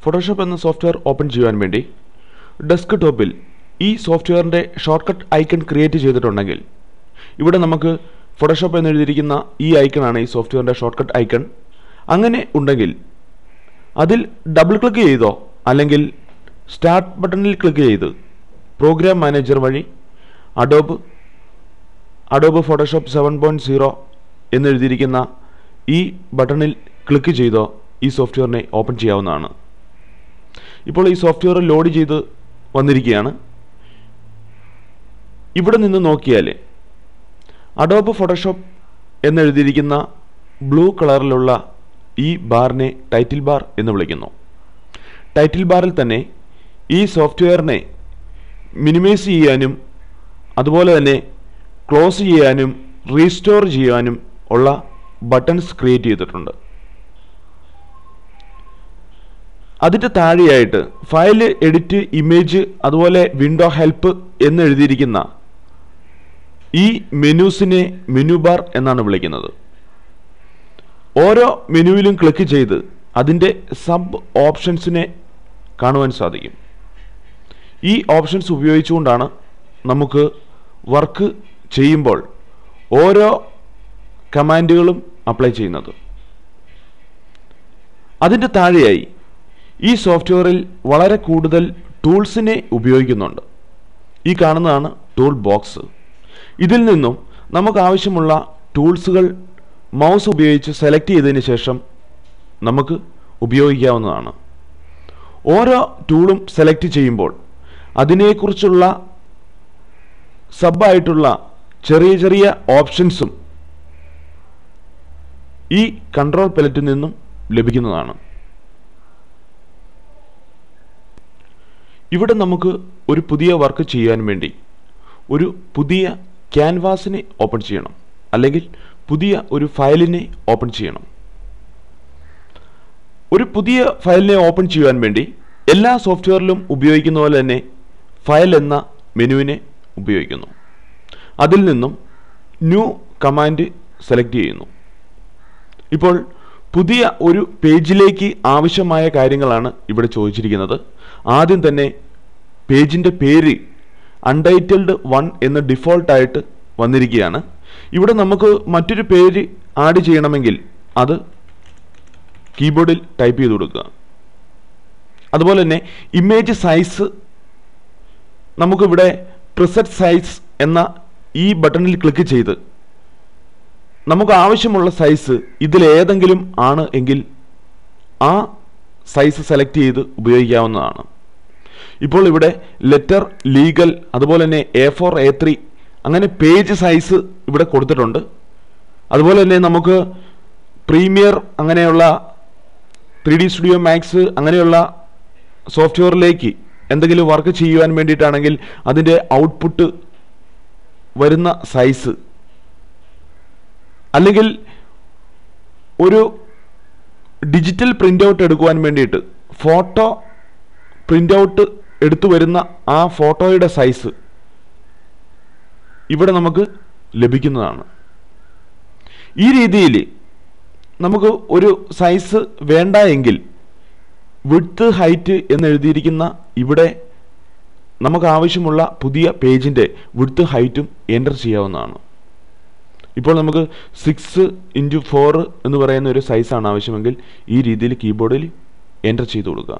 Photoshop എന്ന software open ചെയ്യുവാൻ വേണ്ടി ഡെസ്ക് ടോപ്പിൽ ഈ സോഫ്റ്റ്വെയറിൻ്റെ ഷോർട്ട്കട്ട് ഐക്കൺ ക്രിയേറ്റ് ചെയ്തിട്ടുണ്ടെങ്കിൽ ഇവിടെ നമുക്ക് ഫോട്ടോഷോപ്പ് എന്ന് എഴുതിയിരിക്കുന്ന ഈ ഐക്കണാണ് ഈ സോഫ്റ്റ്വെയറിൻ്റെ ഷോർട്ട്കട്ട് ഐക്കൺ അങ്ങനെ ഉണ്ടെങ്കിൽ അതിൽ ഡബിൾ ക്ലിക്ക് ചെയ്തോ അല്ലെങ്കിൽ സ്റ്റാർട്ട് ബട്ടണിൽ ക്ലിക്ക് ചെയ്ത് പ്രോഗ്രാം മാനേജർ വഴി Adobe Adobe Photoshop seven point zero എന്നെഴുതിയിരിക്കുന്ന ഈ ബട്ടണിൽ ക്ലിക്ക് ചെയ്തോ ഈ സോഫ്റ്റ്വെയറിനെ ഓപ്പൺ ചെയ്യാവുന്നതാണ് ഇപ്പോൾ ഈ സോഫ്റ്റ്വെയർ ലോഡ് ചെയ്ത് വന്നിരിക്കുകയാണ് ഇവിടെ നിന്ന് നോക്കിയാൽ അഡോബ് ഫോട്ടോഷോപ്പ് എന്നെഴുതിയിരിക്കുന്ന ബ്ലൂ കളറിലുള്ള ഈ ബാറിനെ ടൈറ്റിൽ ബാർ എന്ന് വിളിക്കുന്നു ടൈറ്റിൽ ബാറിൽ തന്നെ ഈ സോഫ്റ്റ്വെയറിനെ മിനിമൈസ് ചെയ്യാനും അതുപോലെ തന്നെ ക്ലോസ് ചെയ്യാനും റീസ്റ്റോർ ചെയ്യാനും ഉള്ള ബട്ടൺസ് ക്രിയേറ്റ് ചെയ്തിട്ടുണ്ട് അതിൻ്റെ താഴെയായിട്ട് ഫയൽ എഡിറ്റ് ഇമേജ് അതുപോലെ വിൻഡോ ഹെൽപ്പ് എന്ന് എഴുതിയിരിക്കുന്ന ഈ മെനൂസിനെ മെനു ബാർ എന്നാണ് വിളിക്കുന്നത് ഓരോ മെനുവിലും ക്ലിക്ക് ചെയ്ത് അതിൻ്റെ സബ് ഓപ്ഷൻസിനെ കാണുവാൻ സാധിക്കും ഈ ഓപ്ഷൻസ് ഉപയോഗിച്ചുകൊണ്ടാണ് നമുക്ക് വർക്ക് ചെയ്യുമ്പോൾ ഓരോ കമാൻഡുകളും അപ്ലൈ ചെയ്യുന്നത് അതിൻ്റെ താഴെയായി ഈ സോഫ്റ്റ്വെയറിൽ വളരെ കൂടുതൽ ടൂൾസിനെ ഉപയോഗിക്കുന്നുണ്ട് ഈ കാണുന്നതാണ് ടൂൾ ബോക്സ് ഇതിൽ നിന്നും നമുക്ക് ആവശ്യമുള്ള ടൂൾസുകൾ മൗസ് ഉപയോഗിച്ച് സെലക്ട് ചെയ്തതിന് ശേഷം നമുക്ക് ഉപയോഗിക്കാവുന്നതാണ് ഓരോ ടൂളും സെലക്ട് ചെയ്യുമ്പോൾ അതിനെക്കുറിച്ചുള്ള സബായിട്ടുള്ള ചെറിയ ചെറിയ ഓപ്ഷൻസും ഈ കൺട്രോൾ പെലറ്റിൽ നിന്നും ലഭിക്കുന്നതാണ് ഇവിടെ നമുക്ക് ഒരു പുതിയ വർക്ക് ചെയ്യാൻ വേണ്ടി ഒരു പുതിയ ക്യാൻവാസിനെ ഓപ്പൺ ചെയ്യണം അല്ലെങ്കിൽ പുതിയ ഒരു ഫയലിനെ ഓപ്പൺ ചെയ്യണം ഒരു പുതിയ ഫയലിനെ ഓപ്പൺ ചെയ്യുവാൻ വേണ്ടി എല്ലാ സോഫ്റ്റ്വെയറിലും ഉപയോഗിക്കുന്ന പോലെ തന്നെ ഫയൽ എന്ന മെനുവിനെ ഉപയോഗിക്കുന്നു അതിൽ നിന്നും ന്യൂ കമാൻഡ് സെലക്ട് ചെയ്യുന്നു ഇപ്പോൾ പുതിയ ഒരു പേജിലേക്ക് ആവശ്യമായ കാര്യങ്ങളാണ് ഇവിടെ ചോദിച്ചിരിക്കുന്നത് ആദ്യം തന്നെ പേജിൻ്റെ പേര് അൺടൈറ്റിൽഡ് വൺ എന്ന് ഡിഫോൾട്ടായിട്ട് വന്നിരിക്കുകയാണ് ഇവിടെ നമുക്ക് മറ്റൊരു പേര് ആഡ് ചെയ്യണമെങ്കിൽ അത് കീബോർഡിൽ ടൈപ്പ് ചെയ്ത് കൊടുക്കുക അതുപോലെ തന്നെ ഇമേജ് സൈസ് നമുക്കിവിടെ പ്രിസെറ്റ് സൈസ് എന്ന ഈ ബട്ടണിൽ ക്ലിക്ക് ചെയ്ത് നമുക്ക് ആവശ്യമുള്ള സൈസ് ഇതിലേതെങ്കിലും ആണ് എങ്കിൽ ആ സൈസ് സെലക്ട് ചെയ്ത് ഉപയോഗിക്കാവുന്നതാണ് ഇപ്പോൾ ഇവിടെ ലെറ്റർ ലീഗൽ അതുപോലെ തന്നെ എ ഫോർ എ ത്രീ അങ്ങനെ പേജ് സൈസ് ഇവിടെ കൊടുത്തിട്ടുണ്ട് അതുപോലെ തന്നെ നമുക്ക് പ്രീമിയർ അങ്ങനെയുള്ള ത്രീ ഡി സ്റ്റുഡിയോ മാക്സ് അങ്ങനെയുള്ള സോഫ്റ്റ്വെയറിലേക്ക് എന്തെങ്കിലും വർക്ക് ചെയ്യുവാൻ വേണ്ടിയിട്ടാണെങ്കിൽ അതിൻ്റെ ഔട്ട്പുട്ട് വരുന്ന സൈസ് അല്ലെങ്കിൽ ഒരു ഡിജിറ്റൽ പ്രിൻ്റ് ഔട്ട് എടുക്കുവാൻ വേണ്ടിയിട്ട് ഫോട്ടോ പ്രിൻ്റ് ഔട്ട് എടുത്തു വരുന്ന ആ ഫോട്ടോയുടെ സൈസ് ഇവിടെ നമുക്ക് ലഭിക്കുന്നതാണ് ഈ രീതിയിൽ നമുക്ക് ഒരു സൈസ് വേണ്ട എങ്കിൽ വിഡ്ത്ത് ഹൈറ്റ് എന്ന് എഴുതിയിരിക്കുന്ന ഇവിടെ നമുക്ക് ആവശ്യമുള്ള പുതിയ പേജിൻ്റെ വിഡ്ത്ത് ഹൈറ്റും എൻ്റർ ചെയ്യാവുന്നതാണ് ഇപ്പോൾ നമുക്ക് സിക്സ് ഇൻറ്റു ഫോർ എന്ന് പറയുന്ന ഒരു സൈസാണ് ആവശ്യമെങ്കിൽ ഈ രീതിയിൽ കീബോർഡിൽ എൻ്റർ ചെയ്ത് കൊടുക്കുക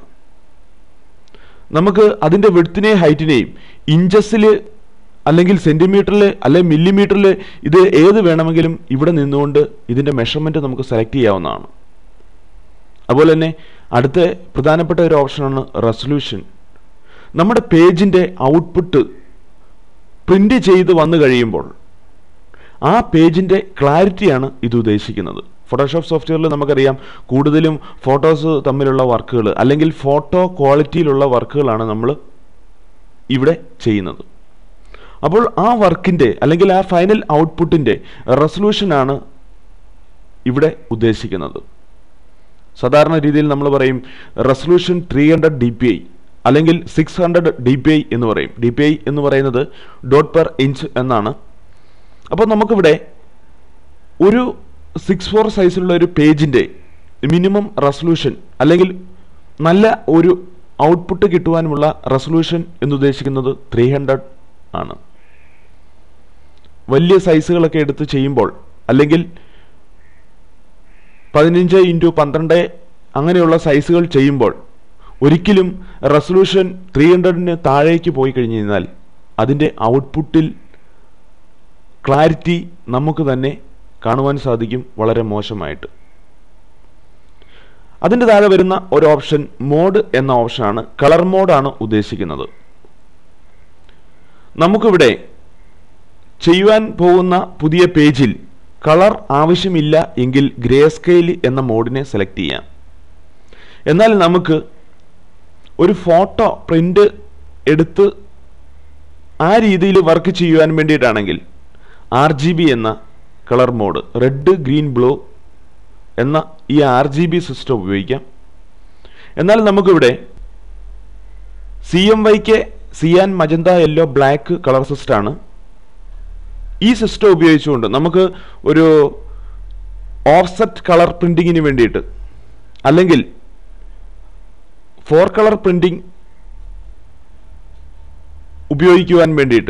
നമുക്ക് അതിൻ്റെ വിഡ്ത്തിനെയും ഹൈറ്റിനെയും ഇഞ്ചസിൽ അല്ലെങ്കിൽ സെൻറ്റിമീറ്ററിൽ അല്ലെങ്കിൽ മില്ലിമീറ്ററിൽ ഇത് ഏത് വേണമെങ്കിലും ഇവിടെ നിന്നുകൊണ്ട് ഇതിൻ്റെ മെഷർമെൻറ്റ് നമുക്ക് സെലക്ട് ചെയ്യാവുന്നതാണ് അതുപോലെ തന്നെ അടുത്ത പ്രധാനപ്പെട്ട ഒരു ഓപ്ഷനാണ് റെസൊല്യൂഷൻ നമ്മുടെ പേജിൻ്റെ ഔട്ട്പുട്ട് പ്രിൻ്റ് ചെയ്ത് വന്നു കഴിയുമ്പോൾ ആ പേജിൻ്റെ ക്ലാരിറ്റിയാണ് ഇത് ഉദ്ദേശിക്കുന്നത് ഫോട്ടോഷോപ്പ് സോഫ്റ്റ്വെയറിൽ നമുക്കറിയാം കൂടുതലും ഫോട്ടോസ് തമ്മിലുള്ള വർക്കുകൾ അല്ലെങ്കിൽ ഫോട്ടോ ക്വാളിറ്റിയിലുള്ള വർക്കുകളാണ് നമ്മൾ ഇവിടെ ചെയ്യുന്നത് അപ്പോൾ ആ വർക്കിൻ്റെ അല്ലെങ്കിൽ ആ ഫൈനൽ ഔട്ട്പുട്ടിൻ്റെ റെസൊല്യൂഷനാണ് ഇവിടെ ഉദ്ദേശിക്കുന്നത് സാധാരണ രീതിയിൽ നമ്മൾ പറയും resolution three hundred D P I അല്ലെങ്കിൽ six hundred D P I എന്ന് പറയും ഡി പി ഐ എന്ന് പറയുന്നത് ഡോട്ട് പെർ ഇഞ്ച് എന്നാണ് അപ്പോൾ നമുക്കിവിടെ ഒരു സിക്സ് ഫോർ സൈസിലുള്ള ഒരു പേജിൻ്റെ മിനിമം റെസൊല്യൂഷൻ അല്ലെങ്കിൽ നല്ല ഒരു ഔട്ട്പുട്ട് കിട്ടുവാനുമുള്ള റെസൊല്യൂഷൻ എന്നുദ്ദേശിക്കുന്നത് ത്രീ ഹൺഡ്രഡ് ആണ് വലിയ സൈസുകളൊക്കെ എടുത്ത് ചെയ്യുമ്പോൾ അല്ലെങ്കിൽ പതിനഞ്ച് ഇൻറ്റു പന്ത്രണ്ട് അങ്ങനെയുള്ള സൈസുകൾ ചെയ്യുമ്പോൾ ഒരിക്കലും റെസൊല്യൂഷൻ ത്രീ ഹൺഡ്രഡിന് താഴേക്ക് പോയി കഴിഞ്ഞു കഴിഞ്ഞാൽ അതിൻ്റെ ഔട്ട്പുട്ടിൽ ക്ലാരിറ്റി നമുക്ക് തന്നെ കാണുവാൻ സാധിക്കും വളരെ മോശമായിട്ട് അതിൻ്റെ താഴെ വരുന്ന ഒരു ഓപ്ഷൻ മോഡ് എന്ന ഓപ്ഷനാണ് കളർ മോഡാണ് ഉദ്ദേശിക്കുന്നത് നമുക്കിവിടെ ചെയ്യുവാൻ പോകുന്ന പുതിയ പേജിൽ കളർ ആവശ്യമില്ല എങ്കിൽ ഗ്രേ സ്കെയിൽ എന്ന മോഡിനെ സെലക്ട് ചെയ്യാം എന്നാൽ നമുക്ക് ഒരു ഫോട്ടോ പ്രിൻ്റ് എടുത്ത് ആ രീതിയിൽ വർക്ക് ചെയ്യുവാൻ വേണ്ടിയിട്ടാണെങ്കിൽ ആർ ജി ബി എന്ന colour mode red green blue എന്ന ഈ ആർ ജി ബി സിസ്റ്റം ഉപയോഗിക്കാം എന്നാൽ നമുക്കിവിടെ C M Y K cyan magenta yellow black colour സിസ്റ്റമാണ് ഈ സിസ്റ്റം ഉപയോഗിച്ചുകൊണ്ട് നമുക്ക് ഒരു ഓഫ്സെറ്റ് കളർ പ്രിൻറ്റിങ്ങിന് വേണ്ടിയിട്ട് അല്ലെങ്കിൽ ഫോർ കളർ പ്രിൻറ്റിംഗ് ഉപയോഗിക്കുവാൻ വേണ്ടിയിട്ട്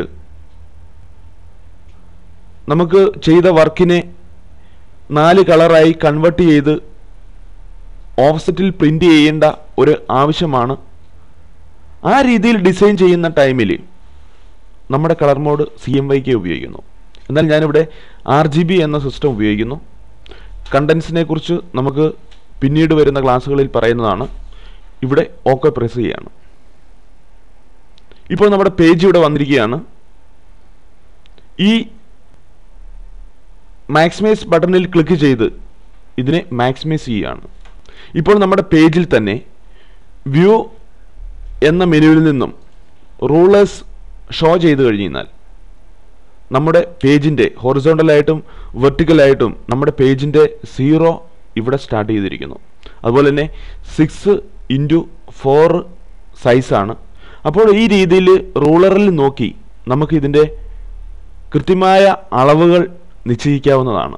നമുക്ക് ചെയ്ത വർക്കിനെ നാല് കളറായി കൺവെർട്ട് ചെയ്ത് ഓഫ്സെറ്റിൽ പ്രിൻ്റ് ചെയ്യേണ്ട ഒരു ആവശ്യമാണ് ആ രീതിയിൽ ഡിസൈൻ ചെയ്യുന്ന ടൈമിൽ നമ്മുടെ കളർ മോഡ് സി എം വൈക്ക് ഉപയോഗിക്കുന്നു എന്നാൽ ഞാനിവിടെ ആർ ജി ബി എന്ന സിസ്റ്റം ഉപയോഗിക്കുന്നു കണ്ടൻസിനെ കുറിച്ച് നമുക്ക് പിന്നീട് വരുന്ന ക്ലാസ്സുകളിൽ പറയുന്നതാണ് ഇവിടെ ഓക്കെ പ്രസ് ചെയ്യാണ് ഇപ്പോൾ നമ്മുടെ പേജ് ഇവിടെ വന്നിരിക്കുകയാണ് ഈ മാക്സിമൈസ് ബട്ടണിൽ ക്ലിക്ക് ചെയ്ത് ഇതിനെ മാക്സിമൈസ് ചെയ്യുകയാണ് ഇപ്പോൾ നമ്മുടെ പേജിൽ തന്നെ വ്യൂ എന്ന മെനുവിൽ നിന്നും റൂളേഴ്സ് ഷോ ചെയ്ത് കഴിഞ്ഞ് കഴിഞ്ഞാൽ നമ്മുടെ പേജിൻ്റെ ഹൊറിസോണ്ടലായിട്ടും വെർട്ടിക്കലായിട്ടും നമ്മുടെ പേജിൻ്റെ സീറോ ഇവിടെ സ്റ്റാർട്ട് ചെയ്തിരിക്കുന്നു അതുപോലെ തന്നെ സിക്സ് ഇൻറ്റു ഫോർ സൈസാണ് അപ്പോൾ ഈ രീതിയിൽ റൂളറിൽ നോക്കി നമുക്ക് ഇതിൻ്റെ കൃത്യമായ അളവുകൾ നിശ്ചയിക്കാവുന്നതാണ്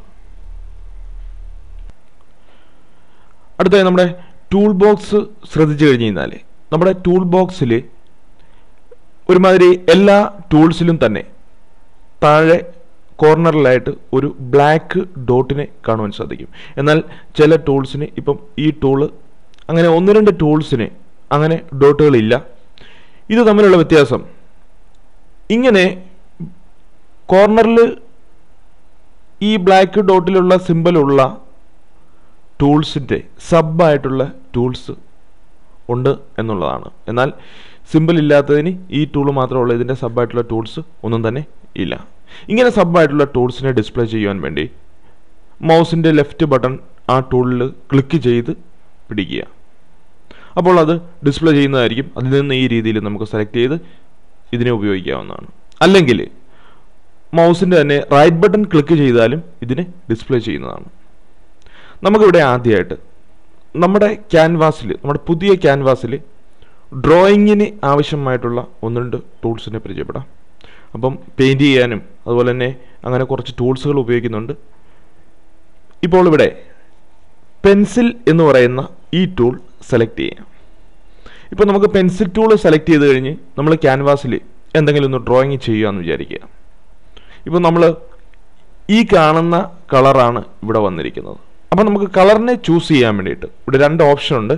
അടുത്തായി നമ്മുടെ ടൂൾ ബോക്സ് ശ്രദ്ധിച്ചു കഴിഞ്ഞ് കഴിഞ്ഞാൽ നമ്മുടെ ടൂൾ ബോക്സിൽ ഒരുമാതിരി എല്ലാ ടൂൾസിലും തന്നെ താഴെ കോർണറിലായിട്ട് ഒരു ബ്ലാക്ക് ഡോട്ടിനെ കാണുവാൻ സാധിക്കും എന്നാൽ ചില ടൂൾസിന് ഇപ്പം ഈ ടൂള് അങ്ങനെ ഒന്ന് രണ്ട് ടൂൾസിന് അങ്ങനെ ഡോട്ടുകളില്ല ഇത് തമ്മിലുള്ള വ്യത്യാസം ഇങ്ങനെ കോർണറിൽ ഈ ബ്ലാക്ക് ഡോട്ടിലുള്ള സിമ്പലുള്ള ടൂൾസിൻ്റെ സബായിട്ടുള്ള ടൂൾസ് ഉണ്ട് എന്നുള്ളതാണ് എന്നാൽ സിമ്പിൾ ഇല്ലാത്തതിന് ഈ ടൂൾ മാത്രമുള്ള ഇതിൻ്റെ സബായിട്ടുള്ള ടൂൾസ് ഒന്നും തന്നെ ഇല്ല ഇങ്ങനെ സബായിട്ടുള്ള ടൂൾസിനെ ഡിസ്പ്ലേ ചെയ്യുവാൻ വേണ്ടി മൗസിൻ്റെ ലെഫ്റ്റ് ബട്ടൺ ആ ടൂളിൽ ക്ലിക്ക് ചെയ്ത് പിടിക്കുക അപ്പോൾ അത് ഡിസ്പ്ലേ ചെയ്യുന്നതായിരിക്കും അതിൽ നിന്ന് ഈ രീതിയിൽ നമുക്ക് സെലക്ട് ചെയ്ത് ഇതിനെ ഉപയോഗിക്കാവുന്നതാണ് അല്ലെങ്കിൽ മൗസിൻ്റെ തന്നെ റൈറ്റ് ബട്ടൺ ക്ലിക്ക് ചെയ്താലും ഇതിനെ ഡിസ്പ്ലേ ചെയ്യുന്നതാണ് നമുക്കിവിടെ ആദ്യമായിട്ട് നമ്മുടെ ക്യാൻവാസിൽ നമ്മുടെ പുതിയ ക്യാൻവാസിൽ ഡ്രോയിങ്ങിന് ആവശ്യമായിട്ടുള്ള ഒന്ന് രണ്ട് ടൂൾസിനെ പരിചയപ്പെടാം അപ്പം പെയിൻറ് ചെയ്യാനും അതുപോലെ തന്നെ അങ്ങനെ കുറച്ച് ടൂൾസുകൾ ഉപയോഗിക്കുന്നുണ്ട് ഇപ്പോൾ ഇവിടെ പെൻസിൽ എന്ന് പറയുന്ന ഈ ടൂൾ സെലക്ട് ചെയ്യാം ഇപ്പോൾ നമുക്ക് പെൻസിൽ ടൂൾ സെലക്ട് ചെയ്ത് കഴിഞ്ഞ് നമ്മൾ ക്യാൻവാസിൽ എന്തെങ്കിലും ഒന്ന് ഡ്രോയിങ് ചെയ്യുകയെന്ന് വിചാരിക്കുക ഇപ്പോൾ നമ്മൾ ഈ കാണുന്ന കളറാണ് ഇവിടെ വന്നിരിക്കുന്നത് അപ്പോൾ നമുക്ക് കളറിനെ ചൂസ് ചെയ്യാൻ വേണ്ടിയിട്ട് ഇവിടെ രണ്ട് ഓപ്ഷൻ ഉണ്ട്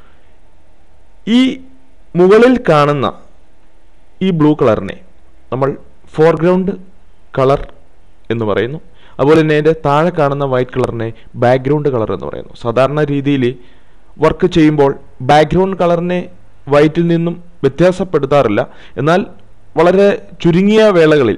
ഈ മുകളിൽ കാണുന്ന ഈ ബ്ലൂ കളറിനെ നമ്മൾ ഫോർഗ്രൗണ്ട് കളർ എന്ന് പറയുന്നു അതുപോലെ തന്നെ അതിൻ്റെ താഴെ കാണുന്ന വൈറ്റ് കളറിനെ ബാക്ക്ഗ്രൗണ്ട് കളർ എന്ന് പറയുന്നു സാധാരണ രീതിയിൽ വർക്ക് ചെയ്യുമ്പോൾ ബാക്ക്ഗ്രൗണ്ട് കളറിനെ വൈറ്റിൽ നിന്നും വ്യത്യാസപ്പെടുത്താറില്ല എന്നാൽ വളരെ ചുരുങ്ങിയ വേളകളിൽ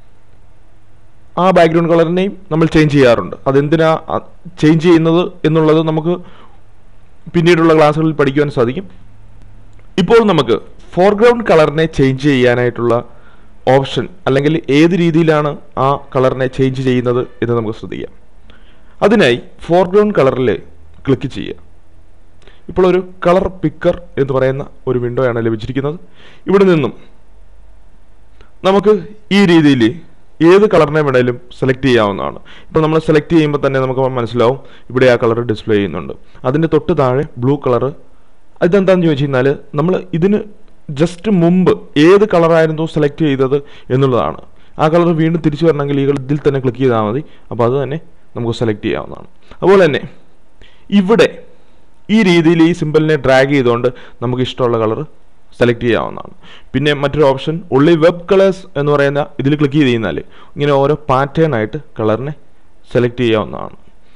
ആ ബാക്ക്ഗ്രൗണ്ട് കളറിനെയും നമ്മൾ ചേഞ്ച് ചെയ്യാറുണ്ട് അതെന്തിനാ ചേഞ്ച് ചെയ്യുന്നത് എന്നുള്ളത് നമുക്ക് പിന്നീടുള്ള ക്ലാസ്സുകളിൽ പഠിക്കുവാൻ സാധിക്കും ഇപ്പോൾ നമുക്ക് ഫോർഗ്രൗണ്ട് കളറിനെ ചേഞ്ച് ചെയ്യാനായിട്ടുള്ള ഓപ്ഷൻ അല്ലെങ്കിൽ ഏത് രീതിയിലാണ് ആ കളറിനെ ചേഞ്ച് ചെയ്യുന്നത് എന്ന് നമുക്ക് ശ്രദ്ധിക്കാം അതിനായി ഫോർഗ്രൗണ്ട് കളറിൽ ക്ലിക്ക് ചെയ്യുക ഇപ്പോൾ ഒരു കളർ പിക്കർ എന്ന് പറയുന്ന ഒരു വിൻഡോ ആണ് ലഭിച്ചിരിക്കുന്നത് ഇവിടെ നിന്നും നമുക്ക് ഈ രീതിയിൽ ഏത് കളറിനെ വേണേലും സെലക്ട് ചെയ്യാവുന്നതാണ് ഇപ്പോൾ നമ്മൾ സെലക്ട് ചെയ്യുമ്പോൾ തന്നെ നമുക്ക് മനസ്സിലാവും ഇവിടെ ആ കളർ ഡിസ്പ്ലേ ചെയ്യുന്നുണ്ട് അതിൻ്റെ തൊട്ട് താഴെ ബ്ലൂ കളർ ഇതെന്താണെന്ന് ചോദിച്ചു കഴിഞ്ഞാൽ നമ്മൾ ഇതിന് ജസ്റ്റ് മുമ്പ് ഏത് കളറായിരുന്നു സെലക്ട് ചെയ്തത് എന്നുള്ളതാണ് ആ കളർ വീണ്ടും തിരിച്ചു വരണമെങ്കിൽ ഈ ഇതിൽ തന്നെ ക്ലിക്ക് ചെയ്താൽ മതി അപ്പോൾ അത് തന്നെ നമുക്ക് സെലക്ട് ചെയ്യാവുന്നതാണ് അതുപോലെ തന്നെ ഇവിടെ ഈ രീതിയിൽ ഈ സിമ്പിളിനെ ഡ്രാഗ് ചെയ്തുകൊണ്ട് നമുക്ക് ഇഷ്ടമുള്ള കളർ സെലക്ട് ചെയ്യാവുന്നതാണ് പിന്നെ മറ്റൊരു ഓപ്ഷൻ ഉള്ളി വെബ് കളേഴ്സ് എന്ന് പറയുന്ന ഇതിൽ ക്ലിക്ക് ചെയ്ത് കഴിഞ്ഞാൽ ഇങ്ങനെ ഓരോ പാറ്റേൺ ആയിട്ട് കളറിനെ സെലക്ട് ചെയ്യാവുന്നതാണ്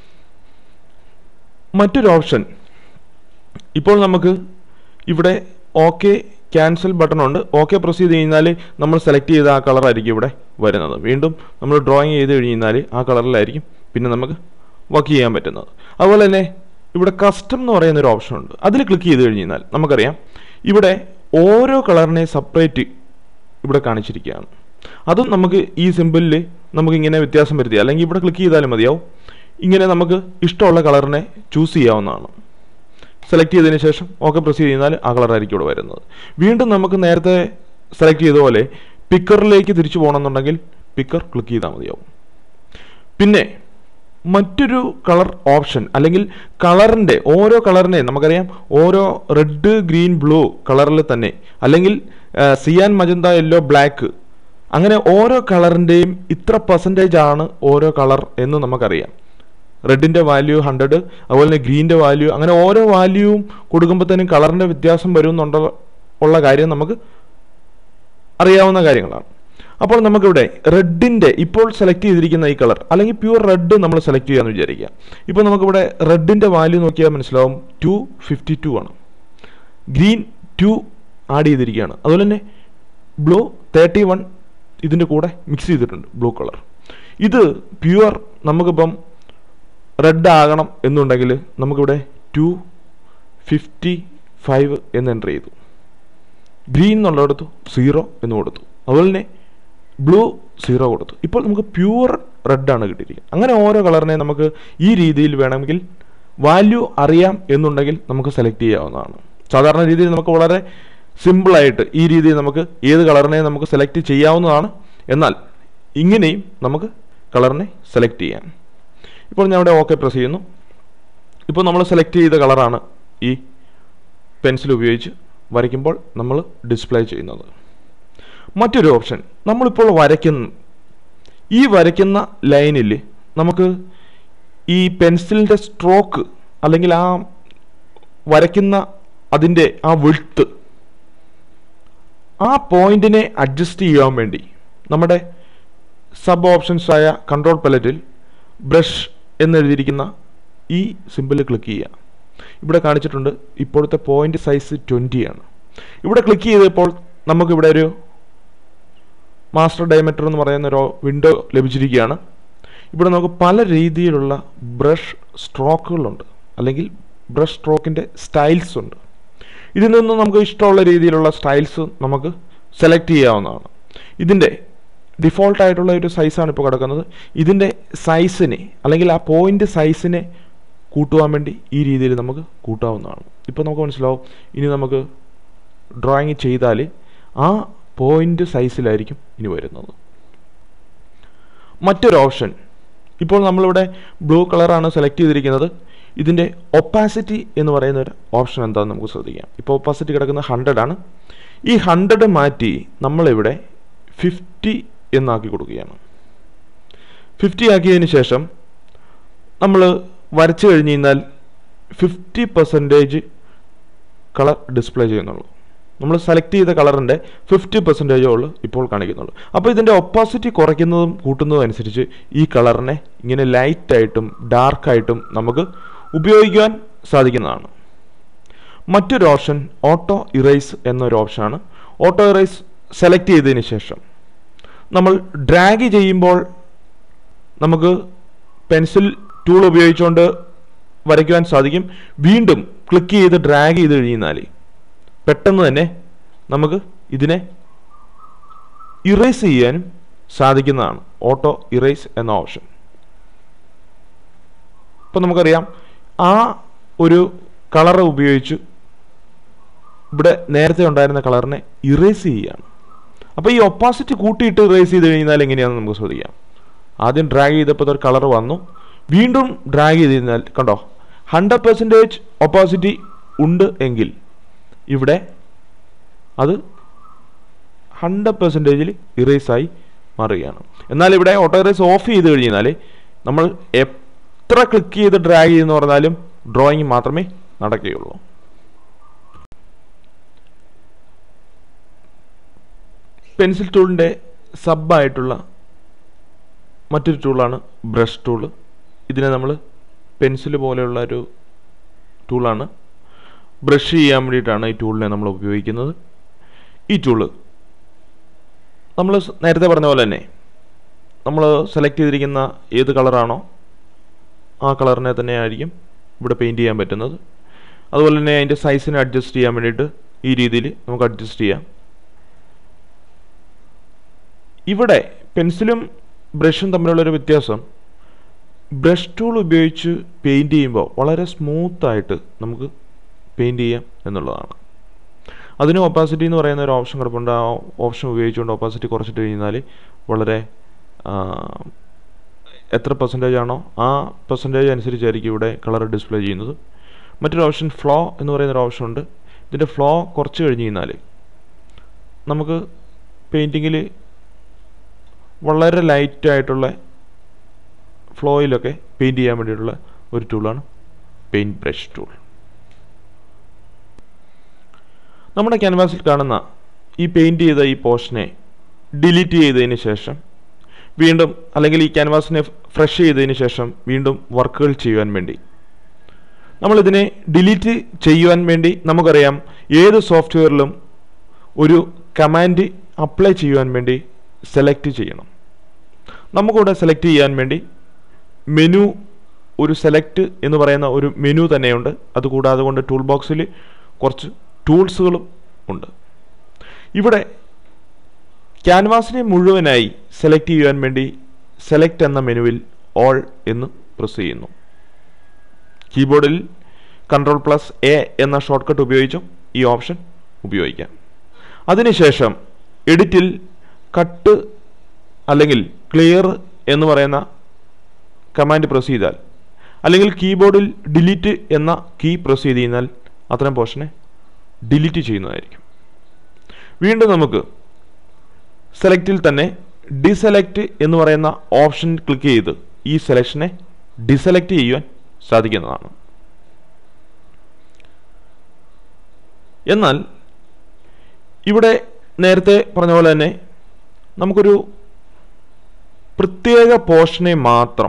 മറ്റൊരു ഓപ്ഷൻ ഇപ്പോൾ നമുക്ക് ഇവിടെ ഓക്കെ ക്യാൻസൽ ബട്ടൺ ഉണ്ട് ഓക്കെ പ്രസ് ചെയ്ത് കഴിഞ്ഞാൽ നമ്മൾ സെലക്ട് ചെയ്ത ആ കളറായിരിക്കും ഇവിടെ വരുന്നത് വീണ്ടും നമ്മൾ ഡ്രോയിങ് ചെയ്ത് കഴിഞ്ഞാൽ ആ കളറിലായിരിക്കും പിന്നെ നമുക്ക് വർക്ക് ചെയ്യാൻ പറ്റുന്നത് അതുപോലെ തന്നെ ഇവിടെ കസ്റ്റം എന്ന് പറയുന്ന ഒരു ഓപ്ഷൻ ഉണ്ട് അതിൽ ക്ലിക്ക് ചെയ്ത് കഴിഞ്ഞാൽ നമുക്കറിയാം ഇവിടെ ഓരോ കളറിനെ സെപ്പറേറ്റ് ഇവിടെ കാണിച്ചിരിക്കുകയാണ് അതും നമുക്ക് ഈ സിമ്പിളിൽ നമുക്ക് ഇങ്ങനെ വ്യത്യാസം വരുത്തി അല്ലെങ്കിൽ ഇവിടെ ക്ലിക്ക് ചെയ്താലും മതിയാവും ഇങ്ങനെ നമുക്ക് ഇഷ്ടമുള്ള കളറിനെ ചൂസ് ചെയ്യാവുന്നതാണ് സെലക്ട് ചെയ്തതിന് ശേഷം ഓക്കെ പ്രസ് ചെയ്ത് കഴിഞ്ഞാൽ ആ കളറായിരിക്കും ഇവിടെ വരുന്നത് വീണ്ടും നമുക്ക് നേരത്തെ സെലക്ട് ചെയ്ത പോലെ പിക്കറിലേക്ക് തിരിച്ചു പോകണമെന്നുണ്ടെങ്കിൽ പിക്കർ ക്ലിക്ക് ചെയ്താൽ മതിയാവും പിന്നെ മറ്റൊരു കളർ ഓപ്ഷൻ അല്ലെങ്കിൽ കളറിൻ്റെ ഓരോ കളറിനെ നമുക്കറിയാം ഓരോ റെഡ് ഗ്രീൻ ബ്ലൂ കളറിൽ തന്നെ അല്ലെങ്കിൽ സിയാൻ മജന്ത യെല്ലോ ബ്ലാക്ക് അങ്ങനെ ഓരോ കളറിൻ്റെയും ഇത്ര പെർസെൻറ്റേജ് ആണ് ഓരോ കളർ എന്ന് നമുക്കറിയാം റെഡിൻ്റെ വാല്യൂ ഹൺഡ്രഡ് അതുപോലെ തന്നെ ഗ്രീൻ്റെ വാല്യൂ അങ്ങനെ ഓരോ വാല്യൂവും കൊടുക്കുമ്പോഴത്തേനും കളറിൻ്റെ വ്യത്യാസം വരുമെന്നുള്ള ഉള്ള കാര്യം നമുക്ക് അറിയാവുന്ന കാര്യങ്ങളാണ് അപ്പോൾ നമുക്കിവിടെ റെഡിൻ്റെ ഇപ്പോൾ സെലക്ട് ചെയ്തിരിക്കുന്ന ഈ കളർ അല്ലെങ്കിൽ പ്യൂർ റെഡ് നമ്മൾ സെലക്ട് ചെയ്യാമെന്ന് വിചാരിക്കുക ഇപ്പോൾ നമുക്കിവിടെ റെഡിൻ്റെ വാല്യൂ നോക്കിയാൽ മനസ്സിലാവും ടു ഫിഫ്റ്റി ടു ആണ് ഗ്രീൻ ടു ആഡ് ചെയ്തിരിക്കുകയാണ് അതുപോലെ തന്നെ ബ്ലൂ തേർട്ടി വൺ ഇതിൻ്റെ കൂടെ മിക്സ് ചെയ്തിട്ടുണ്ട് ബ്ലൂ കളർ ഇത് പ്യുവർ നമുക്കിപ്പം റെഡ് ആകണം എന്നുണ്ടെങ്കിൽ നമുക്കിവിടെ ടു ഫിഫ്റ്റി ഫൈവ് എന്ന് എൻ്റർ ചെയ്തു ഗ്രീൻ എന്നുള്ളിടത്ത് സീറോ എന്ന് കൊടുത്തു അതുപോലെ തന്നെ ബ്ലൂ സീറോ കൊടുത്തു ഇപ്പോൾ നമുക്ക് പ്യുവർ റെഡാണ് കിട്ടിയിരിക്കുന്നത് അങ്ങനെ ഓരോ കളറിനെ നമുക്ക് ഈ രീതിയിൽ വേണമെങ്കിൽ വാല്യൂ അറിയാം എന്നുണ്ടെങ്കിൽ നമുക്ക് സെലക്ട് ചെയ്യാവുന്നതാണ് സാധാരണ രീതിയിൽ നമുക്ക് വളരെ സിമ്പിളായിട്ട് ഈ രീതിയിൽ നമുക്ക് ഏത് കളറിനെ നമുക്ക് സെലക്ട് ചെയ്യാവുന്നതാണ് എന്നാൽ ഇങ്ങനെയും നമുക്ക് കളറിനെ സെലക്ട് ചെയ്യാം ഇപ്പോൾ ഞാൻ ഇവിടെ ഓക്കെ പ്രസ് ചെയ്യുന്നു ഇപ്പോൾ നമ്മൾ സെലക്ട് ചെയ്ത കളറാണ് ഈ പെൻസിൽ ഉപയോഗിച്ച് വരയ്ക്കുമ്പോൾ നമ്മൾ ഡിസ്പ്ലേ ചെയ്യുന്നത് മറ്റൊരു ഓപ്ഷൻ നമ്മളിപ്പോൾ വരയ്ക്കുന്ന ഈ വരയ്ക്കുന്ന ലൈനിൽ നമുക്ക് ഈ പെൻസിലിൻ്റെ സ്ട്രോക്ക് അല്ലെങ്കിൽ ആ വരയ്ക്കുന്ന അതിൻ്റെ ആ വിഴുത്ത് ആ പോയിന്റിനെ അഡ്ജസ്റ്റ് ചെയ്യാൻ വേണ്ടി നമ്മുടെ സബ് ഓപ്ഷൻസ് ആയ കൺട്രോൾ പലറ്റിൽ ബ്രഷ് എന്നെഴുതിയിരിക്കുന്ന ഈ സിമ്പിൾ ക്ലിക്ക് ചെയ്യുക ഇവിടെ കാണിച്ചിട്ടുണ്ട് ഇപ്പോഴത്തെ പോയിന്റ് സൈസ് ട്വൻറ്റി ആണ് ഇവിടെ ക്ലിക്ക് ചെയ്തപ്പോൾ നമുക്കിവിടെ ഒരു മാസ്റ്റർ ഡയമീറ്റർ എന്ന് പറയുന്ന ഒരു വിൻഡോ ലഭിച്ചിരിക്കുകയാണ് ഇവിടെ നമുക്ക് പല രീതിയിലുള്ള ബ്രഷ് സ്ട്രോക്കുകളുണ്ട് അല്ലെങ്കിൽ ബ്രഷ് സ്ട്രോക്കിൻ്റെ സ്റ്റൈൽസ് ഉണ്ട് ഇതിൽ നിന്ന് നമുക്ക് ഇഷ്ടമുള്ള രീതിയിലുള്ള സ്റ്റൈൽസ് നമുക്ക് സെലക്ട് ചെയ്യാവുന്നതാണ് ഇതിൻ്റെ ഡിഫോൾട്ട് ആയിട്ടുള്ള ഒരു സൈസാണ് ഇപ്പോൾ കിടക്കുന്നത് ഇതിൻ്റെ സൈസിനെ അല്ലെങ്കിൽ ആ പോയിന്റ് സൈസിനെ കൂട്ടുവാൻ വേണ്ടി ഈ രീതിയിൽ നമുക്ക് കൂട്ടാവുന്നതാണ് ഇപ്പോൾ നമുക്ക് മനസ്സിലാവും ഇനി നമുക്ക് ഡ്രോയിങ് ചെയ്താൽ ആ പോയിന്റ് സൈസിലായിരിക്കും ഇനി വരുന്നത് മറ്റൊരു ഓപ്ഷൻ ഇപ്പോൾ നമ്മളിവിടെ ബ്ലൂ കളറാണ് സെലക്ട് ചെയ്തിരിക്കുന്നത് ഇതിൻ്റെ ഒപ്പാസിറ്റി എന്ന് പറയുന്ന ഒരു ഓപ്ഷൻ എന്താണെന്ന് നമുക്ക് ശ്രദ്ധിക്കാം ഇപ്പോൾ ഒപ്പാസിറ്റി കിടക്കുന്നത് ഹൺഡ്രഡ് ആണ് ഈ ഹൺഡ്രഡ് മാറ്റി നമ്മളിവിടെ ഫിഫ്റ്റി എന്നാക്കി കൊടുക്കുകയാണ് ഫിഫ്റ്റി ആക്കിയതിന് ശേഷം നമ്മൾ വരച്ചു കഴിഞ്ഞ് കഴിഞ്ഞാൽ ഫിഫ്റ്റി പെർസെൻറ്റേജ് കളർ ഡിസ്പ്ലേ ചെയ്യുന്നുള്ളൂ നമ്മൾ സെലക്ട് ചെയ്ത കളറിൻ്റെ ഫിഫ്റ്റി പെർസെൻറ്റേജേ ഉള്ളൂ ഇപ്പോൾ കാണിക്കുന്നുള്ളൂ അപ്പോൾ ഇതിൻ്റെ ഒപ്പോസിറ്റി കുറയ്ക്കുന്നതും കൂട്ടുന്നതും അനുസരിച്ച് ഈ കളറിനെ ഇങ്ങനെ ലൈറ്റായിട്ടും ഡാർക്കായിട്ടും നമുക്ക് ഉപയോഗിക്കുവാൻ സാധിക്കുന്നതാണ് മറ്റൊരു ഓപ്ഷൻ ഓട്ടോ ഇറേസ് എന്നൊരു ഓപ്ഷനാണ് ഓട്ടോ ഇറേസ് സെലക്ട് ചെയ്തതിന് ശേഷം നമ്മൾ ഡ്രാഗ് ചെയ്യുമ്പോൾ നമുക്ക് പെൻസിൽ ടൂൾ ഉപയോഗിച്ചുകൊണ്ട് വരയ്ക്കുവാൻ സാധിക്കും വീണ്ടും ക്ലിക്ക് ചെയ്ത് ഡ്രാഗ് ചെയ്ത് കഴിഞ്ഞാൽ പെട്ടെന്ന് തന്നെ നമുക്ക് ഇതിനെ ഇറേസ് ചെയ്യാനും സാധിക്കുന്നതാണ് ഓട്ടോ ഇറേസ് എന്ന ഓപ്ഷൻ ഇപ്പം നമുക്കറിയാം ആ ഒരു കളർ ഉപയോഗിച്ച് ഇവിടെ നേരത്തെ ഉണ്ടായിരുന്ന കളറിനെ ഇറേസ് ചെയ്യുകയാണ് അപ്പോൾ ഈ ഒപ്പാസിറ്റി കൂട്ടിയിട്ട് ഇറേസ് ചെയ്ത് കഴിഞ്ഞാൽ എങ്ങനെയാണെന്ന് നമുക്ക് ശ്രദ്ധിക്കാം ആദ്യം ഡ്രാഗ് ചെയ്തപ്പോൾ ഒരു കളർ വന്നു വീണ്ടും ഡ്രാഗ് ചെയ്ത് കഴിഞ്ഞാൽ കണ്ടോ ഹൺഡ്രഡ് പെർസെൻറ്റേജ് ഒപ്പോസിറ്റി ഉണ്ട് എങ്കിൽ ഇവിടെ അത് ഹൺഡ്രഡ് പെർസെൻറ്റേജിൽ ഇറേസായി മാറുകയാണ് എന്നാൽ ഇവിടെ ഓട്ടോ ഇറേസ് ഓഫ് ചെയ്ത് കഴിഞ്ഞാൽ നമ്മൾ എത്ര ക്ലിക്ക് ചെയ്ത് ഡ്രാഗ് ചെയ്യുന്നു പറഞ്ഞാലും ഡ്രോയിങ് മാത്രമേ നടക്കുകയുള്ളൂ പെൻസിൽ ടൂളിൻ്റെ സബായിട്ടുള്ള മറ്റൊരു ടൂളാണ് ബ്രഷ് ടൂള് ഇതിനെ നമ്മൾ പെൻസിൽ പോലെയുള്ള ഒരു ടൂളാണ് ബ്രഷ് ചെയ്യാൻ വേണ്ടിയിട്ടാണ് ഈ ടൂളിനെ നമ്മൾ ഉപയോഗിക്കുന്നത് ഈ ടൂള് നമ്മൾ സ് നേരത്തെ പറഞ്ഞ പോലെ തന്നെ നമ്മൾ സെലക്ട് ചെയ്തിരിക്കുന്ന ഏത് കളറാണോ ആ കളറിനെ തന്നെ ആയിരിക്കും ഇവിടെ പെയിൻറ്റ് ചെയ്യാൻ പറ്റുന്നത് അതുപോലെ തന്നെ അതിൻ്റെ സൈസിനെ അഡ്ജസ്റ്റ് ചെയ്യാൻ വേണ്ടിയിട്ട് ഈ രീതിയിൽ നമുക്ക് അഡ്ജസ്റ്റ് ചെയ്യാം ഇവിടെ പെൻസിലും ബ്രഷും തമ്മിലുള്ളൊരു വ്യത്യാസം ബ്രഷ് ടൂൾ ഉപയോഗിച്ച് പെയിൻറ്റ് ചെയ്യുമ്പോൾ വളരെ സ്മൂത്തായിട്ട് നമുക്ക് പെയിൻറ്റ് ചെയ്യാം എന്നുള്ളതാണ് അതിന് ഒപ്പാസിറ്റി എന്ന് പറയുന്ന ഒരു ഓപ്ഷൻ കിടപ്പുണ്ട് ആ ഓപ്ഷൻ ഉപയോഗിച്ചുകൊണ്ട് ഒപ്പാസിറ്റി കുറച്ചിട്ട് കഴിഞ്ഞാൽ വളരെ ആ, എത്ര പെർസെൻറ്റേജ് ആണോ ആ പെർസെൻറ്റേജ് അനുസരിച്ചായിരിക്കും ഇവിടെ കളർ ഡിസ്പ്ലേ ചെയ്യുന്നത് മറ്റൊരു ഓപ്ഷൻ ഫ്ലോ എന്ന് പറയുന്ന ഒരു ഓപ്ഷൻ ഉണ്ട് ഇതിൻ്റെ ഫ്ലോ കുറച്ച് കഴിഞ്ഞ് കഴിഞ്ഞാൽ നമുക്ക് പെയിൻറ്റിങ്ങിൽ വളരെ ലൈറ്റായിട്ടുള്ള ഫ്ലോയിലൊക്കെ പെയിൻറ്റ് ചെയ്യാൻ വേണ്ടിയിട്ടുള്ള ഒരു ടൂളാണ് പെയിൻറ്റ് ബ്രഷ് ടൂൾ നമ്മുടെ ക്യാൻവാസിൽ കാണുന്ന ഈ പെയിൻറ്റ് ചെയ്ത ഈ പോർഷനെ ഡിലീറ്റ് ചെയ്തതിന് ശേഷം വീണ്ടും അല്ലെങ്കിൽ ഈ ക്യാൻവാസിനെ ഫ്രഷ് ചെയ്തതിന് ശേഷം വീണ്ടും വർക്കുകൾ ചെയ്യുവാൻ വേണ്ടി നമ്മളിതിനെ ഡിലീറ്റ് ചെയ്യുവാൻ വേണ്ടി നമുക്കറിയാം ഏത് സോഫ്റ്റ്വെയറിലും ഒരു കമാൻഡ് അപ്ലൈ ചെയ്യുവാൻ വേണ്ടി സെലക്ട് ചെയ്യണം നമുക്കിവിടെ സെലക്ട് ചെയ്യാൻ വേണ്ടി മെനു ഒരു സെലക്ട് എന്ന് പറയുന്ന ഒരു മെനു തന്നെയുണ്ട് അതുകൂടാതെ കൊണ്ട് ടൂൾ ബോക്സിൽ കുറച്ച് ടൂൾസുകളും ഉണ്ട് ഇവിടെ ക്യാൻവാസിനെ മുഴുവനായി സെലക്ട് ചെയ്യുവാൻ വേണ്ടി സെലക്ട് എന്ന മെനുവിൽ ഓൾ എന്ന് പ്രസ് ചെയ്യുന്നു കീബോർഡിൽ കൺട്രോൾ പ്ലസ് എ എന്ന ഷോർട്ട് കട്ട് ഉപയോഗിച്ചും ഈ ഓപ്ഷൻ ഉപയോഗിക്കാം അതിനുശേഷം എഡിറ്റിൽ കട്ട് അല്ലെങ്കിൽ ക്ലിയർ എന്ന് പറയുന്ന കമാൻഡ് പ്രസ് ചെയ്താൽ അല്ലെങ്കിൽ കീബോർഡിൽ ഡിലീറ്റ് എന്ന കീ പ്രസ് ചെയ്ത് കഴിഞ്ഞാൽ അത്തരം പോർഷനെ ഡിലീറ്റ് ചെയ്യുന്നതായിരിക്കും വീണ്ടും നമുക്ക് സെലക്റ്റിൽ തന്നെ ഡിസെലക്റ്റ് എന്ന് പറയുന്ന ഓപ്ഷൻ ക്ലിക്ക് ചെയ്ത് ഈ സെലക്ഷനെ ഡിസെലക്റ്റ് ചെയ്യുവാൻ സാധിക്കുന്നതാണ് എന്നാൽ ഇവിടെ നേരത്തെ പറഞ്ഞ പോലെ തന്നെ നമുക്കൊരു പ്രത്യേക പോർഷനെ മാത്രം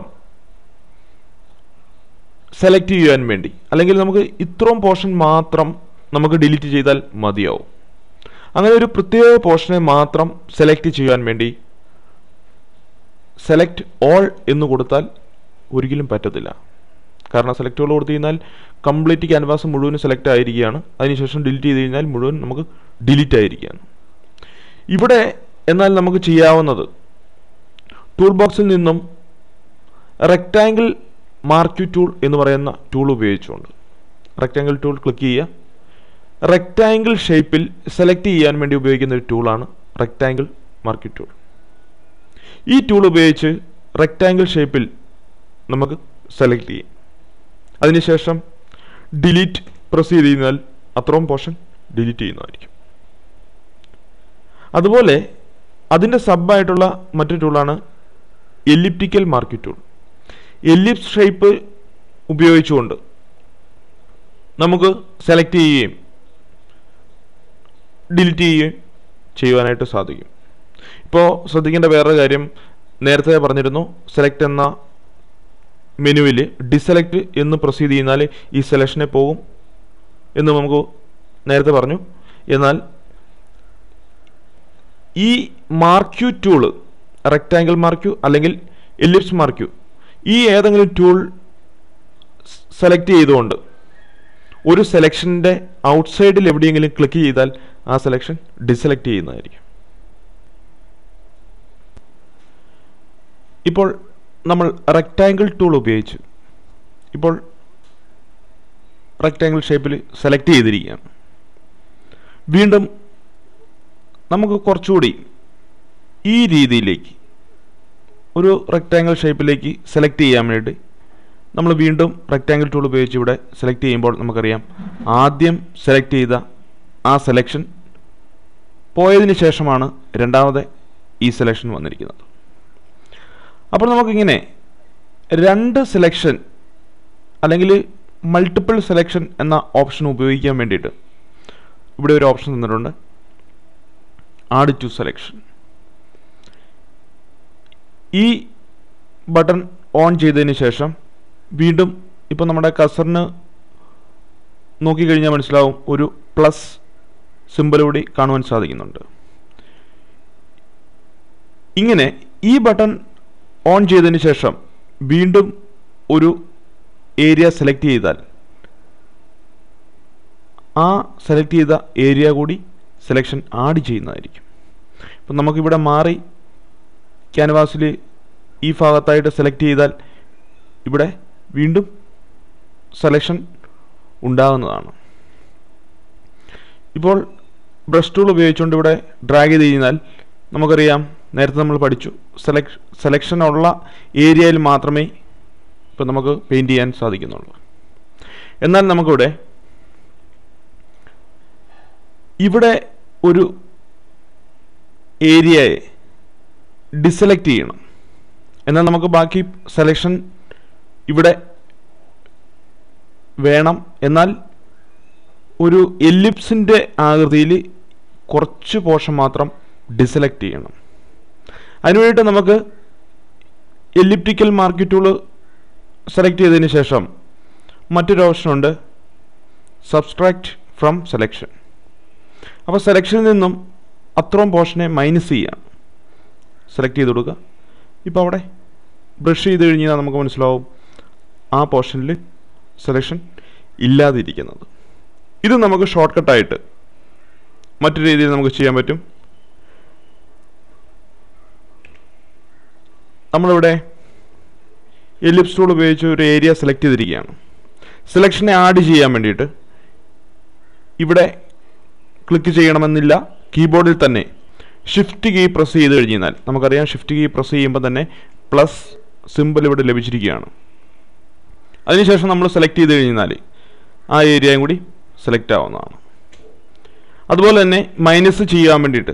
സെലക്ട് ചെയ്യുവാൻ വേണ്ടി അല്ലെങ്കിൽ നമുക്ക് ഇത്രയും പോർഷൻ മാത്രം നമുക്ക് ഡിലീറ്റ് ചെയ്താൽ മതിയാവും അങ്ങനെ ഒരു പ്രത്യേക പോർഷനെ മാത്രം സെലക്ട് ചെയ്യാൻ വേണ്ടി സെലക്ട് ഓൾ എന്ന് കൊടുത്താൽ ഒരിക്കലും പറ്റത്തില്ല കാരണം സെലക്ട് ഓൾ കൊടുത്തു കഴിഞ്ഞാൽ കംപ്ലീറ്റ് ക്യാൻവാസ് മുഴുവൻ സെലക്ട് ആയിരിക്കുകയാണ് അതിനുശേഷം ഡിലീറ്റ് ചെയ്ത് കഴിഞ്ഞാൽ മുഴുവൻ നമുക്ക് ഡിലീറ്റ് ആയിരിക്കുകയാണ് ഇവിടെ എന്നാൽ നമുക്ക് ചെയ്യാവുന്നത് ടൂൾ ബോക്സിൽ നിന്നും റെക്റ്റാങ്കിൾ മാർക്ക് ടൂൾ എന്ന് പറയുന്ന ടൂൾ ഉപയോഗിച്ചുകൊണ്ട് റെക്റ്റാങ്കിൾ ടൂൾ ക്ലിക്ക് ചെയ്യുക റെക്റ്റാങ്കിൾ ഷേപ്പിൽ സെലക്ട് ചെയ്യാൻ വേണ്ടി ഉപയോഗിക്കുന്ന ഒരു ടൂളാണ് റെക്റ്റാങ്കിൾ മാർക്ക് ടൂൾ ഈ ടൂൾ ഉപയോഗിച്ച് റെക്റ്റാങ്കിൾ ഷേപ്പിൽ നമുക്ക് സെലക്ട് ചെയ്യാം അതിനുശേഷം ഡിലീറ്റ് പ്രസ് ചെയ്ത് കഴിഞ്ഞാൽ അത്രയും പോർഷൻ ഡിലീറ്റ് ചെയ്യുന്നതായിരിക്കും അതുപോലെ അതിൻ്റെ സബായിട്ടുള്ള മറ്റൊരു ടൂളാണ് elliptical mark tool ellipse shape ഉപയോഗിച്ചുകൊണ്ട് നമുക്ക് സെലക്ട് ചെയ്യുകയും ഡിലീറ്റ് ചെയ്യുകയും ചെയ്യുവാനായിട്ട് സാധിക്കും ഇപ്പോൾ ശ്രദ്ധിക്കേണ്ട വേറൊരു കാര്യം നേരത്തെ പറഞ്ഞിരുന്നു സെലക്ട് എന്ന മെനുവിൽ ഡിസെലക്ട് എന്ന് പ്രസ് ചെയ്ത് കഴിഞ്ഞാൽ ഈ സെലക്ഷനെ പോകും എന്ന് നമുക്ക് നേരത്തെ പറഞ്ഞു എന്നാൽ ഈ മാർക്യു ടൂള് റെക്റ്റാങ്കിൾ മാർക്യു അല്ലെങ്കിൽ എലിപ്സ് മാർക്യു ഈ ഏതെങ്കിലും ടൂൾ സെലക്ട് ചെയ്തുകൊണ്ട് ഒരു സെലക്ഷൻ്റെ ഔട്ട്സൈഡിൽ എവിടെയെങ്കിലും ക്ലിക്ക് ചെയ്താൽ ആ സെലക്ഷൻ ഡിസെലക്ട് ചെയ്യുന്നതായിരിക്കും ഇപ്പോൾ നമ്മൾ റെക്റ്റാങ്കിൾ ടൂൾ ഉപയോഗിച്ച് ഇപ്പോൾ റെക്റ്റാങ്കിൾ ഷേപ്പിൽ സെലക്ട് ചെയ്തിരിക്കുകയാണ് വീണ്ടും നമുക്ക് കുറച്ചുകൂടി ഈ രീതിയിലേക്ക് ഒരു റെക്റ്റാങ്കിൾ ഷേപ്പിലേക്ക് സെലക്ട് ചെയ്യാൻ വേണ്ടി നമ്മൾ വീണ്ടും റെക്റ്റാങ്കിൾ ടൂൾ ഉപയോഗിച്ച് ഇവിടെ സെലക്ട് ചെയ്യുമ്പോൾ നമുക്കറിയാം ആദ്യം സെലക്ട് ചെയ്ത ആ സെലക്ഷൻ പോയതിന് ശേഷമാണ് രണ്ടാമത്തെ ഈ സെലക്ഷൻ വന്നിരിക്കുന്നത് അപ്പോൾ നമുക്കിങ്ങനെ രണ്ട് സെലക്ഷൻ അല്ലെങ്കിൽ മൾട്ടിപ്പിൾ സെലക്ഷൻ എന്ന ഓപ്ഷൻ ഉപയോഗിക്കാൻ വേണ്ടിയിട്ട് ഇവിടെ ഒരു ഓപ്ഷൻ തന്നിട്ടുണ്ട് ആഡ് ടു സെലക്ഷൻ ഈ ബട്ടൺ ഓൺ ചെയ്തതിന് ശേഷം വീണ്ടും ഇപ്പോൾ നമ്മുടെ കസറിന് നോക്കിക്കഴിഞ്ഞാൽ മനസ്സിലാവും ഒരു പ്ലസ് സിമ്പിൾ കൂടി കാണുവാൻ സാധിക്കുന്നുണ്ട് ഇങ്ങനെ ഈ ബട്ടൺ ഓൺ ചെയ്തതിന് ശേഷം വീണ്ടും ഒരു ഏരിയ സെലക്ട് ചെയ്താൽ ആ സെലക്ട് ചെയ്ത ഏരിയ കൂടി സെലക്ഷൻ ആഡ് ചെയ്യുന്നതായിരിക്കും ഇപ്പം നമുക്കിവിടെ മാറി ക്യാൻവാസിൽ ഈ ഭാഗത്തായിട്ട് സെലക്ട് ചെയ്താൽ ഇവിടെ വീണ്ടും സെലക്ഷൻ ഉണ്ടാകുന്നതാണ് ഇപ്പോൾ ബ്രഷ് ടൂൾ ഉപയോഗിച്ചുകൊണ്ട് ഇവിടെ ഡ്രാഗ് ചെയ്ത് കഴിഞ്ഞാൽ നമുക്കറിയാം നേരത്തെ നമ്മൾ പഠിച്ചു സെലക്ട് സെലക്ഷൻ ഉള്ള ഏരിയയിൽ മാത്രമേ ഇപ്പം നമുക്ക് പെയിൻറ്റ് ചെയ്യാൻ സാധിക്കുന്നുള്ളൂ എന്നാൽ നമുക്കിവിടെ ഇവിടെ ഒരു ഏരിയയെ ഡിസെലക്ട് ചെയ്യണം എന്നാൽ നമുക്ക് ബാക്കി സെലക്ഷൻ ഇവിടെ വേണം എന്നാൽ ഒരു എലിപ്സിൻ്റെ ആകൃതിയിൽ കുറച്ച് പോർഷൻ മാത്രം ഡിസെലക്ട് ചെയ്യണം അതിനുവേണ്ടിയിട്ട് നമുക്ക് എലിപ്റ്റിക്കൽ മാർക്ക് ടൂൾ സെലക്ട് ചെയ്തതിന് ശേഷം മറ്റൊരു ഓപ്ഷനുണ്ട് സബ്സ്ട്രാക്ട് ഫ്രം സെലക്ഷൻ അപ്പോൾ സെലക്ഷനിൽ നിന്നും അത്രയും പോർഷനെ മൈനസ് ചെയ്യാം സെലക്ട് ചെയ്ത് കൊടുക്കുക ഇപ്പോൾ അവിടെ ബ്രഷ് ചെയ്ത് കഴിഞ്ഞാൽ നമുക്ക് മനസ്സിലാവും ആ പോർഷനിൽ സെലക്ഷൻ ഇല്ലാതിരിക്കുന്നത് ഇത് നമുക്ക് ഷോർട്ട് കട്ടായിട്ട് മറ്റു രീതിയിൽ നമുക്ക് ചെയ്യാൻ പറ്റും നമ്മളിവിടെ എലിപ്സ് ടൂൾ ഉപയോഗിച്ച് ഒരു ഏരിയ സെലക്ട് ചെയ്തിരിക്കുകയാണ് സെലക്ഷനെ ആഡ് ചെയ്യാൻ വേണ്ടിയിട്ട് ഇവിടെ ക്ലിക്ക് ചെയ്യണമെന്നില്ല കീബോർഡിൽ തന്നെ ഷിഫ്റ്റ് കീ പ്രസ് ചെയ്ത് കഴിഞ്ഞാൽ നമുക്കറിയാം ഷിഫ്റ്റ് കീ പ്രസ് ചെയ്യുമ്പോൾ തന്നെ പ്ലസ് സിമ്പിൾ ഇവിടെ ലഭിച്ചിരിക്കുകയാണ് അതിനുശേഷം നമ്മൾ സെലക്ട് ചെയ്ത് കഴിഞ്ഞാൽ ആ ഏരിയയും കൂടി സെലക്ട് ആവുന്നതാണ് അതുപോലെ തന്നെ മൈനസ് ചെയ്യാൻ വേണ്ടിയിട്ട്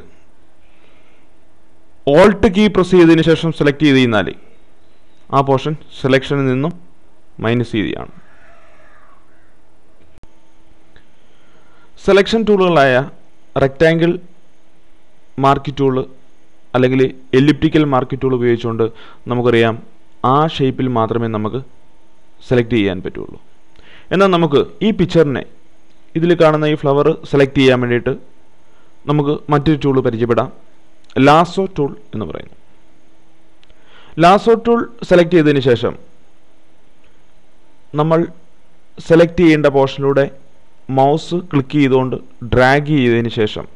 ഓൾട്ട് കീ പ്രസ് ചെയ്തതിന് ശേഷം സെലക്ട് ചെയ്ത് കഴിഞ്ഞാൽ ആ പോർഷൻ സെലക്ഷനിൽ നിന്നും മൈനസ് ചെയ്യുകയാണ് സെലക്ഷൻ ടൂളുകളായ റെക്റ്റാങ്കിൾ മാർക്ക് ടൂൾ അല്ലെങ്കിൽ എലിപ്റ്റിക്കൽ മാർക്ക് ടൂൾ ഉപയോഗിച്ചുകൊണ്ട് നമുക്കറിയാം ആ ഷേപ്പിൽ മാത്രമേ നമുക്ക് സെലക്ട് ചെയ്യാൻ പറ്റുള്ളൂ എന്നാൽ നമുക്ക് ഈ പിക്ചറിനെ ഇതിൽ കാണുന്ന ഈ ഫ്ലവർ സെലക്ട് ചെയ്യാൻ വേണ്ടിയിട്ട് നമുക്ക് മറ്റൊരു ടൂൾ പരിചയപ്പെടാം ലാസോ ടൂൾ എന്ന് പറയുന്നു ലാസോ ടൂൾ സെലക്ട് ചെയ്തതിന് ശേഷം നമ്മൾ സെലക്ട് ചെയ്യേണ്ട പോർഷനിലൂടെ മൗസ് ക്ലിക്ക് ചെയ്തുകൊണ്ട് ഡ്രാഗ് ചെയ്തതിന് ശേഷം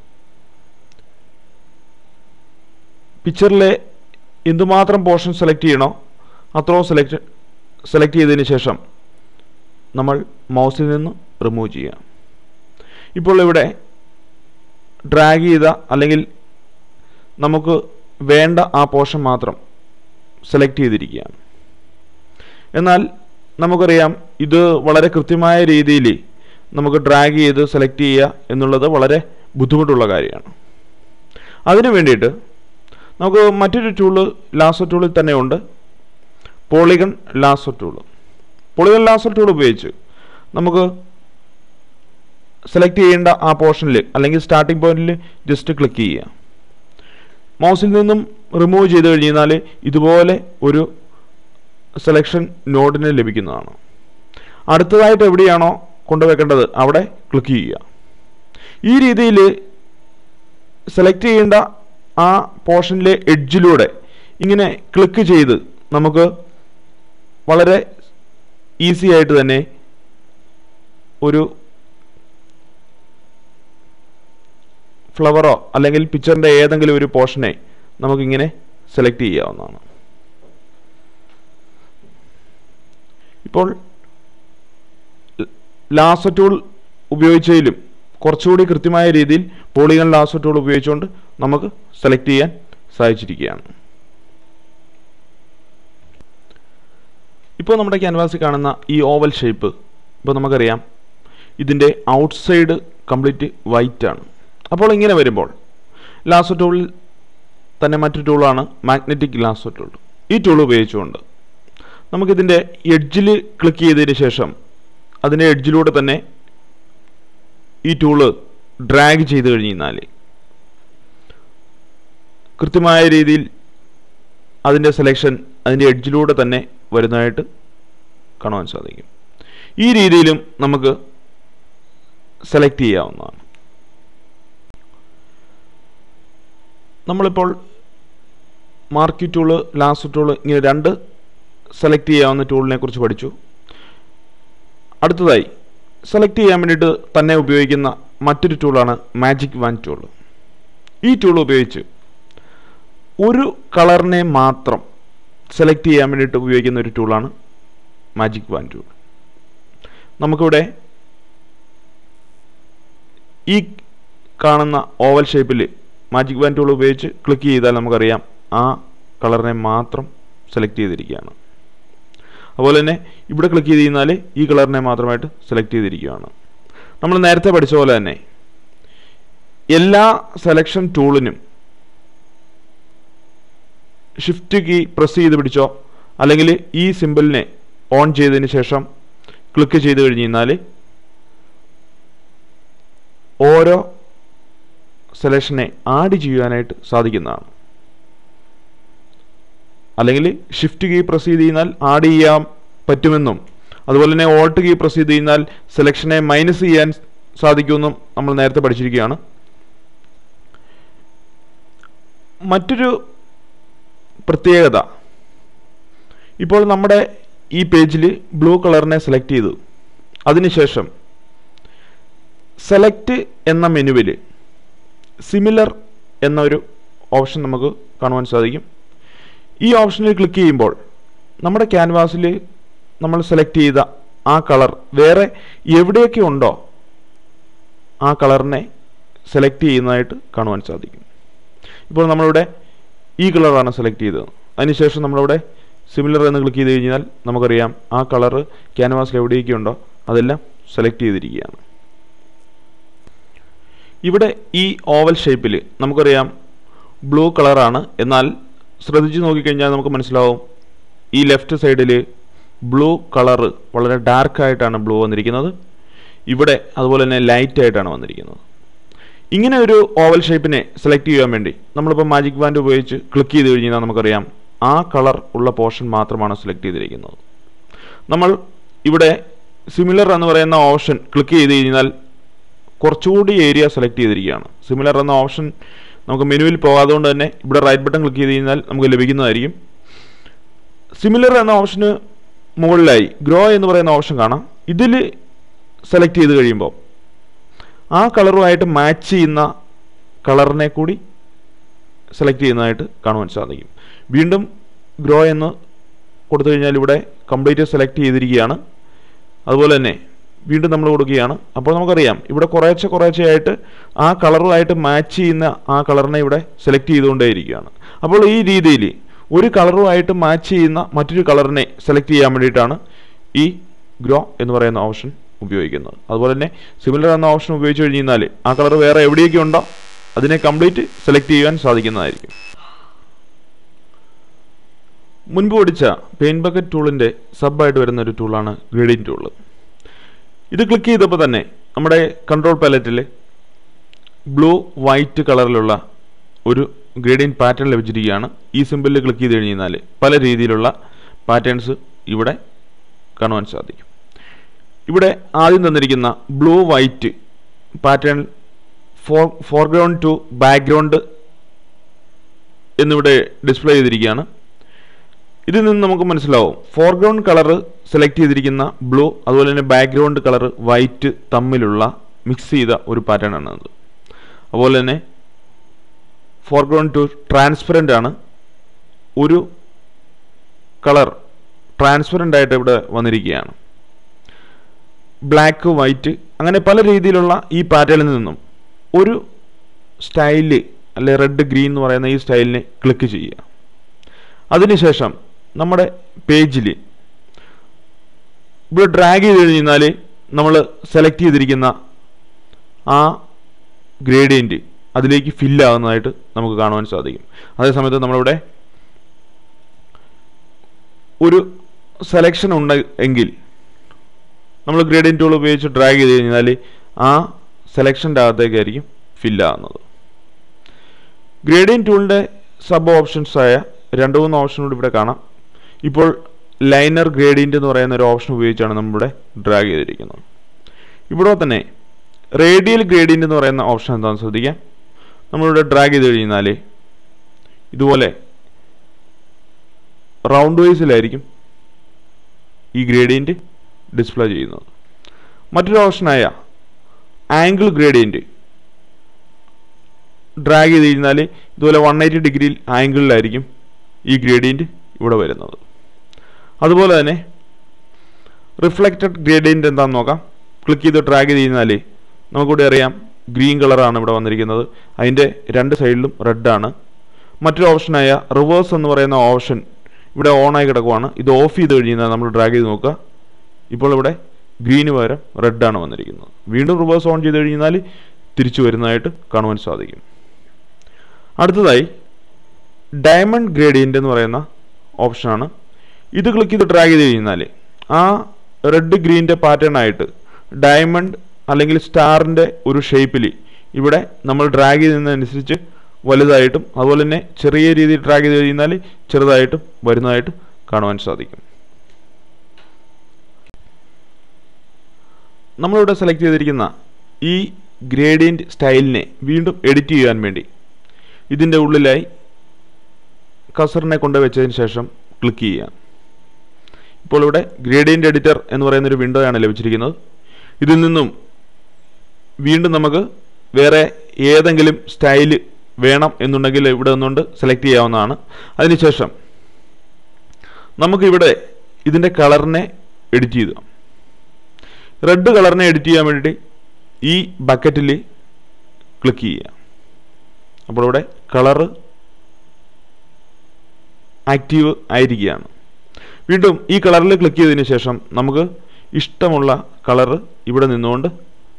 പിക്ചറിലെ എന്തുമാത്രം പോർഷൻ സെലക്ട് ചെയ്യണോ അത്രയും സെലക്ട് സെലക്ട് ചെയ്തതിന് ശേഷം നമ്മൾ മൗസിൽ നിന്ന് റിമൂവ് ചെയ്യാം ഇപ്പോൾ ഇവിടെ ഡ്രാഗ് ചെയ്ത അല്ലെങ്കിൽ നമുക്ക് വേണ്ട ആ പോർഷൻ മാത്രം സെലക്ട് ചെയ്തിരിക്കുകയാണ് എന്നാൽ നമുക്കറിയാം ഇത് വളരെ കൃത്യമായ രീതിയിൽ നമുക്ക് ഡ്രാഗ് ചെയ്ത് സെലക്ട് ചെയ്യുക എന്നുള്ളത് വളരെ ബുദ്ധിമുട്ടുള്ള കാര്യമാണ് അതിനു വേണ്ടിയിട്ട് നമുക്ക് മറ്റൊരു ടൂള് ലാസോ ടൂളിൽ തന്നെ ഉണ്ട് polygon lasso tool polygon lasso tool ഉപയോഗിച്ച് നമുക്ക് സെലക്ട് ചെയ്യേണ്ട ആ പോർഷനിൽ അല്ലെങ്കിൽ സ്റ്റാർട്ടിംഗ് പോയിന്റിൽ ജസ്റ്റ് ക്ലിക്ക് ചെയ്യുക മൗസിൽ നിന്നും റിമൂവ് ചെയ്ത് കഴിഞ്ഞാൽ ഇതുപോലെ ഒരു സെലക്ഷൻ നോഡിന് ലഭിക്കുന്നതാണ് അടുത്തതായിട്ട് എവിടെയാണോ കൊണ്ടുവെക്കേണ്ടത് അവിടെ ക്ലിക്ക് ചെയ്യുക ഈ രീതിയിൽ സെലക്ട് ചെയ്യേണ്ട ആ പോർഷനിലെ എഡ്ജിലൂടെ ഇങ്ങനെ ക്ലിക്ക് ചെയ്ത് നമുക്ക് വളരെ ഈസി ആയിട്ട് തന്നെ ഒരു ഫ്ലവറോ അല്ലെങ്കിൽ പിക്ചറിൻ്റെ ഏതെങ്കിലും ഒരു പോർഷനെ നമുക്കിങ്ങനെ സെലക്ട് ചെയ്യാവുന്നതാണ് ഇപ്പോൾ ലാസോ ടൂൾ ഉപയോഗിച്ചതിലും കുറച്ചുകൂടി കൃത്യമായ രീതിയിൽ പോളിഗൺ ലാസോ ടൂൾ ഉപയോഗിച്ചുകൊണ്ട് നമുക്ക് സെലക്ട് ചെയ്യാൻ സാധിച്ചിരിക്കുകയാണ് ഇപ്പോൾ നമ്മുടെ ക്യാൻവാസിൽ കാണുന്ന ഈ ഓവൽ ഷേപ്പ് ഇപ്പോൾ നമുക്കറിയാം ഇതിൻ്റെ ഔട്ട്സൈഡ് കംപ്ലീറ്റ് വൈറ്റ് ആണ് അപ്പോൾ ഇങ്ങനെ വരുമ്പോൾ ലാസോ ടൂളിൽ തന്നെ മറ്റൊരു ടൂളാണ് മാഗ്നറ്റിക് ലാസോ ടൂൾ ഈ ടൂൾ ഉപയോഗിച്ചുകൊണ്ട് നമുക്കിതിൻ്റെ എഡ്ജിൽ ക്ലിക്ക് ചെയ്തതിന് ശേഷം അതിൻ്റെ എഡ്ജിലൂടെ തന്നെ ഈ ടൂള് ഡ്രാഗ് ചെയ്ത് കഴിഞ്ഞാൽ കൃത്യമായ രീതിയിൽ അതിൻ്റെ സെലക്ഷൻ അതിൻ്റെ എഡ്ജിലൂടെ തന്നെ വരുന്നതായിട്ട് കാണുവാൻ സാധിക്കും ഈ രീതിയിലും നമുക്ക് സെലക്ട് ചെയ്യാവുന്നതാണ് നമ്മളിപ്പോൾ മാർക്കി ടൂള് ലാസ്റ്റ് ടൂള് ഇങ്ങനെ രണ്ട് സെലക്ട് ചെയ്യാവുന്ന ടൂളിനെ കുറിച്ച് പഠിച്ചു അടുത്തതായി സെലക്ട് ചെയ്യാൻ വേണ്ടിയിട്ട് തന്നെ ഉപയോഗിക്കുന്ന മറ്റൊരു ടൂളാണ് മാജിക് വാൻ ടൂൾ ഈ ടൂൾ ഉപയോഗിച്ച് ഒരു കളറിനെ മാത്രം സെലക്ട് ചെയ്യാൻ വേണ്ടിയിട്ട് ഉപയോഗിക്കുന്ന ഒരു ടൂളാണ് മാജിക് വാൻ ടൂൾ നമുക്കിവിടെ ഈ കാണുന്ന ഓവൽ ഷേപ്പിൽ മാജിക് വാൻ ടൂൾ ഉപയോഗിച്ച് ക്ലിക്ക് ചെയ്താൽ നമുക്കറിയാം ആ കളറിനെ മാത്രം സെലക്ട് ചെയ്തിരിക്കുകയാണ് അതുപോലെ തന്നെ ഇവിടെ ക്ലിക്ക് ചെയ്ത് കഴിഞ്ഞാൽ ഈ കളറിനെ മാത്രമായിട്ട് സെലക്ട് ചെയ്തിരിക്കുകയാണ് നമ്മൾ നേരത്തെ പഠിച്ച പോലെ തന്നെ എല്ലാ സെലക്ഷൻ ടൂളിനും ഷിഫ്റ്റ് കീ പ്രസ് ചെയ്ത് പിടിച്ചോ അല്ലെങ്കിൽ ഈ സിമ്പിളിനെ ഓൺ ചെയ്തതിന് ശേഷം ക്ലിക്ക് ചെയ്ത് കഴിഞ്ഞ് കഴിഞ്ഞാൽ ഓരോ സെലക്ഷനെ ആഡ് ചെയ്യാനായിട്ട് സാധിക്കുന്നതാണ് അല്ലെങ്കിൽ ഷിഫ്റ്റ് കീ പ്രസ് ചെയ്ത് കഴിഞ്ഞാൽ ആഡ് ചെയ്യാൻ പറ്റുമെന്നും അതുപോലെ തന്നെ ഓൾട്ട് കീ പ്രസ് ചെയ്ത് കഴിഞ്ഞാൽ സെലക്ഷനെ മൈനസ് ചെയ്യാൻ സാധിക്കുമെന്നും നമ്മൾ നേരത്തെ പഠിച്ചിരിക്കുകയാണ് മറ്റൊരു പ്രത്യേകത ഇപ്പോൾ നമ്മുടെ ഈ പേജിൽ ബ്ലൂ കളറിനെ സെലക്ട് ചെയ്തു അതിനുശേഷം സെലക്ട് എന്ന മെനുവിൽ സിമിലർ എന്നൊരു ഓപ്ഷൻ നമുക്ക് കാണുവാൻ സാധിക്കും ഈ ഓപ്ഷനിൽ ക്ലിക്ക് ചെയ്യുമ്പോൾ നമ്മുടെ ക്യാൻവാസിൽ നമ്മൾ സെലക്ട് ചെയ്ത ആ കളർ വേറെ എവിടെയൊക്കെ ഉണ്ടോ ആ കളറിനെ സെലക്ട് ചെയ്യുന്നതായിട്ട് കാണുവാൻ സാധിക്കും ഇപ്പോൾ നമ്മളിവിടെ ഈ കളറാണ് സെലക്ട് ചെയ്തത് അതിനുശേഷം നമ്മളിവിടെ സിമിലർ എന്ന് ക്ലിക്ക് ചെയ്ത് കഴിഞ്ഞാൽ നമുക്കറിയാം ആ കളറ് ക്യാൻവാസിൽ എവിടെയൊക്കെ ഉണ്ടോ അതെല്ലാം സെലക്ട് ചെയ്തിരിക്കുകയാണ് ഇവിടെ ഈ ഓവൽ ഷേപ്പിൽ നമുക്കറിയാം ബ്ലൂ കളറാണ് എന്നാൽ ശ്രദ്ധിച്ച് നോക്കിക്കഴിഞ്ഞാൽ നമുക്ക് മനസ്സിലാവും ഈ ലെഫ്റ്റ് സൈഡിൽ ബ്ലൂ കളറ് വളരെ ഡാർക്കായിട്ടാണ് ബ്ലൂ വന്നിരിക്കുന്നത് ഇവിടെ അതുപോലെ തന്നെ ലൈറ്റ് ആയിട്ടാണ് വന്നിരിക്കുന്നത് ഇങ്ങനെ ഒരു ഓവൽ ഷേപ്പിനെ സെലക്ട് ചെയ്യാൻ വേണ്ടി നമ്മളിപ്പോൾ മാജിക് ബാൻഡ് ഉപയോഗിച്ച് ക്ലിക്ക് ചെയ്ത് കഴിഞ്ഞാൽ നമുക്കറിയാം ആ കളർ ഉള്ള പോർഷൻ മാത്രമാണ് സെലക്ട് ചെയ്തിരിക്കുന്നത് നമ്മൾ ഇവിടെ സിമിലർ എന്ന് പറയുന്ന ഓപ്ഷൻ ക്ലിക്ക് ചെയ്ത് കഴിഞ്ഞാൽ കുറച്ചുകൂടി ഏരിയ സെലക്ട് ചെയ്തിരിക്കുകയാണ് സിമിലർ എന്ന ഓപ്ഷൻ നമുക്ക് മെനുവിൽ പോകാതെ കൊണ്ട് തന്നെ ഇവിടെ റൈറ്റ് ബട്ടൺ ക്ലിക്ക് ചെയ്ത് കഴിഞ്ഞാൽ നമുക്ക് ലഭിക്കുന്നതായിരിക്കും സിമിലർ എന്ന ഓപ്ഷന് മുകളിലായി ഗ്രോ എന്ന് പറയുന്ന ഓപ്ഷൻ കാണാം ഇതിൽ സെലക്ട് ചെയ്ത് കഴിയുമ്പോൾ ആ കളറുമായിട്ട് മാച്ച് ചെയ്യുന്ന കളറിനെ കൂടി സെലക്ട് ചെയ്യുന്നതായിട്ട് കാണുവാൻ സാധിക്കും വീണ്ടും ഗ്രോ എന്ന് കൊടുത്തു കഴിഞ്ഞാൽ ഇവിടെ കംപ്ലീറ്റ് സെലക്ട് ചെയ്തിരിക്കുകയാണ് അതുപോലെ തന്നെ വീണ്ടും നമ്മൾ കൊടുക്കുകയാണ് അപ്പോൾ നമുക്കറിയാം ഇവിടെ കുറേശ്ശെ കുറേശ്ശെ ആയിട്ട് ആ കളറുമായിട്ട് മാച്ച് ചെയ്യുന്ന ആ കളറിനെ ഇവിടെ സെലക്ട് ചെയ്തുകൊണ്ടേയിരിക്കുകയാണ് അപ്പോൾ ഈ രീതിയിൽ ഒരു കളറുമായിട്ട് മാച്ച് ചെയ്യുന്ന മറ്റൊരു കളറിനെ സെലക്ട് ചെയ്യാൻ വേണ്ടിയിട്ടാണ് ഈ ഗ്രോ എന്ന് പറയുന്ന ഓപ്ഷൻ ഉപയോഗിക്കുന്നത് അതുപോലെ തന്നെ സിമിലർ എന്ന ഓപ്ഷൻ ഉപയോഗിച്ച് കഴിഞ്ഞാൽ ആ കളർ വേറെ എവിടെയൊക്കെ ഉണ്ടോ അതിനെ കംപ്ലീറ്റ് സെലക്ട് ചെയ്യാൻ സാധിക്കുന്നതായിരിക്കും മുൻപ് പഠിച്ച പെയിൻ ബക്കറ്റ് ടൂളിൻ്റെ സബായിട്ട് വരുന്ന ഒരു ടൂളാണ് ഗ്രേഡിങ് ടൂള് ഇത് ക്ലിക്ക് ചെയ്തപ്പോൾ തന്നെ നമ്മുടെ കൺട്രോൾ പാലറ്റിൽ ബ്ലൂ വൈറ്റ് കളറിലുള്ള ഒരു ഗ്രേഡിയൻ പാറ്റേൺ ലഭിച്ചിരിക്കുകയാണ് ഈ സിമ്പിളിൽ ക്ലിക്ക് ചെയ്ത് കഴിഞ്ഞാൽ പല രീതിയിലുള്ള പാറ്റേൺസ് ഇവിടെ കാണുവാൻ സാധിക്കും ഇവിടെ ആദ്യം തന്നിരിക്കുന്ന blue white pattern for foreground to background എന്നിവിടെ ഡിസ്പ്ലേ ചെയ്തിരിക്കുകയാണ് ഇതിൽ നിന്ന് നമുക്ക് മനസ്സിലാവും ഫോർഗ്രൗണ്ട് കളറ് സെലക്ട് ചെയ്തിരിക്കുന്ന ബ്ലൂ അതുപോലെ തന്നെ ബാക്ക്ഗ്രൗണ്ട് കളർ വൈറ്റ് തമ്മിലുള്ള മിക്സ് ചെയ്ത ഒരു പാറ്റേൺ ആണ് അത് അതുപോലെ തന്നെ ഫോർഗ്രൗണ്ട് ടു ട്രാൻസ്പെറൻ്റ് ആണ് ഒരു കളർ ട്രാൻസ്പെറൻ്റ് ആയിട്ട് ഇവിടെ വന്നിരിക്കുകയാണ് ബ്ലാക്ക് വൈറ്റ് അങ്ങനെ പല രീതിയിലുള്ള ഈ പാറ്റേണിൽ നിന്നും ഒരു സ്റ്റൈല് അല്ലെ റെഡ് ഗ്രീൻ എന്ന് പറയുന്ന ഈ സ്റ്റൈലിനെ ക്ലിക്ക് ചെയ്യുക അതിനുശേഷം നമ്മുടെ പേജിൽ ഇവിടെ ഡ്രാഗ് ചെയ്ത് കഴിഞ്ഞാൽ നമ്മൾ സെലക്ട് ചെയ്തിരിക്കുന്ന ആ ഗ്രേഡിയൻറ്റ് അതിലേക്ക് ഫില്ലാകുന്നതായിട്ട് നമുക്ക് കാണുവാൻ സാധിക്കും അതേസമയത്ത് നമ്മളിവിടെ ഒരു സെലക്ഷൻ ഉണ്ട് എങ്കിൽ നമ്മൾ ഗ്രേഡിയൻ ടൂൾ ഉപയോഗിച്ച് ഡ്രാഗ് ചെയ്ത് കഴിഞ്ഞാൽ ആ സെലക്ഷൻ്റെ അകത്തേക്കായിരിക്കും ഫില്ലാകുന്നത് ഗ്രേഡിയൻ ടൂളിൻ്റെ സബ് ഓപ്ഷൻസ് ആയ രണ്ട് മൂന്ന് ഓപ്ഷൻ കൂടി ഇവിടെ കാണാം ഇപ്പോൾ ലൈനർ ഗ്രേഡിയൻ്റ് എന്ന് പറയുന്ന ഒരു ഓപ്ഷൻ ഉപയോഗിച്ചാണ് നമ്മളിവിടെ ഡ്രാഗ് ചെയ്തിരിക്കുന്നത് ഇവിടെ തന്നെ റേഡിയൽ ഗ്രേഡിയൻ്റ് എന്ന് പറയുന്ന ഓപ്ഷൻ എന്താണെന്ന് ശ്രദ്ധിക്കാം നമ്മളിവിടെ ഡ്രാഗ് ചെയ്ത് കഴിഞ്ഞാൽ ഇതുപോലെ റൗണ്ട് വൈസിലായിരിക്കും ഈ ഗ്രേഡിയൻറ്റ് ഡിസ്പ്ലേ ചെയ്യുന്നത് മറ്റൊരു ഓപ്ഷനായ ആംഗിൾ ഗ്രേഡിയൻറ്റ് ഡ്രാഗ് ചെയ്ത് കഴിഞ്ഞാൽ ഇതുപോലെ വൺ എയ്റ്റി ഡിഗ്രിയിൽ ആംഗിളിലായിരിക്കും ഈ ഗ്രേഡിയൻറ്റ് ഇവിടെ വരുന്നത് അതുപോലെ തന്നെ റിഫ്ലക്റ്റഡ് ഗ്രേഡിയൻറ്റ് എന്താണെന്ന് നോക്കാം ക്ലിക്ക് ചെയ്ത് ഡ്രാഗ് ചെയ്ത് കഴിഞ്ഞാൽ നമുക്കിവിടെ അറിയാം ഗ്രീൻ കളറാണ് ഇവിടെ വന്നിരിക്കുന്നത് അതിൻ്റെ രണ്ട് സൈഡിലും റെഡാണ് മറ്റൊരു ഓപ്ഷനായ റിവേഴ്സ് എന്ന് പറയുന്ന ഓപ്ഷൻ ഇവിടെ ഓണായി കിടക്കുവാണ് ഇത് ഓഫ് ചെയ്ത് കഴിഞ്ഞാൽ നമ്മൾ ഡ്രാഗ് ചെയ്ത് നോക്കുക ഇപ്പോൾ ഇവിടെ ഗ്രീന് പകരം റെഡാണ് വന്നിരിക്കുന്നത് വീണ്ടും റിവേഴ്സ് ഓൺ ചെയ്ത് കഴിഞ്ഞാൽ തിരിച്ചു വരുന്നതായിട്ട് കാണുവാൻ സാധിക്കും അടുത്തതായി ഡയമണ്ട് ഗ്രേഡിയൻ്റ് എന്ന് പറയുന്ന ഓപ്ഷനാണ് ഇത് ക്ലിക്ക് ചെയ്ത് ഡ്രാഗ് ചെയ്ത് കഴിഞ്ഞാൽ ആ റെഡ് ഗ്രീൻ്റെ പാറ്റേൺ ആയിട്ട് ഡയമണ്ട് അല്ലെങ്കിൽ സ്റ്റാറിൻ്റെ ഒരു ഷേപ്പിൽ ഇവിടെ നമ്മൾ ഡ്രാഗ് ചെയ്യുന്നതനുസരിച്ച് വലുതായിട്ടും അതുപോലെ തന്നെ ചെറിയ രീതിയിൽ ഡ്രാഗ് ചെയ്ത് കഴിഞ്ഞാൽ ചെറുതായിട്ടും വരുന്നതായിട്ട് കാണുവാൻ സാധിക്കും നമ്മളിവിടെ സെലക്ട് ചെയ്തിരിക്കുന്ന ഈ ഗ്രേഡിയൻറ്റ് സ്റ്റൈലിനെ വീണ്ടും എഡിറ്റ് ചെയ്യാൻ വേണ്ടി ഇതിൻ്റെ ഉള്ളിലായി കസറിനെ കൊണ്ട് വെച്ചതിന് ശേഷം ക്ലിക്ക് ചെയ്യാം ഇപ്പോൾ ഇവിടെ ഗ്രേഡിയൻ്റ് എഡിറ്റർ എന്ന് പറയുന്ന ഒരു വിൻഡോ ആണ് ലഭിച്ചിരിക്കുന്നത് ഇതിൽ നിന്നും വീണ്ടും നമുക്ക് വേറെ ഏതെങ്കിലും സ്റ്റൈല് വേണം എന്നുണ്ടെങ്കിൽ ഇവിടെ നിന്നുകൊണ്ട് സെലക്ട് ചെയ്യാവുന്നതാണ് അതിനുശേഷം നമുക്കിവിടെ ഇതിൻ്റെ കളറിനെ എഡിറ്റ് ചെയ്തു റെഡ് കളറിനെ എഡിറ്റ് ചെയ്യാൻ വേണ്ടി ഈ ബക്കറ്റിൽ ക്ലിക്ക് ചെയ്യുക അപ്പോൾ ഇവിടെ കളറ് ആക്റ്റീവ് ആയിരിക്കുകയാണ് വീണ്ടും ഈ കളറിൽ ക്ലിക്ക് ചെയ്തതിന് ശേഷം നമുക്ക് ഇഷ്ടമുള്ള കളറ് ഇവിടെ നിന്നുകൊണ്ട്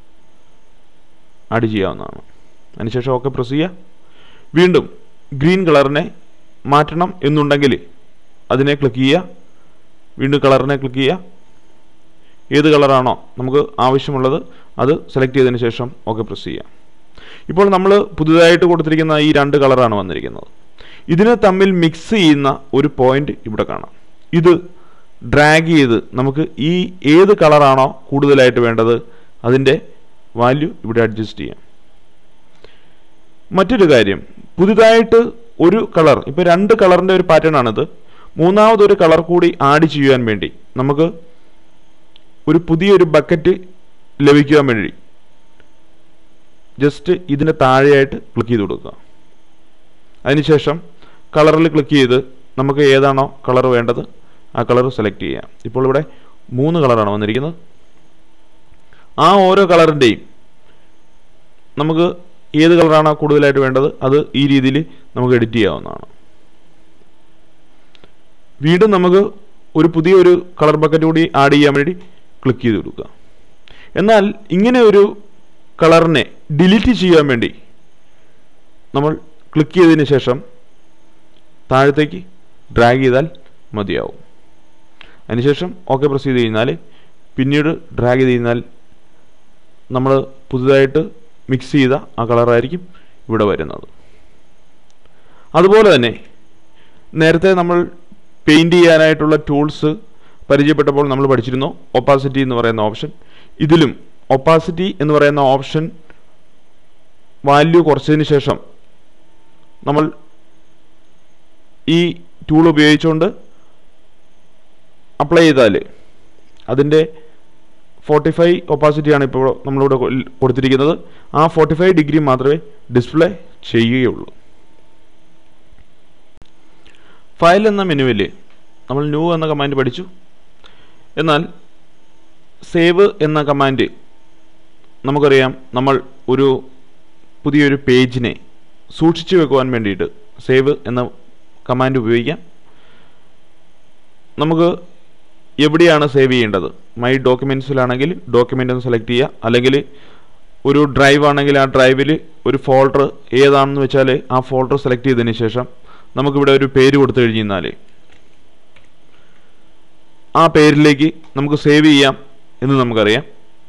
ആഡ് ചെയ്യാവുന്നതാണ് അതിനുശേഷം ഓക്കെ പ്രസ് ചെയ്യുക വീണ്ടും ഗ്രീൻ കളറിനെ മാറ്റണം എന്നുണ്ടെങ്കിൽ അതിനെ ക്ലിക്ക് ചെയ്യുക വീണ്ടും കളറിനെ ക്ലിക്ക് ചെയ്യുക ഏത് കളറാണോ നമുക്ക് ആവശ്യമുള്ളത് അത് സെലക്ട് ചെയ്തതിന് ശേഷം ഓക്കെ പ്രസ് ചെയ്യുക ഇപ്പോൾ നമ്മൾ പുതുതായിട്ട് കൊടുത്തിരിക്കുന്ന ഈ രണ്ട് കളറാണ് വന്നിരിക്കുന്നത് ഇതിനെ തമ്മിൽ മിക്സ് ചെയ്യുന്ന ഒരു പോയിന്റ് ഇവിടെ കാണാം ഇത് ഡ്രാഗ് ചെയ്ത് നമുക്ക് ഈ ഏത് കളറാണോ കൂടുതലായിട്ട് വേണ്ടത് അതിൻ്റെ വാല്യൂ ഇവിടെ അഡ്ജസ്റ്റ് ചെയ്യാം മറ്റൊരു കാര്യം പുതുതായിട്ട് ഒരു കളർ ഇപ്പോൾ രണ്ട് കളറിൻ്റെ ഒരു പാറ്റേൺ ആണിത് മൂന്നാമതൊരു കളർ കൂടി ആഡ് ചെയ്യാൻ വേണ്ടി നമുക്ക് ഒരു പുതിയൊരു ബക്കറ്റ് ലഭിക്കുവാൻ വേണ്ടി ജസ്റ്റ് ഇതിന് താഴെയായിട്ട് ക്ലിക്ക് ചെയ്ത് കൊടുക്കുക അതിനുശേഷം കളറിൽ ക്ലിക്ക് ചെയ്ത് നമുക്ക് ഏതാണോ കളർ വേണ്ടത് ആ കളർ സെലക്ട് ചെയ്യാം ഇപ്പോൾ ഇവിടെ മൂന്ന് കളറാണ് വന്നിരിക്കുന്നത് ആ ഓരോ കളറിൻ്റെയും നമുക്ക് ഏത് കളറാണോ കൂടുതലായിട്ട് വേണ്ടത് അത് ഈ രീതിയിൽ നമുക്ക് എഡിറ്റ് ചെയ്യാവുന്നതാണ് വീണ്ടും നമുക്ക് ഒരു പുതിയൊരു കളർ ബക്കറ്റ് കൂടി ആഡ് ചെയ്യാൻ വേണ്ടി ക്ലിക്ക് ചെയ്ത് കൊടുക്കുക എന്നാൽ ഇങ്ങനെ ഒരു കളറിനെ ഡിലീറ്റ് ചെയ്യാൻ വേണ്ടി നമ്മൾ ക്ലിക്ക് ചെയ്തതിന് ശേഷം താഴത്തേക്ക് ഡ്രാഗ് ചെയ്താൽ മതിയാവും അതിനുശേഷം ഓക്കെ പ്രസ് ചെയ്ത് കഴിഞ്ഞാൽ പിന്നീട് ഡ്രാഗ് ചെയ്ത് കഴിഞ്ഞാൽ നമ്മൾ പുതുതായിട്ട് മിക്സ് ചെയ്ത ആ കളറായിരിക്കും ഇവിടെ വരുന്നത് അതുപോലെ തന്നെ നേരത്തെ നമ്മൾ പെയിൻറ് ചെയ്യാനായിട്ടുള്ള ടൂൾസ് പരിചയപ്പെട്ടപ്പോൾ നമ്മൾ പഠിച്ചിരുന്നു ഒപ്പാസിറ്റി എന്ന് പറയുന്ന ഓപ്ഷൻ ഇതിലും ഒപ്പാസിറ്റി എന്ന് പറയുന്ന ഓപ്ഷൻ വാല്യൂ കുറച്ചതിന് ശേഷം നമ്മൾ ഈ ടൂൾ ഉപയോഗിച്ചുകൊണ്ട് അപ്ലൈ ചെയ്താൽ അതിൻ്റെ ഫോർട്ടി ഫൈവ് ഒപ്പാസിറ്റിയാണ് ഇപ്പോൾ നമ്മളിവിടെ കൊ- കൊടുത്തിരിക്കുന്നത് ആ ഫോർട്ടി ഫൈവ് ഡിഗ്രി മാത്രമേ ഡിസ്പ്ലേ ചെയ്യുകയുള്ളൂ ഫയൽ എന്ന മെനുവിൽ നമ്മൾ ന്യൂ എന്ന കമാൻഡ് പഠിച്ചു എന്നാൽ സേവ് എന്ന കമാൻഡ് നമുക്കറിയാം നമ്മൾ ഒരു പുതിയൊരു പേജിനെ സൂക്ഷിച്ചു വെക്കുവാൻ വേണ്ടിയിട്ട് സേവ് എന്ന കമാൻഡ് ഉപയോഗിക്കാം നമുക്ക് എവിടെയാണ് സേവ് ചെയ്യേണ്ടത് മൈ ഡോക്യുമെൻറ്റ്സിലാണെങ്കിൽ ഡോക്യുമെൻ്റ് ഒന്ന് സെലക്ട് ചെയ്യുക അല്ലെങ്കിൽ ഒരു ഡ്രൈവ് ആണെങ്കിൽ ആ ഡ്രൈവിൽ ഒരു ഫോൾഡർ ഏതാണെന്ന് വെച്ചാൽ ആ ഫോൾഡർ സെലക്ട് ചെയ്തതിന് ശേഷം നമുക്കിവിടെ ഒരു പേര് കൊടുത്തു കഴിഞ്ഞാൽ ആ പേരിലേക്ക് നമുക്ക് സേവ് ചെയ്യാം എന്ന് നമുക്കറിയാം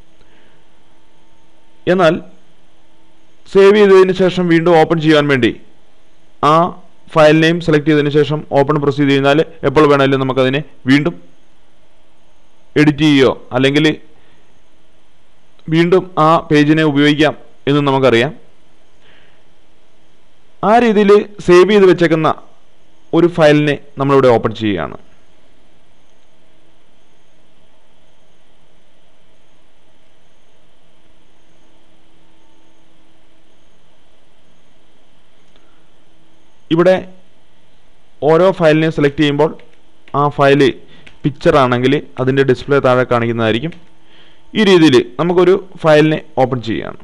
എന്നാൽ സേവ് ചെയ്തതിന് ശേഷം വീണ്ടും ഓപ്പൺ ചെയ്യാൻ വേണ്ടി ആ ഫയൽ നെയിം സെലക്ട് ചെയ്തതിന് ശേഷം ഓപ്പൺ പ്രസ് ചെയ്ത് കഴിഞ്ഞാൽ എപ്പോൾ വേണമെങ്കിലും നമുക്കതിനെ വീണ്ടും എഡിറ്റ് ചെയ്യുകയോ അല്ലെങ്കിൽ വീണ്ടും ആ പേജിനെ ഉപയോഗിക്കാം എന്ന് നമുക്കറിയാം ആ രീതിയിൽ സേവ് ചെയ്ത് വെച്ചേക്കുന്ന ഒരു ഫയലിനെ നമ്മളിവിടെ ഓപ്പൺ ചെയ്യുകയാണ് ഇവിടെ ഓരോ ഫയലിനെയും സെലക്ട് ചെയ്യുമ്പോൾ ആ ഫയൽ പിക്ചർ ആണെങ്കിൽ അതിൻ്റെ ഡിസ്പ്ലേ താഴെ കാണിക്കുന്നതായിരിക്കും ഈ രീതിയിൽ നമുക്കൊരു ഫയലിനെ ഓപ്പൺ ചെയ്യുകയാണ്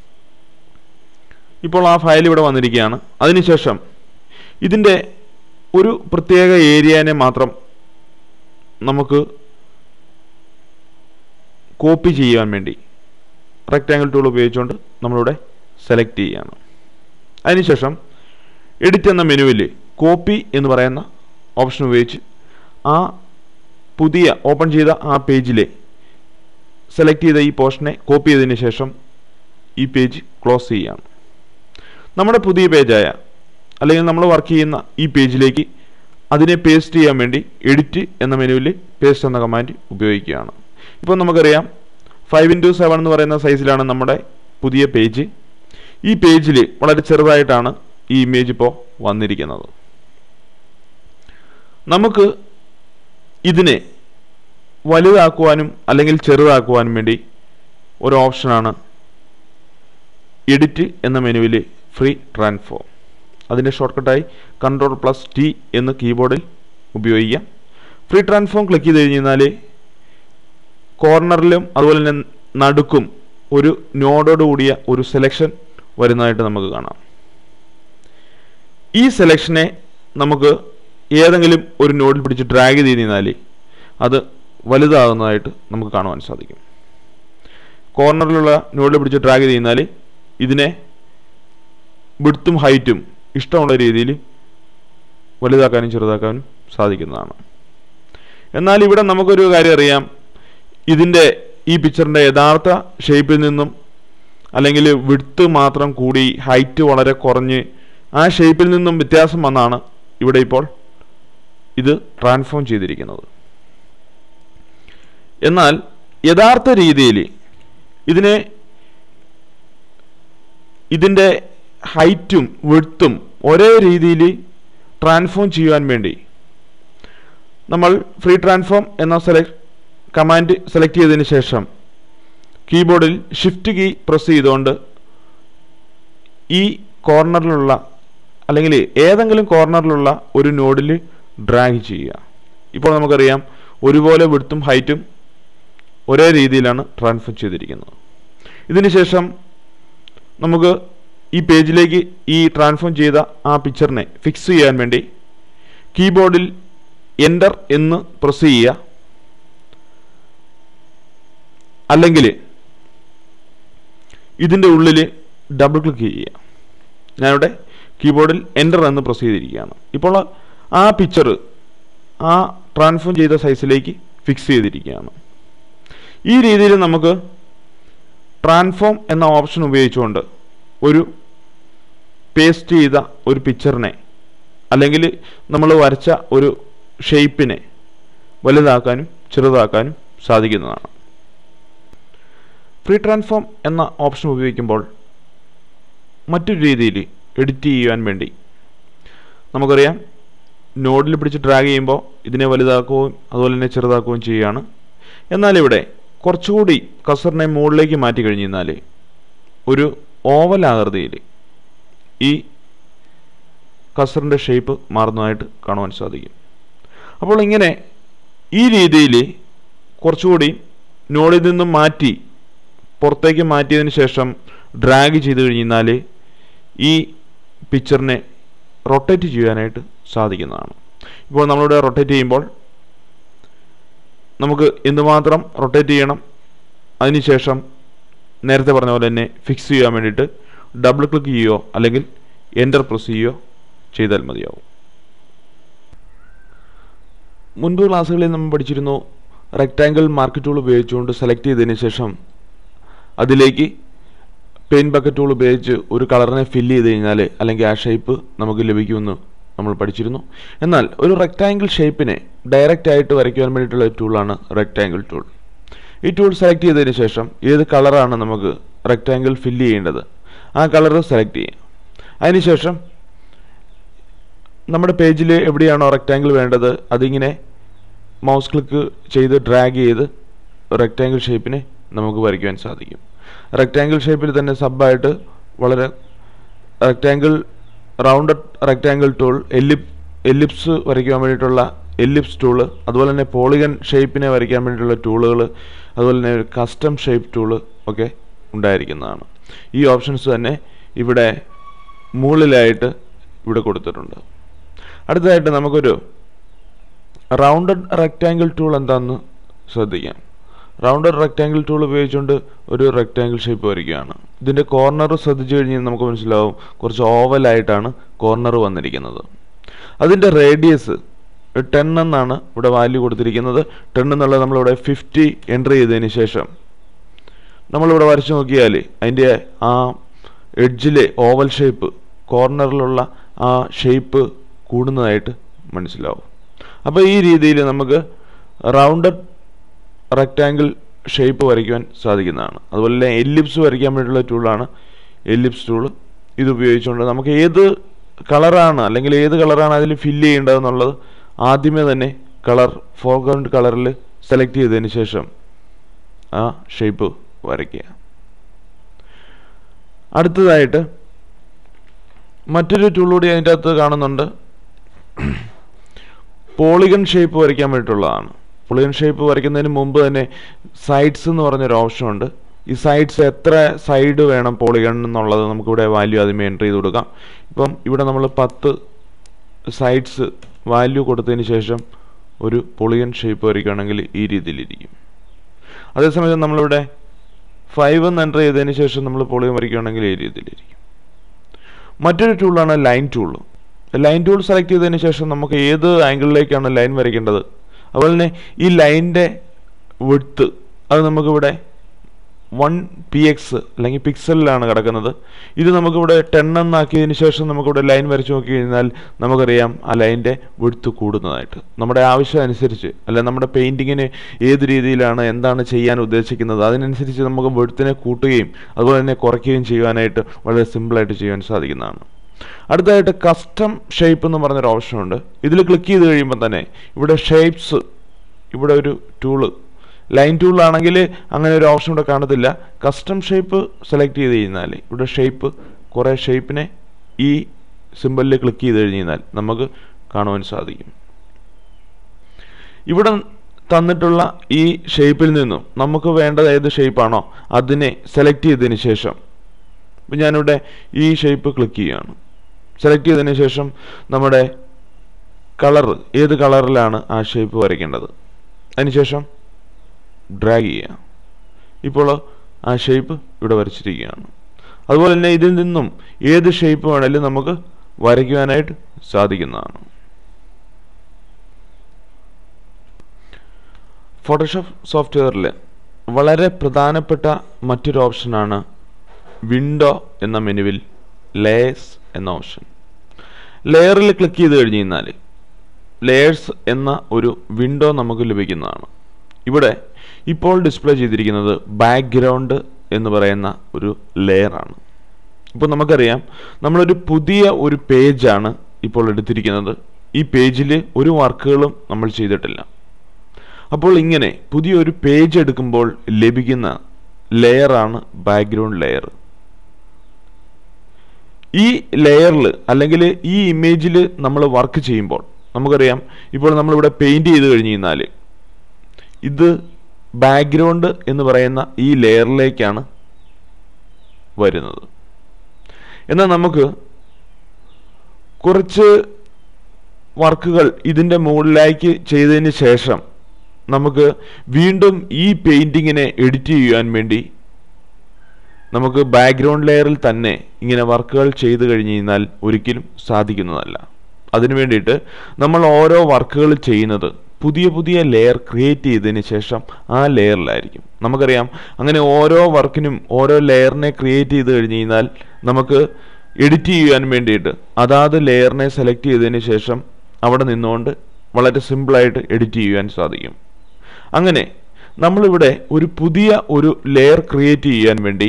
ഇപ്പോൾ ആ ഫയൽ ഇവിടെ വന്നിരിക്കുകയാണ് അതിനുശേഷം ഇതിൻ്റെ ഒരു പ്രത്യേക ഏരിയനെ മാത്രം നമുക്ക് കോപ്പി ചെയ്യാൻ വേണ്ടി റെക്റ്റാങ്കിൾ ടൂൾ ഉപയോഗിച്ചുകൊണ്ട് നമ്മളിവിടെ സെലക്ട് ചെയ്യുകയാണ് അതിനുശേഷം എഡിറ്റ് എന്ന മെനുവിൽ കോപ്പി എന്ന് പറയുന്ന ഓപ്ഷൻ ഉപയോഗിച്ച് ആ പുതിയ ഓപ്പൺ ചെയ്ത ആ പേജിലെ സെലക്ട് ചെയ്ത ഈ പോർഷനെ കോപ്പി ചെയ്തതിന് ശേഷം ഈ പേജ് ക്ലോസ് ചെയ്യുകയാണ് നമ്മുടെ പുതിയ പേജായ അല്ലെങ്കിൽ നമ്മൾ വർക്ക് ചെയ്യുന്ന ഈ പേജിലേക്ക് അതിനെ പേസ്റ്റ് ചെയ്യാൻ വേണ്ടി എഡിറ്റ് എന്ന മെനുവിൽ പേസ്റ്റ് എന്ന കമാൻഡ് ഉപയോഗിക്കുകയാണ് ഇപ്പോൾ നമുക്കറിയാം ഫൈവ് ഇൻറ്റു സെവൻ എന്ന് പറയുന്ന സൈസിലാണ് നമ്മുടെ പുതിയ പേജ് ഈ പേജിൽ വളരെ ചെറുതായിട്ടാണ് ഈ ഇമേജ് ഇപ്പോൾ വന്നിരിക്കുന്നത് നമുക്ക് ഇതിനെ വലുതാക്കുവാനും അല്ലെങ്കിൽ ചെറുതാക്കുവാനും വേണ്ടി ഒരു ഓപ്ഷനാണ് എഡിറ്റ് എന്ന മെനുവിൽ ഫ്രീ ട്രാൻസ്ഫോം അതിൻ്റെ ഷോർട്ട്കട്ടായി കൺട്രോൾ പ്ലസ് ടി എന്ന് കീബോർഡിൽ ഉപയോഗിക്കാം ഫ്രീ ട്രാൻസ്ഫോം ക്ലിക്ക് ചെയ്ത് കഴിഞ്ഞാൽ കോർണറിലും അതുപോലെ തന്നെ നടുക്കും ഒരു നോഡോട് കൂടിയ ഒരു സെലക്ഷൻ വരുന്നതായിട്ട് നമുക്ക് കാണാം ഈ സെലക്ഷനെ നമുക്ക് ഏതെങ്കിലും ഒരു നോഡിൽ പിടിച്ച് ഡ്രാഗ് ചെയ്ത് കഴിഞ്ഞാൽ അത് വലുതാകുന്നതായിട്ട് നമുക്ക് കാണുവാൻ സാധിക്കും കോർണറിലുള്ള നോഡിൽ പിടിച്ച് ഡ്രാഗ് ചെയ്ത് കഴിഞ്ഞാൽ ഇതിനെ വിടുത്തും ഹൈറ്റും ഇഷ്ടമുള്ള രീതിയിൽ വലുതാക്കാനും ചെറുതാക്കാനും സാധിക്കുന്നതാണ് എന്നാൽ ഇവിടെ നമുക്കൊരു കാര്യം അറിയാം ഇതിൻ്റെ ഈ പിക്ചറിൻ്റെ യഥാർത്ഥ ഷേപ്പിൽ നിന്നും അല്ലെങ്കിൽ വിടുത്ത് മാത്രം കൂടി ഹൈറ്റ് വളരെ കുറഞ്ഞ് ആ ഷേപ്പിൽ നിന്നും വ്യത്യാസം വന്നാണ് ഇവിടെ ഇപ്പോൾ ഇത് ട്രാൻസ്ഫോം ചെയ്തിരിക്കുന്നത് എന്നാൽ യഥാർത്ഥ രീതിയിൽ ഇതിനെ ഇതിൻ്റെ ഹൈറ്റും വിടുത്തും ഒരേ രീതിയിൽ ട്രാൻസ്ഫോം ചെയ്യുവാൻ വേണ്ടി നമ്മൾ ഫ്രീ ട്രാൻസ്ഫോം എന്ന സെലക്ട് കമാൻഡ് സെലക്ട് ചെയ്തതിന് ശേഷം കീബോർഡിൽ ഷിഫ്റ്റ് കീ പ്രസ് ചെയ്തുകൊണ്ട് ഈ കോർണറിലുള്ള അല്ലെങ്കിൽ ഏതെങ്കിലും കോർണറിലുള്ള ഒരു നോഡിൽ ഡ്രാഗ് ചെയ്യുക ഇപ്പോൾ നമുക്കറിയാം ഒരുപോലെ വിടുത്തും ഹൈറ്റും ഒരേ രീതിയിലാണ് ട്രാൻസ്ഫർ ചെയ്തിരിക്കുന്നത് ഇതിന് ശേഷം നമുക്ക് ഈ പേജിലേക്ക് ഈ ട്രാൻസ്ഫോം ചെയ്ത ആ പിക്ചറിനെ ഫിക്സ് ചെയ്യാൻ വേണ്ടി കീബോർഡിൽ എൻ്റർ എന്ന് പ്രസ് ചെയ്യുക അല്ലെങ്കിൽ ഇതിൻ്റെ ഉള്ളിൽ ഡബിൾ ക്ലിക്ക് ചെയ്യുക ഞാനിവിടെ കീബോർഡിൽ എൻ്റർ എന്ന് പ്രസ് ചെയ്തിരിക്കുകയാണ് ഇപ്പോൾ ആ പിക്ചർ ആ ട്രാൻസ്ഫോം ചെയ്ത സൈസിലേക്ക് ഫിക്സ് ചെയ്തിരിക്കുകയാണ് ഈ രീതിയിൽ നമുക്ക് ട്രാൻസ്ഫോം എന്ന ഓപ്ഷൻ ഉപയോഗിച്ചുകൊണ്ട് ഒരു പേസ്റ്റ് ചെയ്ത ഒരു പിക്ചറിനെ അല്ലെങ്കിൽ നമ്മൾ വരച്ച ഒരു ഷേപ്പിനെ വലുതാക്കാനും ചെറുതാക്കാനും സാധിക്കുന്നതാണ് ഫ്രീ ട്രാൻസ്ഫോം എന്ന ഓപ്ഷൻ ഉപയോഗിക്കുമ്പോൾ മറ്റൊരു രീതിയിൽ എഡിറ്റ് ചെയ്യുവാൻ വേണ്ടി നമുക്കറിയാം നോഡിൽ പിടിച്ച് ഡ്രാഗ് ചെയ്യുമ്പോൾ ഇതിനെ വലുതാക്കുകയും അതുപോലെ തന്നെ ചെറുതാക്കുകയും ചെയ്യുകയാണ് എന്നാൽ ഇവിടെ കുറച്ചുകൂടി കസറിനെ മുകളിലേക്ക് മാറ്റി കഴിഞ്ഞ് കഴിഞ്ഞാൽ ഒരു ഓവൽ ആകൃതിയിൽ ഈ കസറിൻ്റെ ഷേപ്പ് മാറുന്നതായിട്ട് കാണുവാൻ സാധിക്കും അപ്പോൾ ഇങ്ങനെ ഈ രീതിയിൽ കുറച്ചുകൂടി നോഡിൽ നിന്നും മാറ്റി പുറത്തേക്ക് മാറ്റിയതിന് ശേഷം ഡ്രാഗ് ചെയ്ത് കഴിഞ്ഞാൽ ഈ പിക്ചറിനെ റൊട്ടേറ്റ് ചെയ്യാനായിട്ട് സാധിക്കുന്നതാണ് ഇപ്പോൾ നമ്മളിവിടെ റൊട്ടേറ്റ് ചെയ്യുമ്പോൾ നമുക്ക് എന്തുമാത്രം റൊട്ടേറ്റ് ചെയ്യണം അതിനുശേഷം നേരത്തെ പറഞ്ഞ പോലെ തന്നെ ഫിക്സ് ചെയ്യാൻ വേണ്ടിയിട്ട് ഡബിൾ ക്ലിക്ക് ചെയ്യുകയോ അല്ലെങ്കിൽ എൻ്റർ പ്രസ് ചെയ്യുകയോ ചെയ്താൽ മതിയാവും മുൻപ് ക്ലാസ്സുകളിൽ നമ്മൾ പഠിച്ചിരുന്നു റെക്റ്റാങ്കിൾ മാർക്ക് ടൂൾ ഉപയോഗിച്ചുകൊണ്ട് സെലക്ട് ചെയ്തതിന് ശേഷം അതിലേക്ക് പെയിൻ ബക്കറ്റ് ടൂൾ ഉപയോഗിച്ച് ഒരു കളറിനെ ഫില്ല് ചെയ്ത് കഴിഞ്ഞാൽ അല്ലെങ്കിൽ ആ ഷേപ്പ് നമുക്ക് ലഭിക്കുമെന്ന് നമ്മൾ പഠിച്ചിരുന്നു എന്നാൽ ഒരു റെക്റ്റാങ്കിൾ ഷേപ്പിനെ ഡയറക്റ്റ് ആയിട്ട് വരയ്ക്കുവാൻ വേണ്ടിയിട്ടുള്ള ടൂളാണ് റെക്റ്റാങ്കിൾ ടൂൾ ഈ ടൂൾ സെലക്ട് ചെയ്തതിന് ശേഷം ഏത് കളറാണ് നമുക്ക് റെക്റ്റാങ്കിൾ ഫില്ല് ചെയ്യേണ്ടത് ആ കളർ സെലക്ട് ചെയ്യാം അതിനുശേഷം നമ്മുടെ പേജിൽ എവിടെയാണോ റെക്റ്റാങ്കിൾ വേണ്ടത് അതിങ്ങനെ മൗസ് ക്ലിക്ക് ചെയ്ത് ഡ്രാഗ് ചെയ്ത് റെക്റ്റാങ്കിൾ ഷേപ്പിനെ നമുക്ക് വരയ്ക്കുവാൻ സാധിക്കും റെക്റ്റാങ്കിൾ ഷേപ്പിൽ തന്നെ സബായിട്ട് വളരെ റെക്റ്റാങ്കിൾ റൗണ്ടഡ് റെക്റ്റാങ്കിൾ ടൂൾ എല്ലിപ് എല്ലിപ്സ് വരയ്ക്കാൻ വേണ്ടിയിട്ടുള്ള എല്ലിപ്സ് ടൂള് അതുപോലെ തന്നെ പോളിഗൺ ഷേപ്പിനെ വരയ്ക്കാൻ വേണ്ടിയിട്ടുള്ള ടൂളുകൾ അതുപോലെ തന്നെ ഒരു കസ്റ്റം ഷേപ്പ് ടൂള് ഒക്കെ ഉണ്ടായിരിക്കുന്നതാണ് ഈ ഓപ്ഷൻസ് തന്നെ ഇവിടെ മുകളിലായിട്ട് ഇവിടെ കൊടുത്തിട്ടുണ്ട് അടുത്തതായിട്ട് നമുക്കൊരു റൗണ്ടഡ് റെക്റ്റാങ്കിൾ ടൂൾ എന്താണെന്ന് ശ്രദ്ധിക്കാം റൗണ്ടഡ് റെക്റ്റാങ്കിൾ ടൂൾ ഉപയോഗിച്ചുകൊണ്ട് ഒരു റെക്റ്റാങ്കിൾ ഷേപ്പ് വരയ്ക്കുകയാണ് ഇതിൻ്റെ കോർണർ ശ്രദ്ധിച്ചു കഴിഞ്ഞാൽ നമുക്ക് മനസ്സിലാവും കുറച്ച് ഓവലായിട്ടാണ് കോർണർ വന്നിരിക്കുന്നത് അതിൻ്റെ റേഡിയസ് ടെൻ എന്നാണ് ഇവിടെ വാല്യൂ കൊടുത്തിരിക്കുന്നത് ടെൻ എന്നുള്ളത് നമ്മളിവിടെ ഫിഫ്റ്റി എൻ്റർ ചെയ്തതിന് ശേഷം നമ്മളിവിടെ വരച്ചു നോക്കിയാൽ അതിൻ്റെ ആ എഡ്ജിലെ ഓവൽ ഷേപ്പ് കോർണറിലുള്ള ആ ഷേപ്പ് കൂടുന്നതായിട്ട് മനസ്സിലാവും അപ്പോൾ ഈ രീതിയിൽ നമുക്ക് റൗണ്ടഡ് റെക്റ്റാങ്കിൾ ഷേപ്പ് വരയ്ക്കുവാൻ സാധിക്കുന്നതാണ് അതുപോലെ തന്നെ എല്ലിപ്സ് വരയ്ക്കാൻ വേണ്ടിയിട്ടുള്ള ടൂളാണ് എല്ലിപ്സ് ടൂൾ ഇത് ഉപയോഗിച്ചുകൊണ്ട് നമുക്ക് ഏത് കളറാണ് അല്ലെങ്കിൽ ഏത് കളറാണ് അതിൽ ഫില്ല് ചെയ്യേണ്ടതെന്നുള്ളത് ആദ്യമേ തന്നെ കളർ ഫോർഗ്രൗണ്ട് കളറിൽ സെലക്ട് ചെയ്തതിന് ശേഷം ആ ഷേപ്പ് വരയ്ക്കുക അടുത്തതായിട്ട് മറ്റൊരു ടൂൾ കൂടി അതിൻ്റെ അകത്ത് കാണുന്നുണ്ട് പോളിഗൺ ഷേപ്പ് വരയ്ക്കാൻ വേണ്ടിയിട്ടുള്ളതാണ് പോളിഗൺ ഷേപ്പ് വരയ്ക്കുന്നതിന് മുമ്പ് തന്നെ സൈഡ്സ് എന്ന് പറഞ്ഞൊരു ഓപ്ഷൻ ഉണ്ട് ഈ സൈഡ്സ് എത്ര സൈഡ് വേണം പോളിഗൺ എന്നുള്ളത് നമുക്കിവിടെ വാല്യൂ ആദ്യമേ എൻ്റർ ചെയ്ത് കൊടുക്കാം ഇപ്പം ഇവിടെ നമ്മൾ പത്ത് സൈഡ്സ് വാല്യൂ കൊടുത്തതിന് ശേഷം ഒരു പോളിഗൺ ഷേപ്പ് വരയ്ക്കുകയാണെങ്കിൽ ഈ രീതിയിലിരിക്കും അതേസമയം നമ്മളിവിടെ ഫൈവ് എന്ന് എൻ്റർ ചെയ്തതിന് ശേഷം നമ്മൾ പോളിഗൺ വരയ്ക്കുകയാണെങ്കിൽ ഈ രീതിയിലിരിക്കും മറ്റൊരു ടൂളാണ് line tool line tool select ചെയ്തതിന് ശേഷം നമുക്ക് ഏത് ആംഗിളിലേക്കാണ് ലൈൻ വരയ്ക്കേണ്ടത് അതുപോലെ തന്നെ ഈ ലൈനിൻ്റെ വിട്ത്ത് അത് നമുക്കിവിടെ വൺ പി എക്സ് അല്ലെങ്കിൽ പിക്സലിലാണ് കിടക്കുന്നത് ഇത് നമുക്കിവിടെ ടെൻ എന്നാക്കിയതിന് ശേഷം നമുക്കിവിടെ ലൈൻ വരച്ച് നോക്കി കഴിഞ്ഞാൽ നമുക്കറിയാം ആ ലൈൻ്റെ വിടുത്ത് കൂടുന്നതായിട്ട് നമ്മുടെ ആവശ്യം അനുസരിച്ച് അല്ല നമ്മുടെ പെയിൻറ്റിങ്ങിന് ഏത് രീതിയിലാണ് എന്താണ് ചെയ്യാൻ ഉദ്ദേശിക്കുന്നത് അതിനനുസരിച്ച് നമുക്ക് വിടുത്തിനെ കൂട്ടുകയും അതുപോലെ തന്നെ കുറയ്ക്കുകയും ചെയ്യുവാനായിട്ട് വളരെ സിമ്പിളായിട്ട് ചെയ്യാൻ സാധിക്കുന്നതാണ് അടുത്തതായിട്ട് കസ്റ്റം ഷേപ്പ് എന്ന് പറഞ്ഞൊരു ഓപ്ഷൻ ഉണ്ട് ഇതിൽ ക്ലിക്ക് ചെയ്ത് കഴിയുമ്പോൾ തന്നെ ഇവിടെ ഷേപ്സ് ഇവിടെ ഒരു ടൂള് ലൈൻ ടൂളാണെങ്കിൽ അങ്ങനെ ഒരു ഓപ്ഷൻ ഇവിടെ കാണത്തില്ല കസ്റ്റം ഷേപ്പ് സെലക്ട് ചെയ്ത് കഴിഞ്ഞാൽ ഇവിടെ ഷേപ്പ് കുറേ ഷേപ്പിനെ ഈ സിമ്പലിൽ ക്ലിക്ക് ചെയ്ത് കഴിഞ്ഞാൽ നമുക്ക് കാണുവാൻ സാധിക്കും ഇവിടെ തന്നിട്ടുള്ള ഈ ഷേപ്പിൽ നിന്നും നമുക്ക് വേണ്ടത് ഏത് ഷേപ്പാണോ അതിനെ സെലക്ട് ചെയ്തതിന് ശേഷം ഇപ്പം ഞാനിവിടെ ഈ ഷേപ്പ് ക്ലിക്ക് ചെയ്യുകയാണ് സെലക്ട് ചെയ്തതിന് ശേഷം നമ്മുടെ കളർ ഏത് കളറിലാണ് ആ ഷേപ്പ് വരയ്ക്കേണ്ടത് അതിനുശേഷം ഡ്രാഗ് ചെയ്യുക ഇപ്പോൾ ആ ഷേപ്പ് ഇവിടെ വരച്ചിരിക്കുകയാണ് അതുപോലെ തന്നെ ഇതിൽ നിന്നും ഏത് ഷേപ്പ് വേണമെങ്കിലും നമുക്ക് വരയ്ക്കുവാനായിട്ട് സാധിക്കുന്നതാണ് ഫോട്ടോഷോപ്പ് സോഫ്റ്റ്വെയറിൽ വളരെ പ്രധാനപ്പെട്ട മറ്റൊരു ഓപ്ഷനാണ് വിൻഡോ എന്ന മെനുവിൽ ലേയേഴ്സ് എന്ന ഓപ്ഷൻ ലെയറിൽ ക്ലിക്ക് ചെയ്ത് കഴിഞ്ഞ് കഴിഞ്ഞാൽ ലെയേഴ്സ് എന്ന ഒരു വിൻഡോ നമുക്ക് ലഭിക്കുന്നതാണ് ഇവിടെ ഇപ്പോൾ ഡിസ്പ്ലേ ചെയ്തിരിക്കുന്നത് ബാക്ക്ഗ്രൗണ്ട് എന്ന് പറയുന്ന ഒരു ലെയറാണ് ഇപ്പോൾ നമുക്കറിയാം നമ്മളൊരു പുതിയ ഒരു പേജാണ് ഇപ്പോൾ എടുത്തിരിക്കുന്നത് ഈ പേജിൽ ഒരു വർക്കുകളും നമ്മൾ ചെയ്തിട്ടില്ല അപ്പോൾ ഇങ്ങനെ പുതിയൊരു പേജ് എടുക്കുമ്പോൾ ലഭിക്കുന്ന ലെയറാണ് ബാക്ക്ഗ്രൗണ്ട് ലെയർ ഈ ലെയറിൽ അല്ലെങ്കിൽ ഈ ഇമേജിൽ നമ്മൾ വർക്ക് ചെയ്യുമ്പോൾ നമുക്കറിയാം ഇപ്പോൾ നമ്മളിവിടെ പെയിൻറ് ചെയ്ത് കഴിഞ്ഞ് കഴിഞ്ഞാൽ ഇത് ബാക്ക്ഗ്രൗണ്ട് എന്ന് പറയുന്ന ഈ ലെയറിലേക്കാണ് വരുന്നത് എന്നാൽ നമുക്ക് കുറച്ച് വർക്കുകൾ ഇതിൻ്റെ മുകളിലേക്ക് ചെയ്തതിന് ശേഷം നമുക്ക് വീണ്ടും ഈ പെയിൻറ്റിങ്ങിനെ എഡിറ്റ് ചെയ്യാൻ വേണ്ടി നമുക്ക് ബാക്ക്ഗ്രൗണ്ട് ലെയറിൽ തന്നെ ഇങ്ങനെ വർക്കുകൾ ചെയ്തു കഴിഞ്ഞ് കഴിഞ്ഞാൽ ഒരിക്കലും സാധിക്കുന്നതല്ല അതിനു വേണ്ടിയിട്ട് നമ്മൾ ഓരോ വർക്കുകൾ ചെയ്യുന്നത് പുതിയ പുതിയ ലെയർ ക്രിയേറ്റ് ചെയ്തതിന് ശേഷം ആ ലെയറിലായിരിക്കും നമുക്കറിയാം അങ്ങനെ ഓരോ വർക്കിനും ഓരോ ലെയറിനെ ക്രിയേറ്റ് ചെയ്ത് കഴിഞ്ഞ് കഴിഞ്ഞാൽ നമുക്ക് എഡിറ്റ് ചെയ്യാൻ വേണ്ടിയിട്ട് അതാത് ലെയറിനെ സെലക്ട് ചെയ്തതിന് ശേഷം അവിടെ നിന്നുകൊണ്ട് വളരെ സിമ്പിളായിട്ട് എഡിറ്റ് ചെയ്യാൻ സാധിക്കും അങ്ങനെ നമ്മളിവിടെ ഒരു പുതിയ ഒരു ലെയർ ക്രിയേറ്റ് ചെയ്യാൻ വേണ്ടി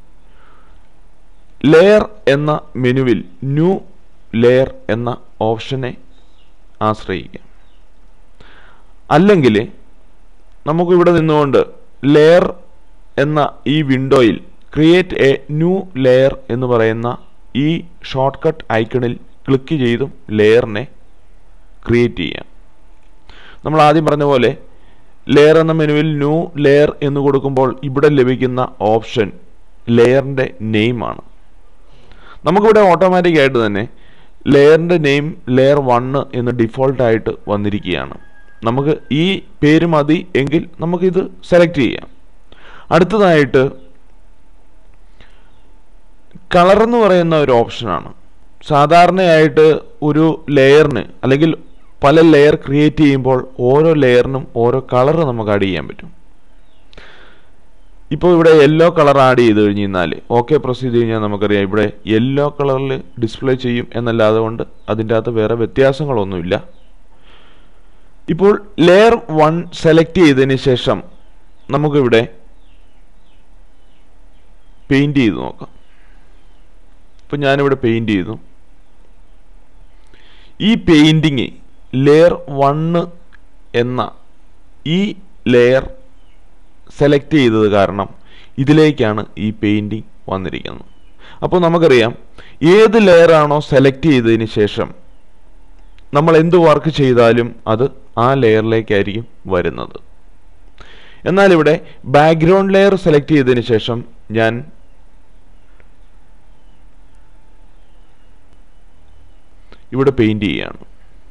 ലെയർ എന്ന മെനുവിൽ ന്യൂ ലെയർ എന്ന ഓപ്ഷനെ ആശ്രയിക്കാം അല്ലെങ്കിൽ നമുക്കിവിടെ നിന്നുകൊണ്ട് ലെയർ എന്ന ഈ വിൻഡോയിൽ ക്രിയേറ്റ് എ ന്യൂ ലെയർ എന്ന് പറയുന്ന ഈ ഷോർട്ട് കട്ട് ഐക്കണിൽ ക്ലിക്ക് ചെയ്തും ലെയറിനെ ക്രിയേറ്റ് ചെയ്യാം നമ്മൾ ആദ്യം പറഞ്ഞ പോലെ ലെയർ എന്ന മെനുവിൽ ന്യൂ ലെയർ എന്ന് കൊടുക്കുമ്പോൾ ഇവിടെ ലഭിക്കുന്ന ഓപ്ഷൻ ലെയറിൻ്റെ നെയിമാണ് നമുക്കിവിടെ ഓട്ടോമാറ്റിക് ആയിട്ട് തന്നെ ലെയറിൻ്റെ നെയിം ലെയർ വണ്ണ് എന്ന് ഡിഫോൾട്ടായിട്ട് വന്നിരിക്കുകയാണ് നമുക്ക് ഈ പേര് മതി എങ്കിൽ നമുക്കിത് സെലക്ട് ചെയ്യാം അടുത്തതായിട്ട് കളർ എന്ന് പറയുന്ന ഒരു ഓപ്ഷനാണ് സാധാരണയായിട്ട് ഒരു ലെയറിന് അല്ലെങ്കിൽ പല ലെയർ ക്രിയേറ്റ് ചെയ്യുമ്പോൾ ഓരോ ലെയറിനും ഓരോ കളർ നമുക്ക് ആഡ് ചെയ്യാൻ പറ്റും ഇപ്പോൾ ഇവിടെ യെല്ലോ കളർ ആഡ് ചെയ്ത് കഴിഞ്ഞ് കഴിഞ്ഞാൽ ഓക്കെ പ്രസ് ചെയ്ത് കഴിഞ്ഞാൽ നമുക്കറിയാം ഇവിടെ യെല്ലോ കളറിൽ ഡിസ്പ്ലേ ചെയ്യും എന്നല്ലാതെ കൊണ്ട് അതിൻ്റെ അകത്ത് വേറെ വ്യത്യാസങ്ങളൊന്നുമില്ല ഇപ്പോൾ ലെയർ വൺ സെലക്ട് ചെയ്തതിന് ശേഷം നമുക്കിവിടെ പെയിൻറ് ചെയ്ത് നോക്കാം ഇപ്പം ഞാനിവിടെ പെയിൻറ് ചെയ്തു ഈ പെയിൻറ്റിങ് ലെയർ വണ്ണ് എന്ന ഈ ലെയർ സെലക്ട് ചെയ്തത് കാരണം ഇതിലേക്കാണ് ഈ പെയിൻറ്റിങ് വന്നിരിക്കുന്നത് അപ്പോൾ നമുക്കറിയാം ഏത് ലെയറാണോ സെലക്ട് ചെയ്തതിന് ശേഷം നമ്മൾ എന്ത് വർക്ക് ചെയ്താലും അത് ആ ലെയറിലേക്കായിരിക്കും വരുന്നത് എന്നാൽ ഇവിടെ ബാക്ക്ഗ്രൗണ്ട് ലെയർ സെലക്ട് ചെയ്തതിന് ശേഷം ഞാൻ ഇവിടെ പെയിൻറ് ചെയ്യുകയാണ്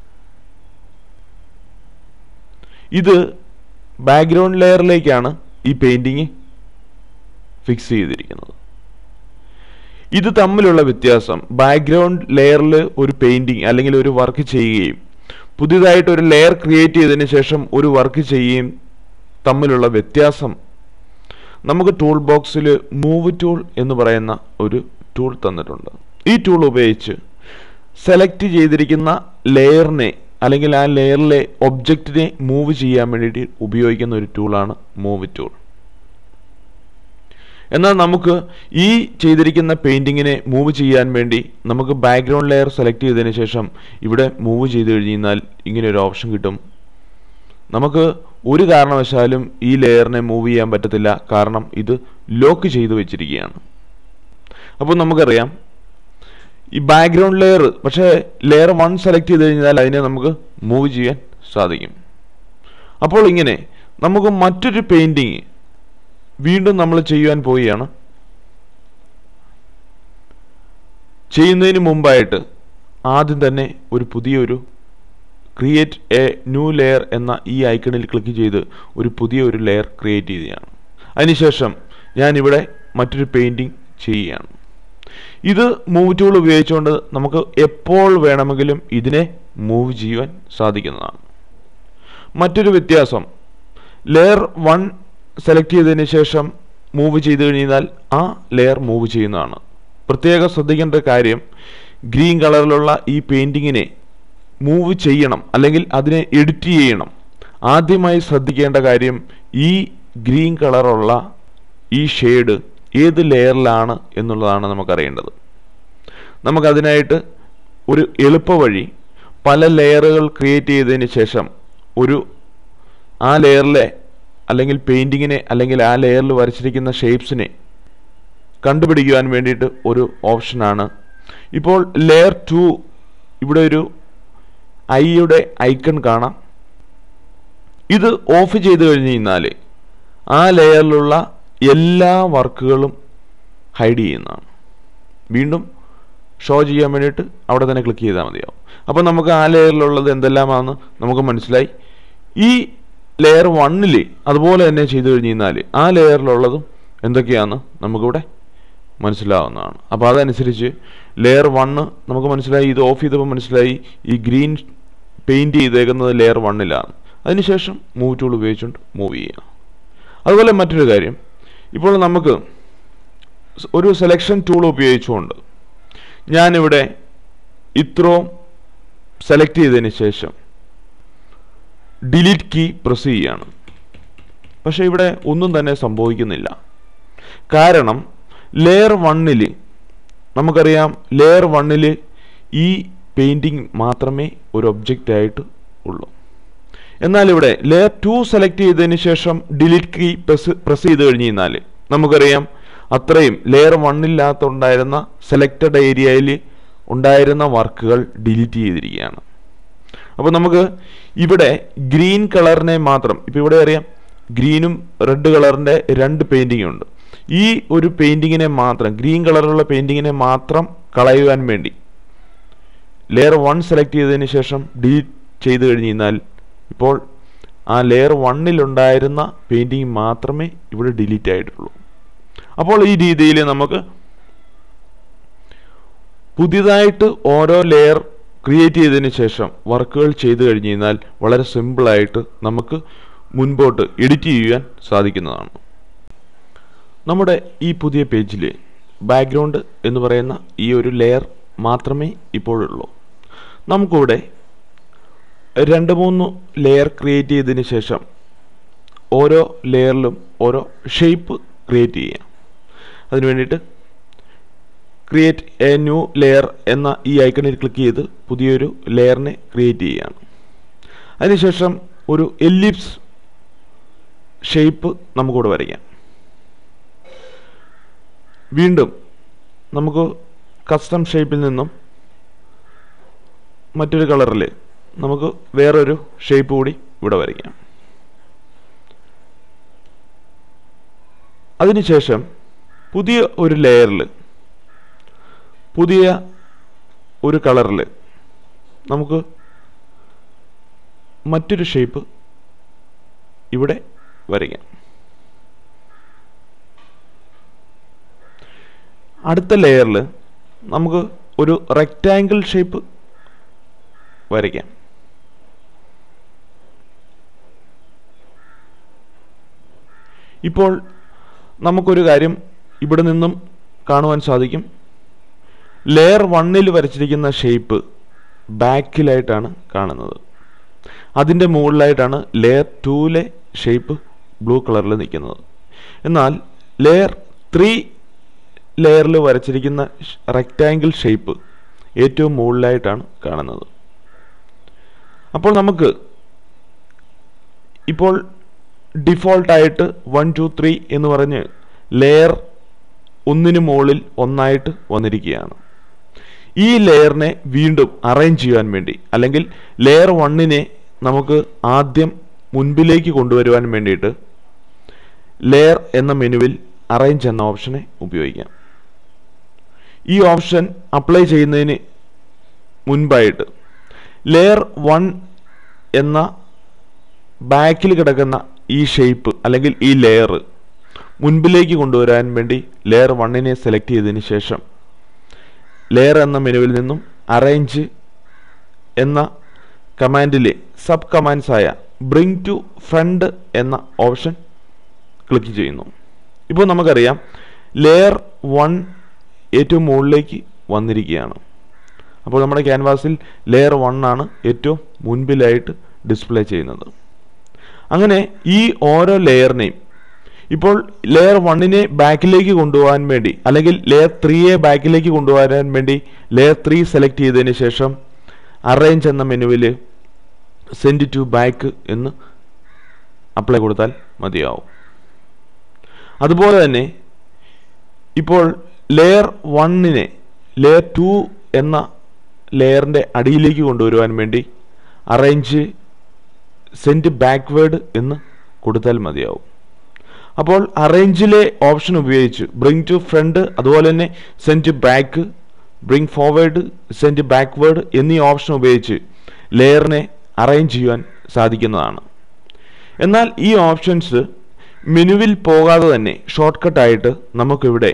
ഇത് ബാക്ക്ഗ്രൗണ്ട് ലെയറിലേക്കാണ് ഈ പെയിൻറ്റിങ് ഫിക്സ് ചെയ്തിരിക്കുന്നത് ഇത് തമ്മിലുള്ള വ്യത്യാസം ബാക്ക്ഗ്രൗണ്ട് ലെയറിൽ ഒരു പെയിൻറ്റിങ് അല്ലെങ്കിൽ ഒരു വർക്ക് ചെയ്യുകയും പുതിയതായിട്ട് ഒരു ലെയർ ക്രിയേറ്റ് ചെയ്തതിന് ശേഷം ഒരു വർക്ക് ചെയ്യുകയും തമ്മിലുള്ള വ്യത്യാസം നമുക്ക് ടൂൾ ബോക്സിൽ മൂവ് ടൂൾ എന്ന് പറയുന്ന ഒരു ടൂൾ തന്നിട്ടുണ്ട് ഈ ടൂൾ ഉപയോഗിച്ച് സെലക്ട് ചെയ്തിരിക്കുന്ന ലെയറിനെ അല്ലെങ്കിൽ ആ ലെയറിലെ ഒബ്ജക്റ്റിനെ മൂവ് ചെയ്യാൻ വേണ്ടിയിട്ട് ഉപയോഗിക്കുന്ന ഒരു ടൂളാണ് മൂവ് ടൂൾ എന്നാൽ നമുക്ക് ഈ ചെയ്തിരിക്കുന്ന പെയിൻറ്റിങ്ങിനെ മൂവ് ചെയ്യാൻ വേണ്ടി നമുക്ക് ബാക്ക്ഗ്രൗണ്ട് ലെയർ സെലക്ട് ചെയ്തതിന് ശേഷം ഇവിടെ മൂവ് ചെയ്ത് കഴിഞ്ഞാൽ ഇങ്ങനെ ഒരു ഓപ്ഷൻ കിട്ടും നമുക്ക് ഒരു കാരണവശാലും ഈ ലെയറിനെ മൂവ് ചെയ്യാൻ പറ്റത്തില്ല കാരണം ഇത് ലോക്ക് ചെയ്ത് വെച്ചിരിക്കുകയാണ് അപ്പോൾ നമുക്കറിയാം ഈ ബാക്ക്ഗ്രൗണ്ട് ലെയർ പക്ഷേ ലെയർ വൺ സെലക്ട് ചെയ്ത് കഴിഞ്ഞാൽ അതിനെ നമുക്ക് മൂവ് ചെയ്യാൻ സാധിക്കും അപ്പോൾ ഇങ്ങനെ നമുക്ക് മറ്റൊരു പെയിൻറ്റിങ് വീണ്ടും നമ്മൾ ചെയ്യുവാൻ പോവുകയാണ് ചെയ്യുന്നതിന് മുമ്പായിട്ട് ആദ്യം തന്നെ ഒരു പുതിയൊരു ക്രിയേറ്റ് എ ന്യൂ ലെയർ എന്ന ഈ ഐക്കണിൽ ക്ലിക്ക് ചെയ്ത് ഒരു പുതിയ ഒരു ലെയർ ക്രിയേറ്റ് ചെയ്യുകയാണ് അതിനുശേഷം ഞാനിവിടെ മറ്റൊരു പെയിൻറ്റിങ് ചെയ്യുകയാണ് ഇത് മൂവ് ടൂൾ ഉപയോഗിച്ചുകൊണ്ട് നമുക്ക് എപ്പോൾ വേണമെങ്കിലും ഇതിനെ മൂവ് ചെയ്യുവാൻ സാധിക്കുന്നതാണ് മറ്റൊരു വ്യത്യാസം ലെയർ വൺ സെലക്ട് ചെയ്തതിന് ശേഷം മൂവ് ചെയ്ത് കഴിഞ്ഞാൽ ആ ലെയർ മൂവ് ചെയ്യുന്നതാണ് പ്രത്യേകം ശ്രദ്ധിക്കേണ്ട കാര്യം ഗ്രീൻ കളറിലുള്ള ഈ പെയിൻറ്റിങ്ങിനെ മൂവ് ചെയ്യണം അല്ലെങ്കിൽ അതിനെ എഡിറ്റ് ചെയ്യണം ആദ്യമായി ശ്രദ്ധിക്കേണ്ട കാര്യം ഈ ഗ്രീൻ കളറുള്ള ഈ ഷെയ്ഡ് ഏത് ലെയറിലാണ് എന്നുള്ളതാണ് നമുക്കറിയേണ്ടത് നമുക്കതിനായിട്ട് ഒരു എളുപ്പ വഴി പല ലെയറുകൾ ക്രിയേറ്റ് ചെയ്തതിന് ശേഷം ഒരു ആ ലെയറിലെ അല്ലെങ്കിൽ പെയിൻറ്റിങ്ങിനെ അല്ലെങ്കിൽ ആ ലെയറിൽ വരച്ചിരിക്കുന്ന ഷേപ്സിനെ കണ്ടുപിടിക്കുവാൻ വേണ്ടിയിട്ട് ഒരു ഓപ്ഷനാണ് ഇപ്പോൾ ലെയർ ടു ഇവിടെ ഒരു ഐയുടെ ഐക്കൺ കാണാം ഇത് ഓഫ് ചെയ്ത് കഴിഞ്ഞ് കഴിഞ്ഞാൽ ആ ലെയറിലുള്ള എല്ലാ വർക്കുകളും ഹൈഡ് ചെയ്യുന്നതാണ് വീണ്ടും ഷോ ചെയ്യാൻ വേണ്ടിയിട്ട് അവിടെ തന്നെ ക്ലിക്ക് ചെയ്താൽ മതിയാവും അപ്പോൾ നമുക്ക് ആ ലെയറിലുള്ളത് എന്തെല്ലാമാണെന്ന് നമുക്ക് മനസ്സിലായി ഈ ലെയർ വണ്ണിൽ അതുപോലെ തന്നെ ചെയ്തു കഴിഞ്ഞ് കഴിഞ്ഞാൽ ആ ലെയറിലുള്ളതും എന്തൊക്കെയാണെന്ന് നമുക്കിവിടെ മനസ്സിലാവുന്നതാണ് അപ്പോൾ അതനുസരിച്ച് ലെയർ വണ്ണ് നമുക്ക് മനസ്സിലായി ഇത് ഓഫ് ചെയ്തപ്പോൾ മനസ്സിലായി ഈ ഗ്രീൻ പെയിൻറ് ചെയ്തേക്കുന്നത് ലെയർ വണ്ണിലാണ് അതിനുശേഷം മൂവ് ടൂൾ ഉപയോഗിച്ചുകൊണ്ട് മൂവ് ചെയ്യുക അതുപോലെ മറ്റൊരു കാര്യം ഇപ്പോൾ നമുക്ക് സ് ഒരു സെലക്ഷൻ ടൂൾ ഉപയോഗിച്ചുകൊണ്ട് ഞാനിവിടെ ഇത്രയും സെലക്ട് ചെയ്തതിന് ശേഷം ഡിലീറ്റ് കീ പ്രസ് ചെയ്യുകയാണ് പക്ഷേ ഇവിടെ ഒന്നും തന്നെ സംഭവിക്കുന്നില്ല കാരണം ലെയർ വണ്ണിൽ നമുക്കറിയാം ലെയർ വണ്ണിൽ ഈ പെയിൻറ്റിങ് മാത്രമേ ഒരു ഒബ്ജക്റ്റ് ആയിട്ട് ഉള്ളൂ എന്നാൽ ഇവിടെ ലെയർ ടു സെലക്ട് ചെയ്തതിന് ശേഷം ഡിലീറ്റ് കീ പ്രസ് പ്രസ് ചെയ്ത് കഴിഞ്ഞ് കഴിഞ്ഞാൽ നമുക്കറിയാം അത്രയും ലെയർ വണ്ണില്ലാത്തുണ്ടായിരുന്ന സെലക്റ്റഡ് ഏരിയയിൽ ഉണ്ടായിരുന്ന വർക്കുകൾ ഡിലീറ്റ് ചെയ്തിരിക്കുകയാണ് അപ്പോൾ നമുക്ക് ഇവിടെ ഗ്രീൻ കളറിനെ മാത്രം ഇപ്പോൾ ഇവിടെ അറിയാം ഗ്രീനും റെഡ് കളറിൻ്റെ രണ്ട് പെയിൻറ്റിംഗ് ഉണ്ട് ഈ ഒരു പെയിൻറ്റിങ്ങിനെ മാത്രം ഗ്രീൻ കളറുള്ള പെയിൻറ്റിങ്ങിനെ മാത്രം കളയുവാൻ വേണ്ടി ലെയർ വൺ സെലക്ട് ചെയ്തതിന് ശേഷം ഡിലീറ്റ് ചെയ്ത് കഴിഞ്ഞ് കഴിഞ്ഞാൽ ഇപ്പോൾ ആ ലെയർ വണ്ണിലുണ്ടായിരുന്ന പെയിൻറ്റിങ് മാത്രമേ ഇവിടെ ഡിലീറ്റ് ആയിട്ടുള്ളൂ അപ്പോൾ ഈ രീതിയിൽ നമുക്ക് പുതിയതായിട്ട് ഓരോ ലെയർ ക്രിയേറ്റ് ചെയ്തതിന് ശേഷം വർക്കുകൾ ചെയ്തു കഴിഞ്ഞ് കഴിഞ്ഞാൽ വളരെ സിമ്പിളായിട്ട് നമുക്ക് മുൻപോട്ട് എഡിറ്റ് ചെയ്യാൻ സാധിക്കുന്നതാണ് നമ്മുടെ ഈ പുതിയ പേജിൽ ബാക്ക്ഗ്രൗണ്ട് എന്ന് പറയുന്ന ഈ ഒരു ലെയർ മാത്രമേ ഇപ്പോഴുള്ളൂ നമുക്കിവിടെ രണ്ട് മൂന്ന് ലെയർ ക്രിയേറ്റ് ചെയ്തതിന് ശേഷം ഓരോ ലെയറിലും ഓരോ ഷേപ്പ് ക്രിയേറ്റ് ചെയ്യാം അതിന് വേണ്ടിയിട്ട് ക്രിയേറ്റ് എ ന്യൂ ലെയർ എന്ന ഈ ഐക്കണിൽ ക്ലിക്ക് ചെയ്ത് പുതിയൊരു ലെയറിനെ ക്രിയേറ്റ് ചെയ്യുകയാണ് അതിനുശേഷം ഒരു എല്ലിപ്സ് ഷേപ്പ് നമുക്കിവിടെ വരയ്ക്കാം വീണ്ടും നമുക്ക് കസ്റ്റം ഷേപ്പിൽ നിന്നും മറ്റൊരു കളറിൽ നമുക്ക് വേറൊരു ഷേപ്പ് കൂടി ഇവിടെ വരയ്ക്കാം അതിനുശേഷം പുതിയ ഒരു ലെയറിൽ പുതിയ ഒരു കളറിൽ നമുക്ക് മറ്റൊരു ഷേപ്പ് ഇവിടെ വരയ്ക്കാം അടുത്ത ലെയറിൽ നമുക്ക് ഒരു റെക്റ്റാങ്കിൾ ഷേപ്പ് വരയ്ക്കാം ഇപ്പോൾ നമുക്കൊരു കാര്യം ഇവിടെ നിന്നും കാണുവാൻ സാധിക്കും ലെയർ വണ്ണിൽ വരച്ചിരിക്കുന്ന ഷേപ്പ് ബാക്കിലായിട്ടാണ് കാണുന്നത് അതിൻ്റെ മുകളിലായിട്ടാണ് ലെയർ ടൂവിലെ ഷേപ്പ് ബ്ലൂ കളറിൽ നിൽക്കുന്നത് എന്നാൽ ലെയർ ത്രീ ലെയറിൽ വരച്ചിരിക്കുന്ന റെക്റ്റാങ്കിൾ ഷേപ്പ് ഏറ്റവും മുകളിലായിട്ടാണ് കാണുന്നത് അപ്പോൾ നമുക്ക് ഇപ്പോൾ ഡിഫോൾട്ടായിട്ട് വൺ ടു ത്രീ എന്ന് പറഞ്ഞ് ലെയർ ഒന്നിന് മുകളിൽ ഒന്നായിട്ട് വന്നിരിക്കുകയാണ് ഈ ലെയറിനെ വീണ്ടും അറേഞ്ച് ചെയ്യാൻ വേണ്ടി അല്ലെങ്കിൽ ലെയർ വണ്ണിനെ നമുക്ക് ആദ്യം മുൻപിലേക്ക് കൊണ്ടുവരുവാൻ വേണ്ടിയിട്ട് ലെയർ എന്ന മെനുവിൽ അറേഞ്ച് എന്ന ഓപ്ഷനെ ഉപയോഗിക്കാം ഈ ഓപ്ഷൻ അപ്ലൈ ചെയ്യുന്നതിന് മുൻപായിട്ട് ലെയർ വൺ എന്ന ബാക്കിൽ കിടക്കുന്ന ഈ ഷേപ്പ് അല്ലെങ്കിൽ ഈ ലെയർ മുൻപിലേക്ക് കൊണ്ടുവരാൻ വേണ്ടി ലെയർ വണ്ണിനെ സെലക്ട് ചെയ്തതിന് ശേഷം ലെയർ എന്ന മെനുവിൽ നിന്നും അറേഞ്ച് എന്ന കമാൻഡിലെ സബ് കമാൻഡ്സ് ആയ ബ്രിങ് ടു ഫ്രണ്ട് എന്ന ഓപ്ഷൻ ക്ലിക്ക് ചെയ്യുന്നു ഇപ്പോൾ നമുക്കറിയാം ലെയർ വൺ ഏറ്റവും മുകളിലേക്ക് വന്നിരിക്കുകയാണ് അപ്പോൾ നമ്മുടെ ക്യാൻവാസിൽ ലെയർ വൺ ആണ് ഏറ്റവും മുൻപിലായിട്ട് ഡിസ്പ്ലേ ചെയ്യുന്നത് അങ്ങനെ ഈ ഓരോ ലെയറിനെയും ഇപ്പോൾ ലെയർ വണ്ണിനെ ബാക്കിലേക്ക് കൊണ്ടുപോകാൻ വേണ്ടി അല്ലെങ്കിൽ ലെയർ ത്രീയെ ബാക്കിലേക്ക് കൊണ്ടുപോകാൻ വേണ്ടി ലെയർ ത്രീ സെലക്ട് ചെയ്തതിന് ശേഷം അറേഞ്ച് എന്ന മെനുവിൽ സെൻഡ് ടു ബാക്ക് എന്ന് അപ്ലൈ കൊടുത്താൽ മതിയാവും അതുപോലെ തന്നെ ഇപ്പോൾ ലെയർ വണ്ണിനെ ലെയർ ടു എന്ന ലെയറിൻ്റെ അടിയിലേക്ക് കൊണ്ടുവരുവാൻ വേണ്ടി അറേഞ്ച് സെൻഡ് ബാക്ക്വേഡ് എന്ന് കൊടുത്താൽ മതിയാവും അപ്പോൾ അറേഞ്ചിലെ ഓപ്ഷൻ ഉപയോഗിച്ച് ബ്രിങ് ടു ഫ്രണ്ട് അതുപോലെ തന്നെ send back bring forward send backward എന്നീ ഓപ്ഷൻ ഉപയോഗിച്ച് ലെയറിനെ അറേഞ്ച് ചെയ്യുവാൻ സാധിക്കുന്നതാണ് എന്നാൽ ഈ ഓപ്ഷൻസ് മെനുവിൽ പോകാതെ തന്നെ ഷോർട്ട് കട്ടായിട്ട് നമുക്കിവിടെ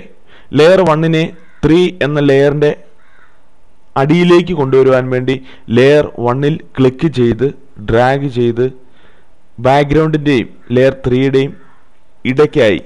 ലെയർ വണ്ണിനെ ത്രീ എന്ന ലെയറിൻ്റെ അടിയിലേക്ക് കൊണ്ടുവരുവാൻ വേണ്ടി ലെയർ വണ്ണിൽ ക്ലിക്ക് ചെയ്ത് ഡ്രാഗ് ചെയ്ത് ബാക്ക്ഗ്രൗണ്ടിൻ്റെയും ലെയർ ത്രീയുടെയും ഇടയ്ക്കായി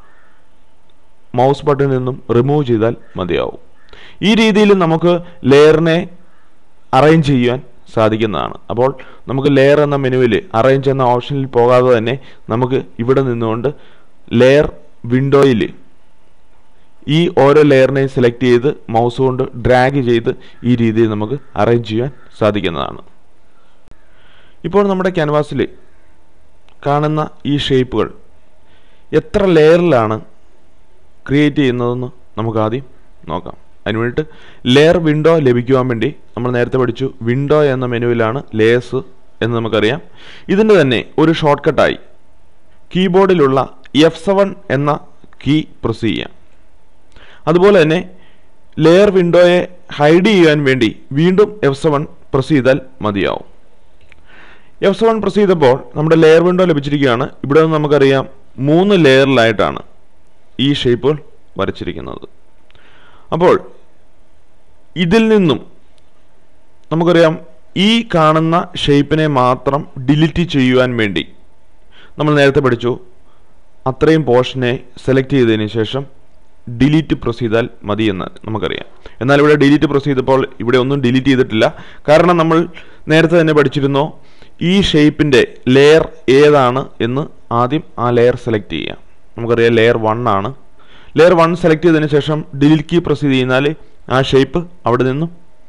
മൗസ് ബട്ടണിൽ നിന്നും റിമൂവ് ചെയ്താൽ മതിയാവും ഈ രീതിയിൽ നമുക്ക് ലെയറിനെ അറേഞ്ച് ചെയ്യാൻ സാധിക്കുന്നതാണ് അപ്പോൾ നമുക്ക് ലെയർ എന്ന മെനുവിൽ അറേഞ്ച് എന്ന ഓപ്ഷനിൽ പോകാതെ തന്നെ നമുക്ക് ഇവിടെ നിന്നുകൊണ്ട് ലെയർ വിൻഡോയിൽ ഈ ഓരോ ലെയറിനെയും സെലക്ട് ചെയ്ത് മൗസ് കൊണ്ട് ഡ്രാഗ് ചെയ്ത് ഈ രീതിയിൽ നമുക്ക് അറേഞ്ച് ചെയ്യാൻ സാധിക്കുന്നതാണ് ഇപ്പോൾ നമ്മുടെ ക്യാൻവാസിൽ കാണുന്ന ഈ ഷേപ്പുകൾ എത്ര ലെയറിലാണ് ക്രിയേറ്റ് ചെയ്യുന്നതെന്ന് നമുക്ക് ആദ്യം നോക്കാം അതിന് വേണ്ടിയിട്ട് ലെയർ വിൻഡോ ലഭിക്കുവാൻ വേണ്ടി നമ്മൾ നേരത്തെ പഠിച്ചു വിൻഡോ എന്ന മെനുവിലാണ് ലേയേഴ്സ് എന്ന് നമുക്കറിയാം ഇതിൻ്റെ തന്നെ ഒരു ഷോർട്ട് കട്ടായി കീബോർഡിലുള്ള എഫ് സെവൻ എന്ന കീ പ്രസ് ചെയ്യാം അതുപോലെ തന്നെ ലെയർ വിൻഡോയെ ഹൈഡ് ചെയ്യാൻ വേണ്ടി വീണ്ടും എഫ് സെവൻ പ്രസ് ചെയ്താൽ മതിയാവും എഫ് സെവൻ പ്രസ് ചെയ്തപ്പോൾ നമ്മുടെ ലെയർ വിൻഡോ ലഭിച്ചിരിക്കുകയാണ് ഇവിടെ നിന്ന് നമുക്കറിയാം മൂന്ന് ലെയറിലായിട്ടാണ് ഈ ഷേപ്പുകൾ വരച്ചിരിക്കുന്നത് അപ്പോൾ ഇതിൽ നിന്നും നമുക്കറിയാം ഈ കാണുന്ന ഷേപ്പിനെ മാത്രം ഡിലീറ്റ് ചെയ്യുവാൻ വേണ്ടി നമ്മൾ നേരത്തെ പഠിച്ചു അത്രയും പോർഷനെ സെലക്ട് ചെയ്തതിന് ശേഷം ഡിലീറ്റ് പ്രസ് ചെയ്താൽ മതി എന്ന് നമുക്കറിയാം എന്നാൽ ഇവിടെ ഡിലീറ്റ് പ്രസ് ചെയ്തപ്പോൾ ഇവിടെ ഒന്നും ഡിലീറ്റ് ചെയ്തിട്ടില്ല കാരണം നമ്മൾ നേരത്തെ തന്നെ പഠിച്ചിരുന്നു ഈ ഷേപ്പിൻ്റെ ലെയർ ഏതാണ് എന്ന് ആദ്യം ആ ലെയർ സെലക്ട് ചെയ്യാം നമുക്കറിയാം ലെയർ വൺ ആണ് ലെയർ വൺ സെലക്ട് ചെയ്തതിന് ശേഷം ഡിലീറ്റ് കീ പ്രസ് ചെയ്ത് കഴിഞ്ഞാൽ ആ ഷേപ്പ് അവിടെ നിന്നും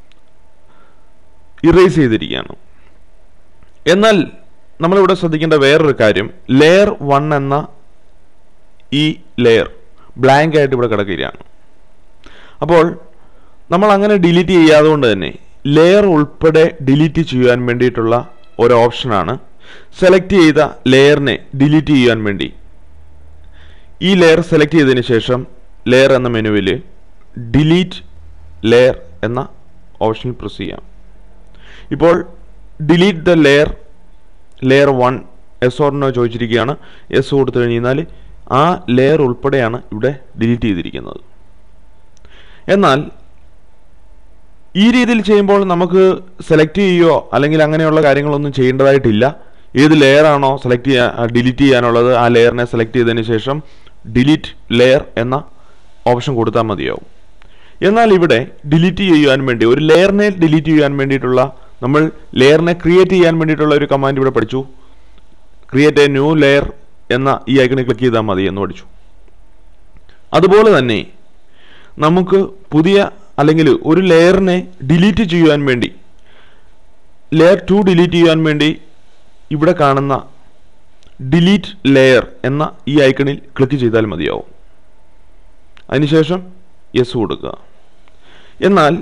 ഇറേസ് ചെയ്തിരിക്കുകയാണ് എന്നാൽ നമ്മളിവിടെ ശ്രദ്ധിക്കേണ്ട വേറൊരു കാര്യം ലെയർ വൺ എന്ന ഈ ലെയർ ബ്ലാങ്ക് ആയിട്ട് ഇവിടെ കിടക്കുകയാണ് അപ്പോൾ നമ്മൾ അങ്ങനെ ഡിലീറ്റ് ചെയ്യാതെ കൊണ്ട് തന്നെ ലെയർ ഉൾപ്പെടെ ഡിലീറ്റ് ചെയ്യാൻ വേണ്ടിയിട്ടുള്ള ഒരു ഓപ്ഷനാണ് സെലക്ട് ചെയ്ത ലെയറിനെ ഡിലീറ്റ് ചെയ്യാൻ വേണ്ടി ഈ ലെയർ സെലക്ട് ചെയ്തതിന് ശേഷം ലെയർ എന്ന മെനുവിൽ ഡിലീറ്റ് ലെയർ എന്ന ഓപ്ഷനിൽ പ്രസ് ചെയ്യാം ഇപ്പോൾ delete the layer layer one yes or no ചോദിച്ചിരിക്കുകയാണ് എസ് കൊടുത്തു കഴിഞ്ഞാൽ ആ ലെയർ ഉൾപ്പെടെയാണ് ഇവിടെ ഡിലീറ്റ് ചെയ്തിരിക്കുന്നത് എന്നാൽ ഈ രീതിയിൽ ചെയ്യുമ്പോൾ നമുക്ക് സെലക്ട് ചെയ്യുകയോ അല്ലെങ്കിൽ അങ്ങനെയുള്ള കാര്യങ്ങളൊന്നും ചെയ്യേണ്ടതായിട്ടില്ല ഏത് ലെയർ ആണോ സെലക്ട് ചെയ്യാൻ ഡിലീറ്റ് ചെയ്യാനുള്ളത് ആ ലെയറിനെ സെലക്ട് ചെയ്തതിന് ശേഷം ഡിലീറ്റ് ലെയർ എന്ന ഓപ്ഷൻ കൊടുത്താൽ മതിയാവും എന്നാൽ ഇവിടെ ഡിലീറ്റ് ചെയ്യുവാൻ വേണ്ടി ഒരു ലെയറിനെ ഡിലീറ്റ് ചെയ്യാൻ വേണ്ടിയിട്ടുള്ള നമ്മൾ ലെയറിനെ ക്രിയേറ്റ് ചെയ്യാൻ വേണ്ടിയിട്ടുള്ള ഒരു കമാൻഡ് ഇവിടെ പഠിച്ചു ക്രിയേറ്റ് എ ന്യൂ ലെയർ എന്ന ഈ ഐക്കണിൽ ക്ലിക്ക് ചെയ്താൽ മതി എന്ന് പഠിച്ചു അതുപോലെ തന്നെ നമുക്ക് പുതിയ അല്ലെങ്കിൽ ഒരു ലെയറിനെ ഡിലീറ്റ് ചെയ്യുവാൻ വേണ്ടി ലെയർ ടു ഡിലീറ്റ് ചെയ്യാൻ വേണ്ടി ഇവിടെ കാണുന്ന ഡിലീറ്റ് ലെയർ എന്ന ഈ ഐക്കണിൽ ക്ലിക്ക് ചെയ്താൽ മതിയാവും അതിനുശേഷം യെസ് കൊടുക്കുക എന്നാൽ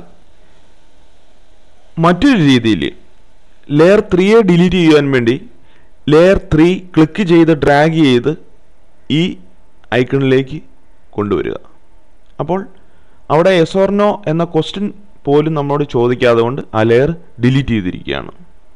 മറ്റൊരു രീതിയിൽ ലെയർ ത്രീയെ ഡിലീറ്റ് ചെയ്യുവാൻ വേണ്ടി ലെയർ ത്രീ ക്ലിക്ക് ചെയ്ത് ഡ്രാഗ് ചെയ്ത് ഈ ഐക്കണിലേക്ക് കൊണ്ടുവരിക അപ്പോൾ അവിടെ എസ് ഓർ നോ എന്ന ക്വസ്റ്റ്യൻ പോലും നമ്മളോട് ചോദിക്കാതെ കൊണ്ട് ആ ലെയർ ഡിലീറ്റ് ചെയ്തിരിക്കുകയാണ്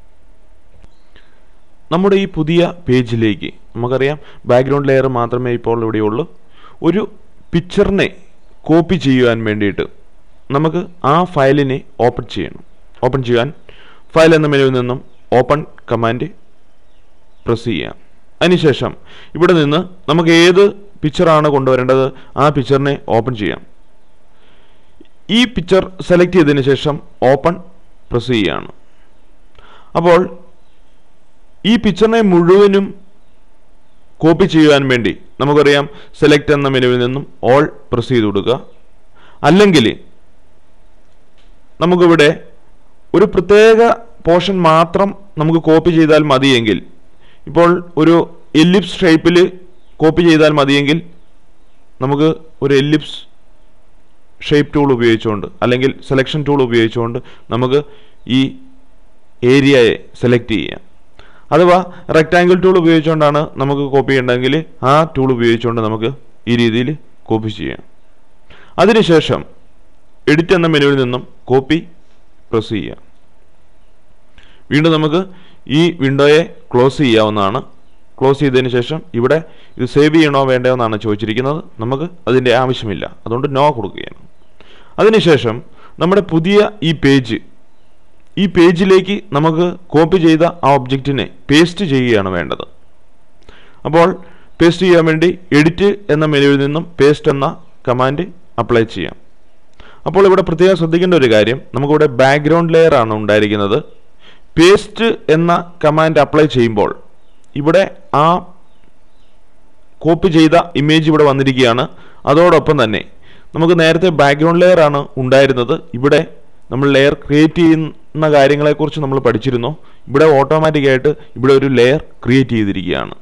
നമ്മുടെ ഈ പുതിയ പേജിലേക്ക് നമുക്കറിയാം ബാക്ക്ഗ്രൗണ്ട് ലെയർ മാത്രമേ ഇപ്പോൾ ഇവിടെയുള്ളൂ ഒരു പിക്ചറിനെ കോപ്പി ചെയ്യുവാൻ വേണ്ടിയിട്ട് നമുക്ക് ആ ഫയലിനെ ഓപ്പൺ ചെയ്യണം ഓപ്പൺ ചെയ്യാൻ ഫയൽ എന്ന മെനുവിൽ നിന്നും ഓപ്പൺ കമാൻഡ് പ്രസ് ചെയ്യാം അതിനുശേഷം ഇവിടെ നിന്ന് നമുക്ക് ഏത് പിക്ചറാണ് കൊണ്ടുവരേണ്ടത് ആ പിക്ചറിനെ ഓപ്പൺ ചെയ്യാം ഈ പിക്ചർ സെലക്ട് ചെയ്തതിന് ശേഷം ഓപ്പൺ പ്രസ് ചെയ്യുകയാണ് അപ്പോൾ ഈ പിക്ചറിനെ മുഴുവനും കോപ്പി ചെയ്യുവാൻ വേണ്ടി നമുക്കറിയാം സെലക്ട് എന്ന മെനുവിൽ നിന്നും ഓൾ പ്രസ് ചെയ്ത് കൊടുക്കുക അല്ലെങ്കിൽ നമുക്കിവിടെ ഒരു പ്രത്യേക പോർഷൻ മാത്രം നമുക്ക് കോപ്പി ചെയ്താൽ മതിയെങ്കിൽ ഇപ്പോൾ ഒരു എല്ലിപ്സ് ഷേപ്പിൽ കോപ്പി ചെയ്താൽ മതിയെങ്കിൽ നമുക്ക് ഒരു എല്ലിപ്സ് ഷേപ്പ് ടൂൾ ഉപയോഗിച്ചുകൊണ്ട് അല്ലെങ്കിൽ സെലക്ഷൻ ടൂൾ ഉപയോഗിച്ചുകൊണ്ട് നമുക്ക് ഈ ഏരിയയെ സെലക്ട് ചെയ്യാം അഥവാ റെക്റ്റാങ്കിൾ ടൂൾ ഉപയോഗിച്ചുകൊണ്ടാണ് നമുക്ക് കോപ്പി ചെയ്യേണ്ടതെങ്കിൽ ആ ടൂൾ ഉപയോഗിച്ചുകൊണ്ട് നമുക്ക് ഈ രീതിയിൽ കോപ്പി ചെയ്യാം അതിനുശേഷം എഡിറ്റ് എന്ന മെനുവിൽ നിന്നും കോപ്പി പ്രസ് ചെയ്യാം വീണ്ടും നമുക്ക് ഈ വിൻഡോയെ ക്ലോസ് ചെയ്യാവുന്നതാണ് ക്ലോസ് ചെയ്തതിന് ശേഷം ഇവിടെ ഇത് സേവ് ചെയ്യണോ വേണ്ടയോ എന്നാണ് ചോദിച്ചിരിക്കുന്നത് നമുക്ക് അതിൻ്റെ ആവശ്യമില്ല അതുകൊണ്ട് നോ കൊടുക്കുകയാണ് അതിനുശേഷം നമ്മുടെ പുതിയ ഈ പേജ് ഈ പേജിലേക്ക് നമുക്ക് കോപ്പി ചെയ്ത ആ ഒബ്ജക്റ്റിനെ പേസ്റ്റ് ചെയ്യുകയാണ് വേണ്ടത് അപ്പോൾ പേസ്റ്റ് ചെയ്യാൻ വേണ്ടി എഡിറ്റ് എന്ന മെനുവിൽ നിന്നും പേസ്റ്റ് എന്ന കമാൻഡ് അപ്ലൈ ചെയ്യാം അപ്പോൾ ഇവിടെ പ്രത്യേകം ശ്രദ്ധിക്കേണ്ട ഒരു കാര്യം നമുക്കിവിടെ ബാക്ക്ഗ്രൗണ്ട് ലെയർ ആണ് ഉണ്ടായിരിക്കുന്നത് പേസ്റ്റ് എന്ന കമാൻഡ് അപ്ലൈ ചെയ്യുമ്പോൾ ഇവിടെ ആ കോപ്പി ചെയ്ത ഇമേജ് ഇവിടെ വന്നിരിക്കുകയാണ് അതോടൊപ്പം തന്നെ നമുക്ക് നേരത്തെ ബാക്ക്ഗ്രൗണ്ട് ലെയർ ആണ് ഉണ്ടായിരുന്നത് ഇവിടെ നമ്മൾ ലെയർ ക്രിയേറ്റ് ചെയ്യുന്ന കാര്യങ്ങളെക്കുറിച്ച് നമ്മൾ പഠിച്ചിരുന്നു ഇവിടെ ഓട്ടോമാറ്റിക്കായിട്ട് ഇവിടെ ഒരു ലെയർ ക്രിയേറ്റ് ചെയ്തിരിക്കുകയാണ്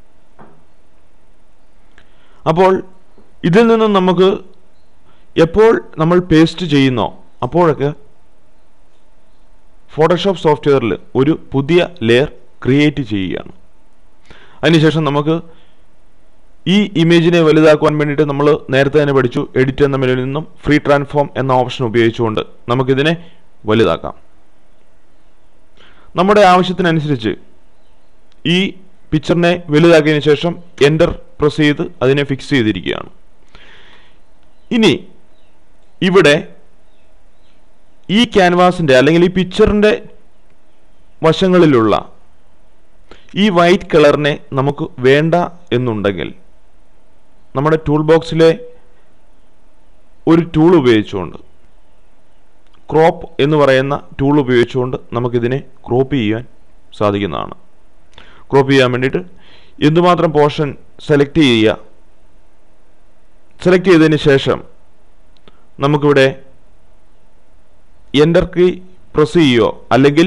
അപ്പോൾ ഇതിൽ നിന്നും നമുക്ക് എപ്പോൾ നമ്മൾ പേസ്റ്റ് ചെയ്യുന്നോ അപ്പോഴൊക്കെ ഫോട്ടോഷോപ്പ് സോഫ്റ്റ്വെയറിൽ ഒരു പുതിയ ലെയർ ക്രിയേറ്റ് ചെയ്യുകയാണ് അതിനുശേഷം നമുക്ക് ഈ ഇമേജിനെ വലുതാക്കുവാൻ വേണ്ടിയിട്ട് നമ്മൾ നേരത്തെ തന്നെ പഠിച്ചു എഡിറ്റ് എന്ന മെനുവിൽ നിന്നും ഫ്രീ ട്രാൻസ്ഫോം എന്ന ഓപ്ഷൻ ഉപയോഗിച്ചുകൊണ്ട് നമുക്കിതിനെ വലുതാക്കാം നമ്മുടെ ആവശ്യത്തിനനുസരിച്ച് ഈ പിക്ചറിനെ വലുതാക്കിയതിനു ശേഷം എൻ്റർ പ്രസ് ചെയ്ത് അതിനെ ഫിക്സ് ചെയ്തിരിക്കുകയാണ് ഇനി ഇവിടെ ഈ ക്യാൻവാസിൻ്റെ അല്ലെങ്കിൽ ഈ പിക്ചറിൻ്റെ വശങ്ങളിലുള്ള ഈ വൈറ്റ് കളറിനെ നമുക്ക് വേണ്ട എന്നുണ്ടെങ്കിൽ നമ്മുടെ ടൂൾ ബോക്സിലെ ഒരു ടൂൾ ഉപയോഗിച്ചുകൊണ്ട് ക്രോപ്പ് എന്ന് പറയുന്ന ടൂൾ ഉപയോഗിച്ചുകൊണ്ട് നമുക്കിതിനെ ക്രോപ്പ് ചെയ്യാൻ സാധിക്കുന്നതാണ് ക്രോപ്പ് ചെയ്യാൻ വേണ്ടിയിട്ട് എന്തുമാത്രം പോർഷൻ സെലക്ട് ചെയ്യുക സെലക്ട് ചെയ്തതിന് ശേഷം നമുക്കിവിടെ എൻ്റർ കീ പ്രസ് ചെയ്യുകയോ അല്ലെങ്കിൽ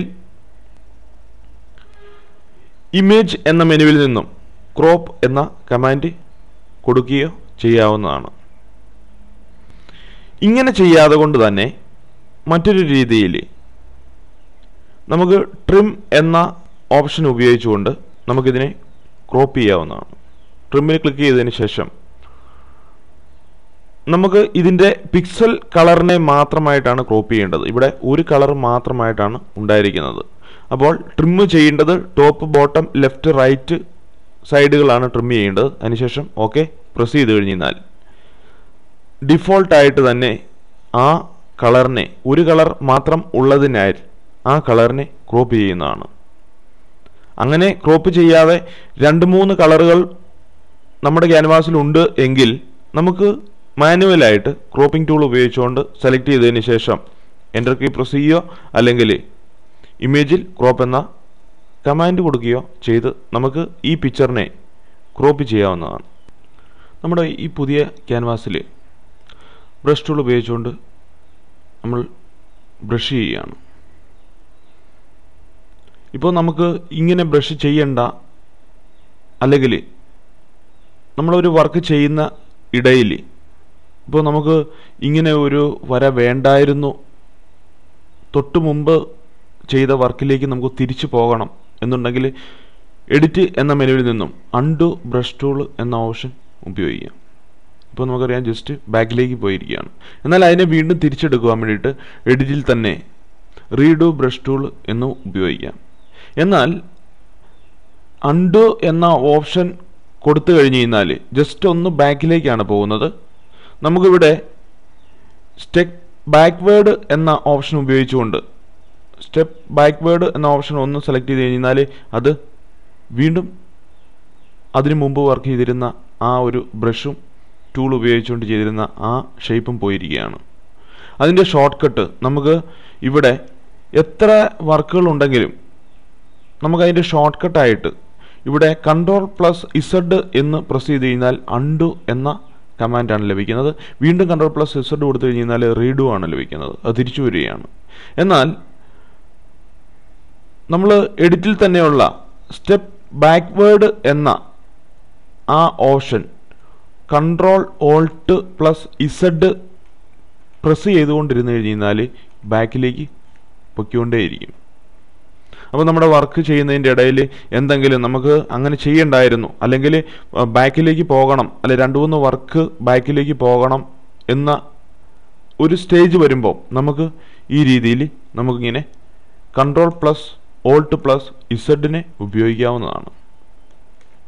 ഇമേജ് എന്ന മെനുവിൽ നിന്നും ക്രോപ്പ് എന്ന കമാൻഡ് കൊടുക്കുകയോ ചെയ്യാവുന്നതാണ് ഇങ്ങനെ ചെയ്യാതെ കൊണ്ട് തന്നെ മറ്റൊരു രീതിയിൽ നമുക്ക് ട്രിം എന്ന ഓപ്ഷൻ ഉപയോഗിച്ചുകൊണ്ട് നമുക്കിതിനെ ക്രോപ്പ് ചെയ്യാവുന്നതാണ് ട്രിമ്മിൽ ക്ലിക്ക് ചെയ്തതിന് ശേഷം നമുക്ക് ഇതിൻ്റെ പിക്സൽ കളറിനെ മാത്രമായിട്ടാണ് ക്രോപ്പ് ചെയ്യേണ്ടത് ഇവിടെ ഒരു കളർ മാത്രമായിട്ടാണ് ഉണ്ടായിരിക്കുന്നത് അപ്പോൾ ട്രിം ചെയ്യേണ്ടത് ടോപ്പ് ബോട്ടം ലെഫ്റ്റ് റൈറ്റ് സൈഡുകളാണ് ട്രിം ചെയ്യേണ്ടത് അതിനുശേഷം ഓക്കെ പ്രസ് ചെയ്ത് കഴിഞ്ഞാൽ ഡിഫോൾട്ടായിട്ട് തന്നെ ആ കളറിനെ ഒരു കളർ മാത്രം ഉള്ളതിനാൽ ആ കളറിനെ ക്രോപ്പ് ചെയ്യുന്നതാണ് അങ്ങനെ ക്രോപ്പ് ചെയ്യാതെ രണ്ട് മൂന്ന് കളറുകൾ നമ്മുടെ ക്യാൻവാസിലുണ്ട് എങ്കിൽ നമുക്ക് മാനുവലായിട്ട് ക്രോപ്പിംഗ് ടൂൾ ഉപയോഗിച്ചുകൊണ്ട് സെലക്ട് ചെയ്തതിന് ശേഷം എൻ്റർ കീ പ്രസ് ചെയ്യുകയോ അല്ലെങ്കിൽ ഇമേജിൽ ക്രോപ്പ് എന്ന കമാൻഡ് കൊടുക്കുകയോ ചെയ്ത് നമുക്ക് ഈ പിക്ചറിനെ ക്രോപ്പ് ചെയ്യാവുന്നതാണ് നമ്മുടെ ഈ പുതിയ ക്യാൻവാസിൽ ബ്രഷ് ടൂൾ ഉപയോഗിച്ചുകൊണ്ട് നമ്മൾ ബ്രഷ് ചെയ്യുകയാണ് ഇപ്പോൾ നമുക്ക് ഇങ്ങനെ ബ്രഷ് ചെയ്യണ്ട അല്ലെങ്കിൽ നമ്മളൊരു വർക്ക് ചെയ്യുന്ന ഇടയിൽ ഇപ്പോൾ നമുക്ക് ഇങ്ങനെ ഒരു വര വേണ്ടായിരുന്നു തൊട്ട് മുമ്പ് ചെയ്ത വർക്കിലേക്ക് നമുക്ക് തിരിച്ചു പോകണം എന്നുണ്ടെങ്കിൽ എഡിറ്റ് എന്ന മെനുവിൽ നിന്നും അൺഡു ബ്രഷ് ടൂൾ എന്ന ഓപ്ഷൻ ഉപയോഗിക്കാം ഇപ്പോൾ നമുക്കറിയാം ജസ്റ്റ് ബാക്കിലേക്ക് പോയിരിക്കുകയാണ് എന്നാൽ അതിനെ വീണ്ടും തിരിച്ചെടുക്കുവാൻ വേണ്ടിയിട്ട് എഡിറ്റിൽ തന്നെ റീഡു ബ്രഷ് ടൂൾ എന്ന് ഉപയോഗിക്കാം എന്നാൽ അൺഡു എന്ന ഓപ്ഷൻ കൊടുത്തു കഴിഞ്ഞ് കഴിഞ്ഞാൽ ജസ്റ്റ് ഒന്ന് ബാക്കിലേക്കാണ് പോകുന്നത് നമുക്കിവിടെ സ്റ്റെപ്പ് ബാക്ക്വേഡ് എന്ന ഓപ്ഷൻ ഉപയോഗിച്ചുകൊണ്ട് സ്റ്റെപ്പ് ബാക്ക്വേഡ് എന്ന ഓപ്ഷൻ ഒന്ന് സെലക്ട് ചെയ്ത് കഴിഞ്ഞാൽ അത് വീണ്ടും അതിനു മുമ്പ് വർക്ക് ചെയ്തിരുന്ന ആ ഒരു ബ്രഷും ടൂൾ ഉപയോഗിച്ചുകൊണ്ട് ചെയ്തിരുന്ന ആ ഷേപ്പും പോയിരിക്കുകയാണ് അതിൻ്റെ ഷോർട്ട് കട്ട് നമുക്ക് ഇവിടെ എത്ര വർക്കുകൾ ഉണ്ടെങ്കിലും നമുക്കതിൻ്റെ ഷോർട്ട് കട്ടായിട്ട് ഇവിടെ കൺട്രോൾ പ്ലസ് ഇസഡ് എന്ന് പ്രസ് ചെയ്ത് കഴിഞ്ഞാൽ അണ്ടു എന്ന കമാൻഡാണ് ലഭിക്കുന്നത് വീണ്ടും കൺട്രോൾ പ്ലസ് ഇസഡ് കൊടുത്തു കഴിഞ്ഞാൽ റീഡു ആണ് ലഭിക്കുന്നത് അത് തിരിച്ചു വരികയാണ് എന്നാൽ നമ്മൾ എഡിറ്റിൽ തന്നെയുള്ള സ്റ്റെപ്പ് ബാക്ക്വേഡ് എന്ന ആ option control alt plus Z press ചെയ്തുകൊണ്ടിരുന്ന് കഴിഞ്ഞാൽ ബാക്കിലേക്ക് പൊയ്ക്കൊണ്ടേയിരിക്കും അപ്പോൾ നമ്മുടെ വർക്ക് ചെയ്യുന്നതിൻ്റെ ഇടയിൽ എന്തെങ്കിലും നമുക്ക് അങ്ങനെ ചെയ്യണ്ടായിരുന്നു അല്ലെങ്കിൽ ബാക്കിലേക്ക് പോകണം അല്ലെ രണ്ട് മൂന്ന് വർക്ക് ബാക്കിലേക്ക് പോകണം എന്ന ഒരു സ്റ്റേജ് വരുമ്പോൾ നമുക്ക് ഈ രീതിയിൽ നമുക്കിങ്ങനെ കൺട്രോൾ പ്ലസ് ഓൾട്ട് പ്ലസ് ഇസഡിനെ ഉപയോഗിക്കാവുന്നതാണ്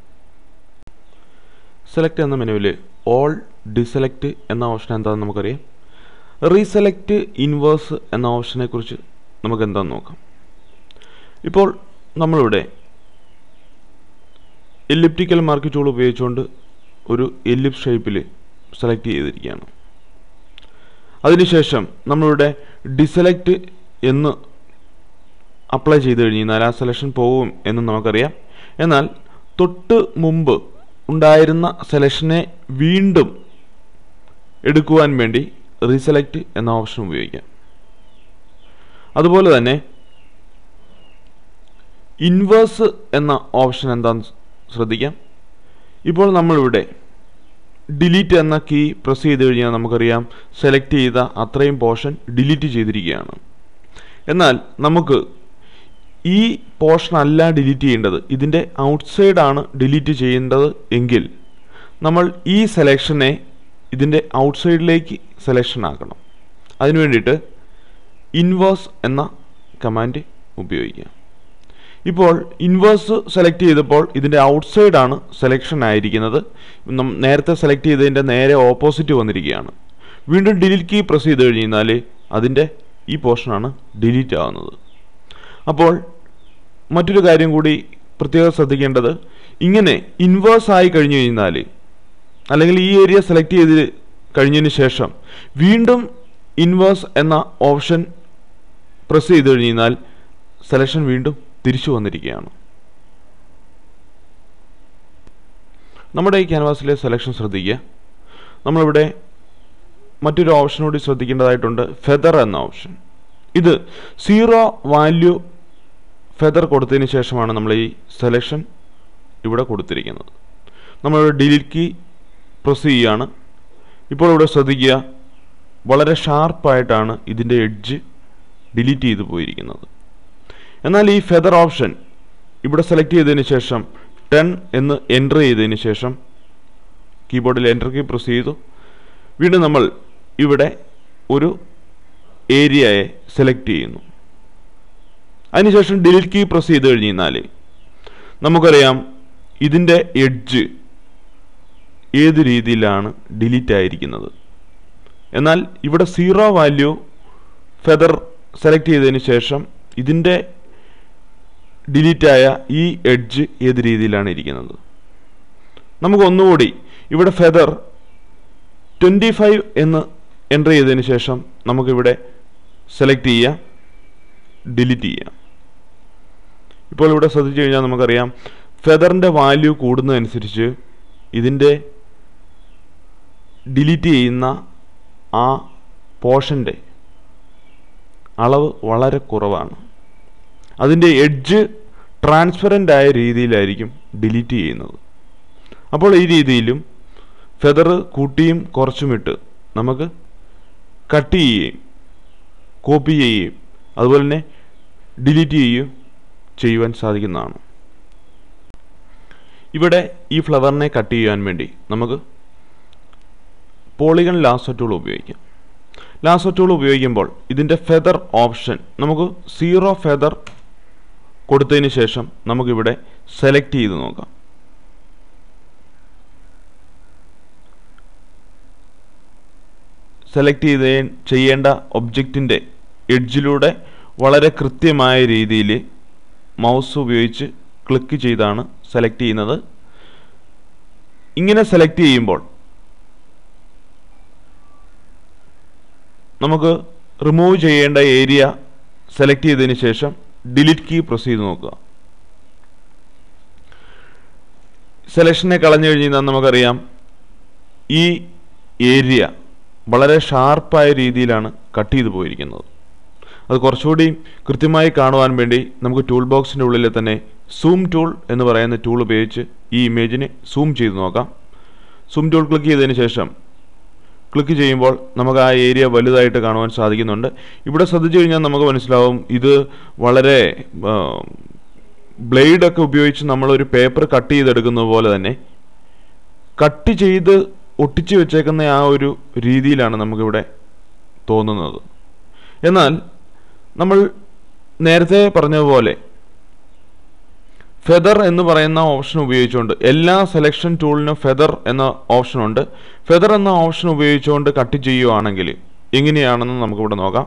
സെലക്ട് എന്ന മെനുവിൽ ഓൾ ഡിസെലക്ട് എന്ന ഓപ്ഷൻ എന്താണെന്ന് നമുക്കറിയാം റീസെലക്ട് ഇൻവേഴ്സ് എന്ന ഓപ്ഷനെ കുറിച്ച് നമുക്ക് എന്താണെന്ന് നോക്കാം ഇപ്പോൾ നമ്മളിവിടെ എലിപ്റ്റിക്കൽ മാർക്ക് ടൂൾ ഉപയോഗിച്ചുകൊണ്ട് ഒരു എലിപ്സ് ഷേപ്പിൽ സെലക്ട് ചെയ്തിരിക്കുകയാണ് അതിനുശേഷം നമ്മളിവിടെ ഡിസെലക്ട് എന്ന് അപ്ലൈ ചെയ്ത് കഴിഞ്ഞാൽ ആ സെലക്ഷൻ പോകും എന്ന് നമുക്കറിയാം എന്നാൽ തൊട്ട് മുമ്പ് ഉണ്ടായിരുന്ന സെലക്ഷനെ വീണ്ടും എടുക്കുവാൻ വേണ്ടി റീസെലക്ട് എന്ന ഓപ്ഷൻ ഉപയോഗിക്കാം അതുപോലെ തന്നെ ഇൻവേഴ്സ് എന്ന ഓപ്ഷൻ എന്താണെന്ന് ശ്രദ്ധിക്കാം ഇപ്പോൾ നമ്മളിവിടെ ഡിലീറ്റ് എന്ന കീ പ്രസ് ചെയ്ത് കഴിഞ്ഞാൽ നമുക്കറിയാം സെലക്ട് ചെയ്ത അത്രയും പോർഷൻ ഡിലീറ്റ് ചെയ്തിരിക്കുകയാണ് എന്നാൽ നമുക്ക് ഈ പോർഷൻ അല്ല ഡിലീറ്റ് ചെയ്യേണ്ടത് ഇതിൻ്റെ ഔട്ട്സൈഡ് ആണ് ഡിലീറ്റ് ചെയ്യേണ്ടത് എങ്കിൽ നമ്മൾ ഈ സെലക്ഷനെ ഇതിൻ്റെ ഔട്ട്സൈഡിലേക്ക് സെലക്ഷൻ ആക്കണം അതിനു വേണ്ടിയിട്ട് ഇൻവേഴ്സ് എന്ന കമാൻഡ് ഉപയോഗിക്കാം ഇപ്പോൾ ഇൻവേഴ്സ് സെലക്ട് ചെയ്തപ്പോൾ ഇതിൻ്റെ ഔട്ട്സൈഡ് ആണ് സെലക്ഷൻ ആയിരിക്കുന്നത് നം- നേരത്തെ സെലക്ട് ചെയ്തതിൻ്റെ നേരെ ഓപ്പോസിറ്റ് വന്നിരിക്കുകയാണ് വീണ്ടും ഡിലീറ്റ് കീ പ്രസ് ചെയ്ത് കഴിഞ്ഞാൽ അതിൻ്റെ ഈ പോർഷനാണ് ഡിലീറ്റ് ആവുന്നത് അപ്പോൾ മറ്റൊരു കാര്യം കൂടി പ്രത്യേകം ശ്രദ്ധിക്കേണ്ടത് ഇങ്ങനെ ഇൻവേഴ്സ് ആയി കഴിഞ്ഞു കഴിഞ്ഞാൽ അല്ലെങ്കിൽ ഈ ഏരിയ സെലക്ട് ചെയ്ത് കഴിഞ്ഞതിന് ശേഷം വീണ്ടും ഇൻവേഴ്സ് എന്ന ഓപ്ഷൻ പ്രസ് ചെയ്ത് കഴിഞ്ഞാൽ സെലക്ഷൻ വീണ്ടും തിരിച്ചു വന്നിരിക്കുകയാണ് നമ്മുടെ ഈ ക്യാൻവാസിലെ സെലക്ഷൻ ശ്രദ്ധിക്കുക നമ്മളിവിടെ മറ്റൊരു ഓപ്ഷൻ കൂടി ശ്രദ്ധിക്കേണ്ടതായിട്ടുണ്ട് ഫെദർ എന്ന ഓപ്ഷൻ ഇത് സീറോ വാല്യൂ ഫെദർ കൊടുത്തതിന് ശേഷമാണ് നമ്മൾ ഈ സെലക്ഷൻ ഇവിടെ കൊടുത്തിരിക്കുന്നത് നമ്മൾ ഡിലീറ്റ് കീ പ്രസ് ചെയ്യുകയാണ് ഇപ്പോൾ ഇവിടെ ശ്രദ്ധിക്കുക വളരെ ഷാർപ്പായിട്ടാണ് ഇതിൻ്റെ എഡ്ജ് ഡിലീറ്റ് ചെയ്തു പോയിരിക്കുന്നത് എന്നാൽ ഈ ഫെദർ ഓപ്ഷൻ ഇവിടെ സെലക്ട് ചെയ്തതിന് ശേഷം ടെൻ എന്ന് എൻ്റർ ചെയ്തതിന് ശേഷം കീബോർഡിൽ എൻ്റർ കീ പ്രസ് ചെയ്തു വീണ്ടും നമ്മൾ ഇവിടെ ഒരു ഏരിയയെ സെലക്ട് ചെയ്യുന്നു അതിനുശേഷം ഡിലീറ്റ് കീ പ്രസ് ചെയ്ത് കഴിഞ്ഞാൽ നമുക്കറിയാം ഇതിൻ്റെ എഡ്ജ് ഏത് രീതിയിലാണ് ഡിലീറ്റ് ആയിരിക്കുന്നത് എന്നാൽ ഇവിടെ സീറോ വാല്യൂ ഫെദർ സെലക്ട് ചെയ്തതിന് ശേഷം ഇതിൻ്റെ ഡിലീറ്റായ ഈ എഡ്ജ് ഏത് രീതിയിലാണ് ഇരിക്കുന്നത് നമുക്ക് ഒന്നുകൂടി ഇവിടെ ഫെദർ ട്വൻറ്റി ഫൈവ് എന്ന് എൻ്റർ ചെയ്തതിന് ശേഷം നമുക്കിവിടെ സെലക്ട് ചെയ്യാം ഡിലീറ്റ് ചെയ്യാം ഇപ്പോൾ ഇവിടെ ശ്രദ്ധിച്ചു കഴിഞ്ഞാൽ നമുക്കറിയാം ഫെദറിൻ്റെ വാല്യൂ കൂടുന്നതനുസരിച്ച് ഇതിൻ്റെ ഡിലീറ്റ് ചെയ്യുന്ന ആ പോർഷൻ്റെ അളവ് വളരെ കുറവാണ് അതിൻ്റെ എഡ്ജ് ട്രാൻസ്പെറൻ്റ് ആയ രീതിയിലായിരിക്കും ഡിലീറ്റ് ചെയ്യുന്നത് അപ്പോൾ ഈ രീതിയിലും ഫെദർ കൂട്ടിയും കുറച്ചുമിട്ട് നമുക്ക് കട്ട് ചെയ്യുകയും കോപ്പി ചെയ്യുകയും അതുപോലെ തന്നെ ഡിലീറ്റ് ചെയ്യുകയും ചെയ്യുവാൻ സാധിക്കുന്നതാണ് ഇവിടെ ഈ ഫ്ലവറിനെ കട്ട് ചെയ്യാൻ വേണ്ടി നമുക്ക് പോളിഗൺ ലാസോ ടൂൾ ഉപയോഗിക്കാം ലാസോ ടൂൾ ഉപയോഗിക്കുമ്പോൾ ഇതിൻ്റെ ഫെദർ ഓപ്ഷൻ നമുക്ക് സീറോ ഫെദർ കൊടുത്തതിന് ശേഷം നമുക്കിവിടെ സെലക്ട് ചെയ്ത് നോക്കാം സെലക്ട് ചെയ്ത് ചെയ്യേണ്ട ഒബ്ജക്റ്റിൻ്റെ എഡ്ജിലൂടെ വളരെ കൃത്യമായ രീതിയിൽ മൗസ് ഉപയോഗിച്ച് ക്ലിക്ക് ചെയ്താണ് സെലക്ട് ചെയ്യുന്നത് ഇങ്ങനെ സെലക്ട് ചെയ്യുമ്പോൾ നമുക്ക് റിമൂവ് ചെയ്യേണ്ട ഏരിയ സെലക്ട് ചെയ്തതിന് ശേഷം ഡിലീറ്റ് കീ പ്രസ് ചെയ്ത് നോക്കുക സെലക്ഷനെ കളഞ്ഞു കഴിഞ്ഞാൽ നമുക്കറിയാം ഈ ഏരിയ വളരെ ഷാർപ്പായ രീതിയിലാണ് കട്ട് ചെയ്തു പോയിരിക്കുന്നത് അത് കുറച്ചുകൂടി കൃത്യമായി കാണുവാൻ വേണ്ടി നമുക്ക് ടൂൾ ബോക്സിൻ്റെ ഉള്ളിൽ തന്നെ സൂം ടൂൾ എന്ന് പറയുന്ന ടൂൾ ഉപയോഗിച്ച് ഈ ഇമേജിനെ സൂം ചെയ്ത് നോക്കാം സൂം ടൂൾ ക്ലിക്ക് ചെയ്തതിന് ശേഷം ക്ലിക്ക് ചെയ്യുമ്പോൾ നമുക്ക് ആ ഏരിയ വലുതായിട്ട് കാണുവാൻ സാധിക്കുന്നുണ്ട് ഇവിടെ ശ്രദ്ധിച്ചു കഴിഞ്ഞാൽ നമുക്ക് മനസ്സിലാവും ഇത് വളരെ ബ്ലേഡൊക്കെ ഉപയോഗിച്ച് നമ്മളൊരു പേപ്പർ കട്ട് ചെയ്തെടുക്കുന്നത് പോലെ തന്നെ കട്ട് ചെയ്ത് ഒട്ടിച്ച് വെച്ചേക്കുന്ന ആ ഒരു രീതിയിലാണ് നമുക്കിവിടെ തോന്നുന്നത് എന്നാൽ നമ്മൾ നേരത്തെ പറഞ്ഞതുപോലെ ഫെദർ എന്ന് പറയുന്ന ഓപ്ഷൻ ഉപയോഗിച്ചുകൊണ്ട് എല്ലാ സെലക്ഷൻ ടൂളിനും ഫെദർ എന്ന ഓപ്ഷൻ ഉണ്ട് ഫെദർ എന്ന ഓപ്ഷൻ ഉപയോഗിച്ചുകൊണ്ട് കട്ട് ചെയ്യുവാണെങ്കിൽ എങ്ങനെയാണെന്ന് നമുക്കിവിടെ നോക്കാം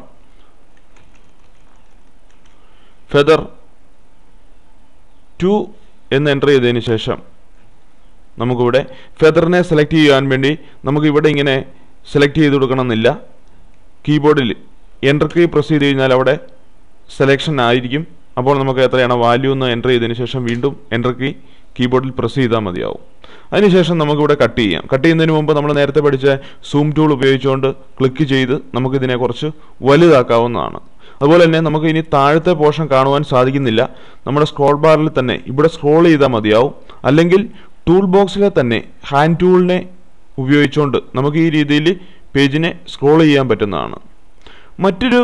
ഫെദർ ടു എന്ന് എൻ്റർ ചെയ്തതിന് ശേഷം നമുക്കിവിടെ ഫെദറിനെ സെലക്ട് ചെയ്യാൻ വേണ്ടി നമുക്ക് ഇവിടെ ഇങ്ങനെ സെലക്ട് ചെയ്ത് കൊടുക്കണമെന്നില്ല കീബോർഡിൽ എൻ്റർ കീ പ്രസ് ചെയ്ത് കഴിഞ്ഞാൽ അവിടെ സെലക്ഷൻ ആയിരിക്കും അപ്പോൾ നമുക്ക് എത്രയാണ് വാല്യൂ എന്ന് എൻ്റർ ചെയ്തതിന് ശേഷം വീണ്ടും എൻ്റർ കീ കീബോർഡിൽ പ്രസ് ചെയ്താൽ മതിയാവും അതിനുശേഷം നമുക്കിവിടെ കട്ട് ചെയ്യാം കട്ട് ചെയ്യുന്നതിന് മുമ്പ് നമ്മൾ നേരത്തെ പഠിച്ച സൂം ടൂൾ ഉപയോഗിച്ചുകൊണ്ട് ക്ലിക്ക് ചെയ്ത് നമുക്കിതിനെ കുറച്ച് വലുതാക്കാവുന്നതാണ് അതുപോലെ തന്നെ നമുക്ക് ഇനി താഴത്തെ പോർഷൻ കാണുവാൻ സാധിക്കുന്നില്ല നമ്മുടെ സ്ക്രോൾ ബാറിൽ തന്നെ ഇവിടെ സ്ക്രോൾ ചെയ്താൽ മതിയാവും അല്ലെങ്കിൽ ടൂൾ ബോക്സിലെ തന്നെ ഹാൻഡ് ടൂളിനെ ഉപയോഗിച്ചുകൊണ്ട് നമുക്ക് ഈ രീതിയിൽ പേജിനെ സ്ക്രോൾ ചെയ്യാൻ പറ്റുന്നതാണ് മറ്റൊരു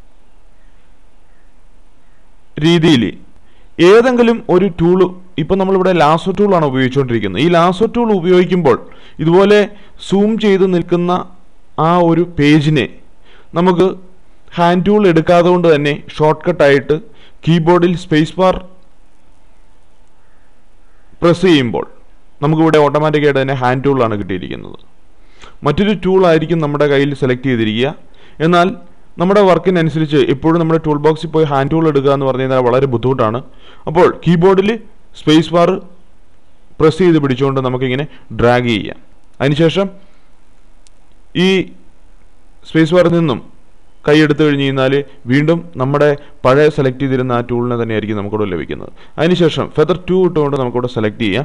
രീതിയിൽ ഏതെങ്കിലും ഒരു ടൂൾ ഇപ്പം നമ്മളിവിടെ ലാസോ ടൂളാണ് ഉപയോഗിച്ചുകൊണ്ടിരിക്കുന്നത് ഈ ലാസോ ടൂൾ ഉപയോഗിക്കുമ്പോൾ ഇതുപോലെ സൂം ചെയ്ത് നിൽക്കുന്ന ആ ഒരു പേജിനെ നമുക്ക് ഹാൻഡ് ടൂൾ എടുക്കാതെ കൊണ്ട് തന്നെ ഷോർട്ട് കട്ടായിട്ട് കീബോർഡിൽ സ്പേസ് ബാർ പ്രസ് ചെയ്യുമ്പോൾ നമുക്കിവിടെ ഓട്ടോമാറ്റിക്കായിട്ട് തന്നെ ഹാൻഡ് ടൂളാണ് കിട്ടിയിരിക്കുന്നത് മറ്റൊരു ടൂൾ ആയിരിക്കും നമ്മുടെ കയ്യിൽ സെലക്ട് ചെയ്തിരിക്കുക എന്നാൽ നമ്മുടെ വർക്കിനനുസരിച്ച് എപ്പോഴും നമ്മുടെ ടൂൾ ബോക്സിൽ പോയി ഹാൻഡ് ടൂൾ എടുക്കുക എന്ന് പറഞ്ഞു കഴിഞ്ഞാൽ വളരെ ബുദ്ധിമുട്ടാണ് അപ്പോൾ കീബോർഡിൽ സ്പേസ് ബാർ പ്രസ് ചെയ്ത് പിടിച്ചുകൊണ്ട് നമുക്കിങ്ങനെ ഡ്രാഗ് ചെയ്യാം അതിനുശേഷം ഈ സ്പേസ് ബാറിൽ നിന്നും കൈ എടുത്തു കഴിഞ്ഞ് കഴിഞ്ഞാൽ വീണ്ടും നമ്മുടെ പഴയ സെലക്ട് ചെയ്തിരുന്ന ആ ടൂളിനെ തന്നെയായിരിക്കും നമുക്കിവിടെ ലഭിക്കുന്നത് അതിനുശേഷം ഫെദർ ടു ഇട്ടുകൊണ്ട് നമുക്കിവിടെ സെലക്ട് ചെയ്യാം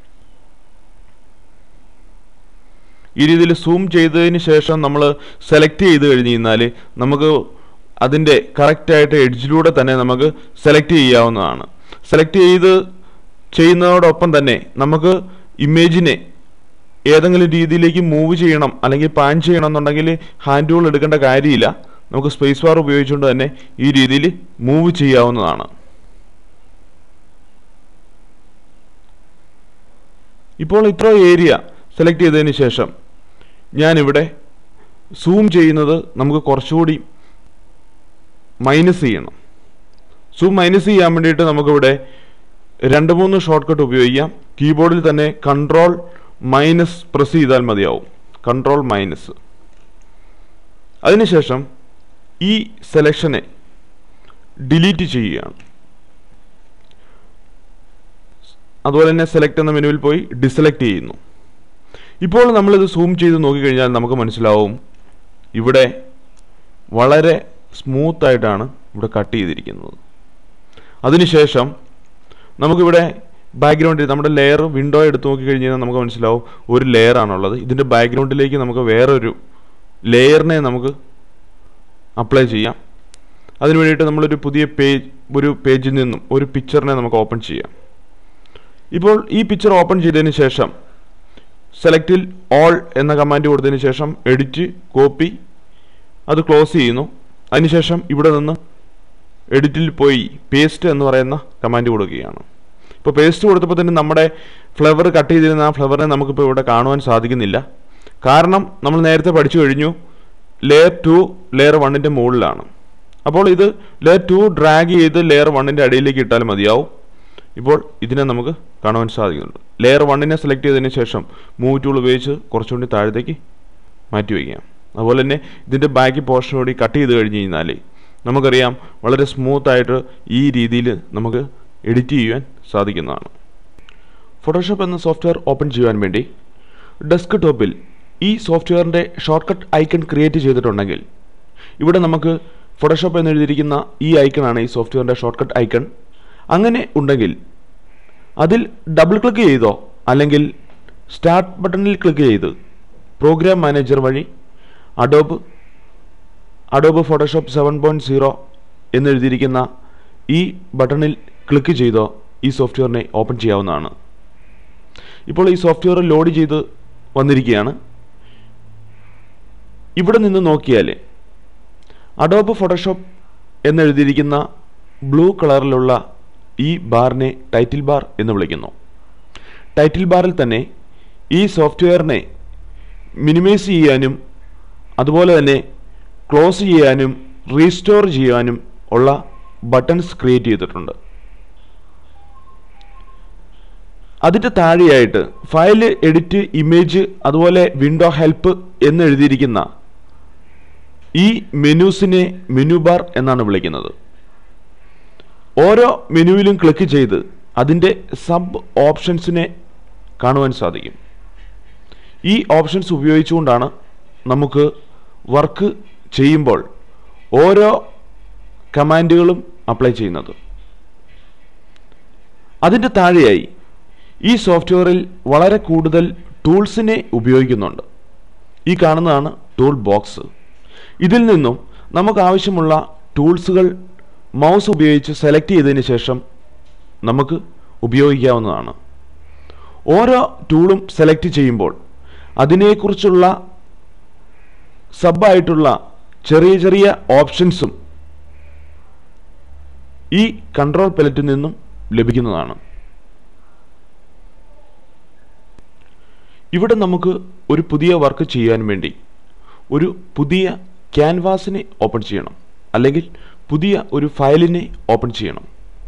ഈ രീതിയിൽ സൂം ചെയ്തതിന് ശേഷം നമ്മൾ സെലക്ട് ചെയ്ത് കഴിഞ്ഞ് കഴിഞ്ഞാൽ നമുക്ക് അതിൻ്റെ കറക്റ്റായിട്ട് എഡ്ജിലൂടെ തന്നെ നമുക്ക് സെലക്ട് ചെയ്യാവുന്നതാണ് സെലക്ട് ചെയ്ത് ചെയ്യുന്നതോടൊപ്പം തന്നെ നമുക്ക് ഇമേജിനെ ഏതെങ്കിലും രീതിയിലേക്ക് മൂവ് ചെയ്യണം അല്ലെങ്കിൽ പാൻ ചെയ്യണം എന്നുണ്ടെങ്കിൽ ഹാൻഡ് ടൂൾ എടുക്കേണ്ട കാര്യമില്ല നമുക്ക് സ്പേസ് ബാർ ഉപയോഗിച്ചുകൊണ്ട് തന്നെ ഈ രീതിയിൽ മൂവ് ചെയ്യാവുന്നതാണ് ഇപ്പോൾ ഇത്ര ഏരിയ സെലക്ട് ചെയ്തതിന് ശേഷം ഞാനിവിടെ സൂം ചെയ്യുന്നത് നമുക്ക് കുറച്ചുകൂടി മൈനസ് ചെയ്യണം സൂം മൈനസ് ചെയ്യാൻ വേണ്ടിയിട്ട് നമുക്കിവിടെ രണ്ട് മൂന്ന് ഷോർട്ട് കട്ട് ഉപയോഗിക്കാം കീബോർഡിൽ തന്നെ കൺട്രോൾ മൈനസ് പ്രസ് ചെയ്താൽ മതിയാവും കൺട്രോൾ മൈനസ് അതിനുശേഷം ഈ സെലക്ഷനെ ഡിലീറ്റ് ചെയ്യുകയാണ് അതുപോലെ തന്നെ സെലക്ട് എന്ന മെനുവിൽ പോയി ഡിസെലക്ട് ചെയ്യുന്നു ഇപ്പോൾ നമ്മളിത് സൂം ചെയ്ത് നോക്കിക്കഴിഞ്ഞാൽ നമുക്ക് മനസ്സിലാവും ഇവിടെ വളരെ സ്മൂത്ത് ആയിട്ടാണ് ഇവിടെ കട്ട് ചെയ്തിരിക്കുന്നത് അതിനുശേഷം നമുക്കിവിടെ ബാക്ക്ഗ്രൗണ്ടിൽ നമ്മുടെ ലെയർ വിൻഡോ എടുത്ത് നോക്കിക്കഴിഞ്ഞാൽ നമുക്ക് മനസ്സിലാവും ഒരു ലെയർ ആണുള്ളത് ഇതിൻ്റെ ബാക്ക്ഗ്രൗണ്ടിലേക്ക് നമുക്ക് വേറൊരു ലെയറിനെ നമുക്ക് അപ്ലൈ ചെയ്യാം അതിന് വേണ്ടിയിട്ട് നമ്മളൊരു പുതിയ പേജ് ഒരു പേജിൽ നിന്നും ഒരു പിക്ചറിനെ നമുക്ക് ഓപ്പൺ ചെയ്യാം ഇപ്പോൾ ഈ പിക്ചർ ഓപ്പൺ ചെയ്തതിന് ശേഷം സെലക്റ്റിൽ ഓൾ എന്ന കമാൻഡ് കൊടുത്തതിന് ശേഷം എഡിറ്റ് കോപ്പി അത് ക്ലോസ് ചെയ്യുന്നു അതിനുശേഷം ഇവിടെ നിന്ന് എഡിറ്റിൽ പോയി പേസ്റ്റ് എന്ന് പറയുന്ന കമാൻഡ് കൊടുക്കുകയാണ് ഇപ്പോൾ പേസ്റ്റ് കൊടുത്തപ്പോൾ തന്നെ നമ്മുടെ ഫ്ലവർ കട്ട് ചെയ്തിരുന്ന ആ ഫ്ലവറിനെ നമുക്കിപ്പോൾ ഇവിടെ കാണുവാൻ സാധിക്കുന്നില്ല കാരണം നമ്മൾ നേരത്തെ പഠിച്ചു കഴിഞ്ഞു ലെയർ ടു ലെയർ വണ്ണിൻ്റെ മുകളിലാണ് അപ്പോൾ ഇത് ലെയർ ടു ഡ്രാഗ് ചെയ്ത് ലെയർ വണ്ണിൻ്റെ അടിയിലേക്ക് ഇട്ടാൽ മതിയാവും ഇപ്പോൾ ഇതിനെ നമുക്ക് കാണുവാൻ സാധിക്കുന്നുണ്ട് ലെയർ വണ്ണിനെ സെലക്ട് ചെയ്തതിന് ശേഷം മൂവ് ടൂൾ ഉപയോഗിച്ച് കുറച്ചുകൂടി താഴത്തേക്ക് മാറ്റി വയ്ക്കാം അതുപോലെ തന്നെ ഇതിൻ്റെ ബാക്കി പോർഷൻ കൂടി കട്ട് ചെയ്ത് കഴിഞ്ഞ് കഴിഞ്ഞാൽ നമുക്കറിയാം വളരെ സ്മൂത്ത് ആയിട്ട് ഈ രീതിയിൽ നമുക്ക് എഡിറ്റ് ചെയ്യുവാൻ സാധിക്കുന്നതാണ് ഫോട്ടോഷോപ്പ് എന്ന സോഫ്റ്റ്വെയർ ഓപ്പൺ ചെയ്യുവാൻ വേണ്ടി ഡെസ്ക് ടോപ്പിൽ ഈ സോഫ്റ്റ്വെയറിൻ്റെ ഷോർട്ട് കട്ട് ഐക്കൺ ക്രിയേറ്റ് ചെയ്തിട്ടുണ്ടെങ്കിൽ ഇവിടെ നമുക്ക് ഫോട്ടോഷോപ്പ് എന്ന് എഴുതിയിരിക്കുന്ന ഈ ഐക്കണാണ് ഈ സോഫ്റ്റ്വെയറിൻ്റെ ഷോർട്ട് കട്ട് ഐക്കൺ അങ്ങനെ ഉണ്ടെങ്കിൽ അതിൽ ഡബിൾ ക്ലിക്ക് ചെയ്തോ അല്ലെങ്കിൽ സ്റ്റാർട്ട് ബട്ടണിൽ ക്ലിക്ക് ചെയ്ത് പ്രോഗ്രാം മാനേജർ വഴി Adobe Adobe Photoshop seven point zero എന്നെഴുതിയിരിക്കുന്ന ഈ ബട്ടണിൽ ക്ലിക്ക് ചെയ്തോ ഈ സോഫ്റ്റ്വെയറിനെ ഓപ്പൺ ചെയ്യാവുന്നതാണ് ഇപ്പോൾ ഈ സോഫ്റ്റ്വെയർ ലോഡ് ചെയ്ത് വന്നിരിക്കുകയാണ് ഇവിടെ നിന്ന് നോക്കിയാൽ അഡോബ് ഫോട്ടോഷോപ്പ് എന്നെഴുതിയിരിക്കുന്ന ബ്ലൂ കളറിലുള്ള ഈ ബാറിനെ ടൈറ്റിൽ ബാർ എന്ന് വിളിക്കുന്നു ടൈറ്റിൽ ബാറിൽ തന്നെ ഈ സോഫ്റ്റ്വെയറിനെ മിനിമൈസ് ചെയ്യാനും അതുപോലെ തന്നെ ക്ലോസ് ചെയ്യാനും റീസ്റ്റോർ ചെയ്യാനും ഉള്ള ബട്ടൺസ് ക്രിയേറ്റ് ചെയ്തിട്ടുണ്ട് അതിൻ്റെ താഴെയായിട്ട് ഫയൽ എഡിറ്റ് ഇമേജ് അതുപോലെ വിൻഡോ ഹെൽപ്പ് എന്ന് എഴുതിയിരിക്കുന്ന ഈ മെനൂസിനെ മെനു ബാർ എന്നാണ് വിളിക്കുന്നത് ഓരോ മെനുവിലും ക്ലിക്ക് ചെയ്ത് അതിൻ്റെ സബ് ഓപ്ഷൻസിനെ കാണുവാൻ സാധിക്കും ഈ ഓപ്ഷൻസ് ഉപയോഗിച്ചുകൊണ്ടാണ് നമുക്ക് വർക്ക് ചെയ്യുമ്പോൾ ഓരോ കമാൻഡുകളും അപ്ലൈ ചെയ്യുന്നത് അതിൻ്റെ താഴെയായി ഈ സോഫ്റ്റ്വെയറിൽ വളരെ കൂടുതൽ ടൂൾസിനെ ഉപയോഗിക്കുന്നുണ്ട് ഈ കാണുന്നതാണ് ടൂൾ ബോക്സ് ഇതിൽ നിന്നും നമുക്ക് ആവശ്യമുള്ള ടൂൾസുകൾ മൗസ് ഉപയോഗിച്ച് സെലക്ട് ചെയ്തതിന് ശേഷം നമുക്ക് ഉപയോഗിക്കാവുന്നതാണ് ഓരോ ടൂളും സെലക്ട് ചെയ്യുമ്പോൾ അതിനെക്കുറിച്ചുള്ള സബായിട്ടുള്ള ചെറിയ ചെറിയ ഓപ്ഷൻസും ഈ കൺട്രോൾ പെലറ്റിൽ നിന്നും ലഭിക്കുന്നതാണ് ഇവിടെ നമുക്ക് ഒരു പുതിയ വർക്ക് ചെയ്യാൻ വേണ്ടി ഒരു പുതിയ ക്യാൻവാസിനെ ഓപ്പൺ ചെയ്യണം അല്ലെങ്കിൽ പുതിയ ഒരു ഫയലിനെ ഓപ്പൺ ചെയ്യണം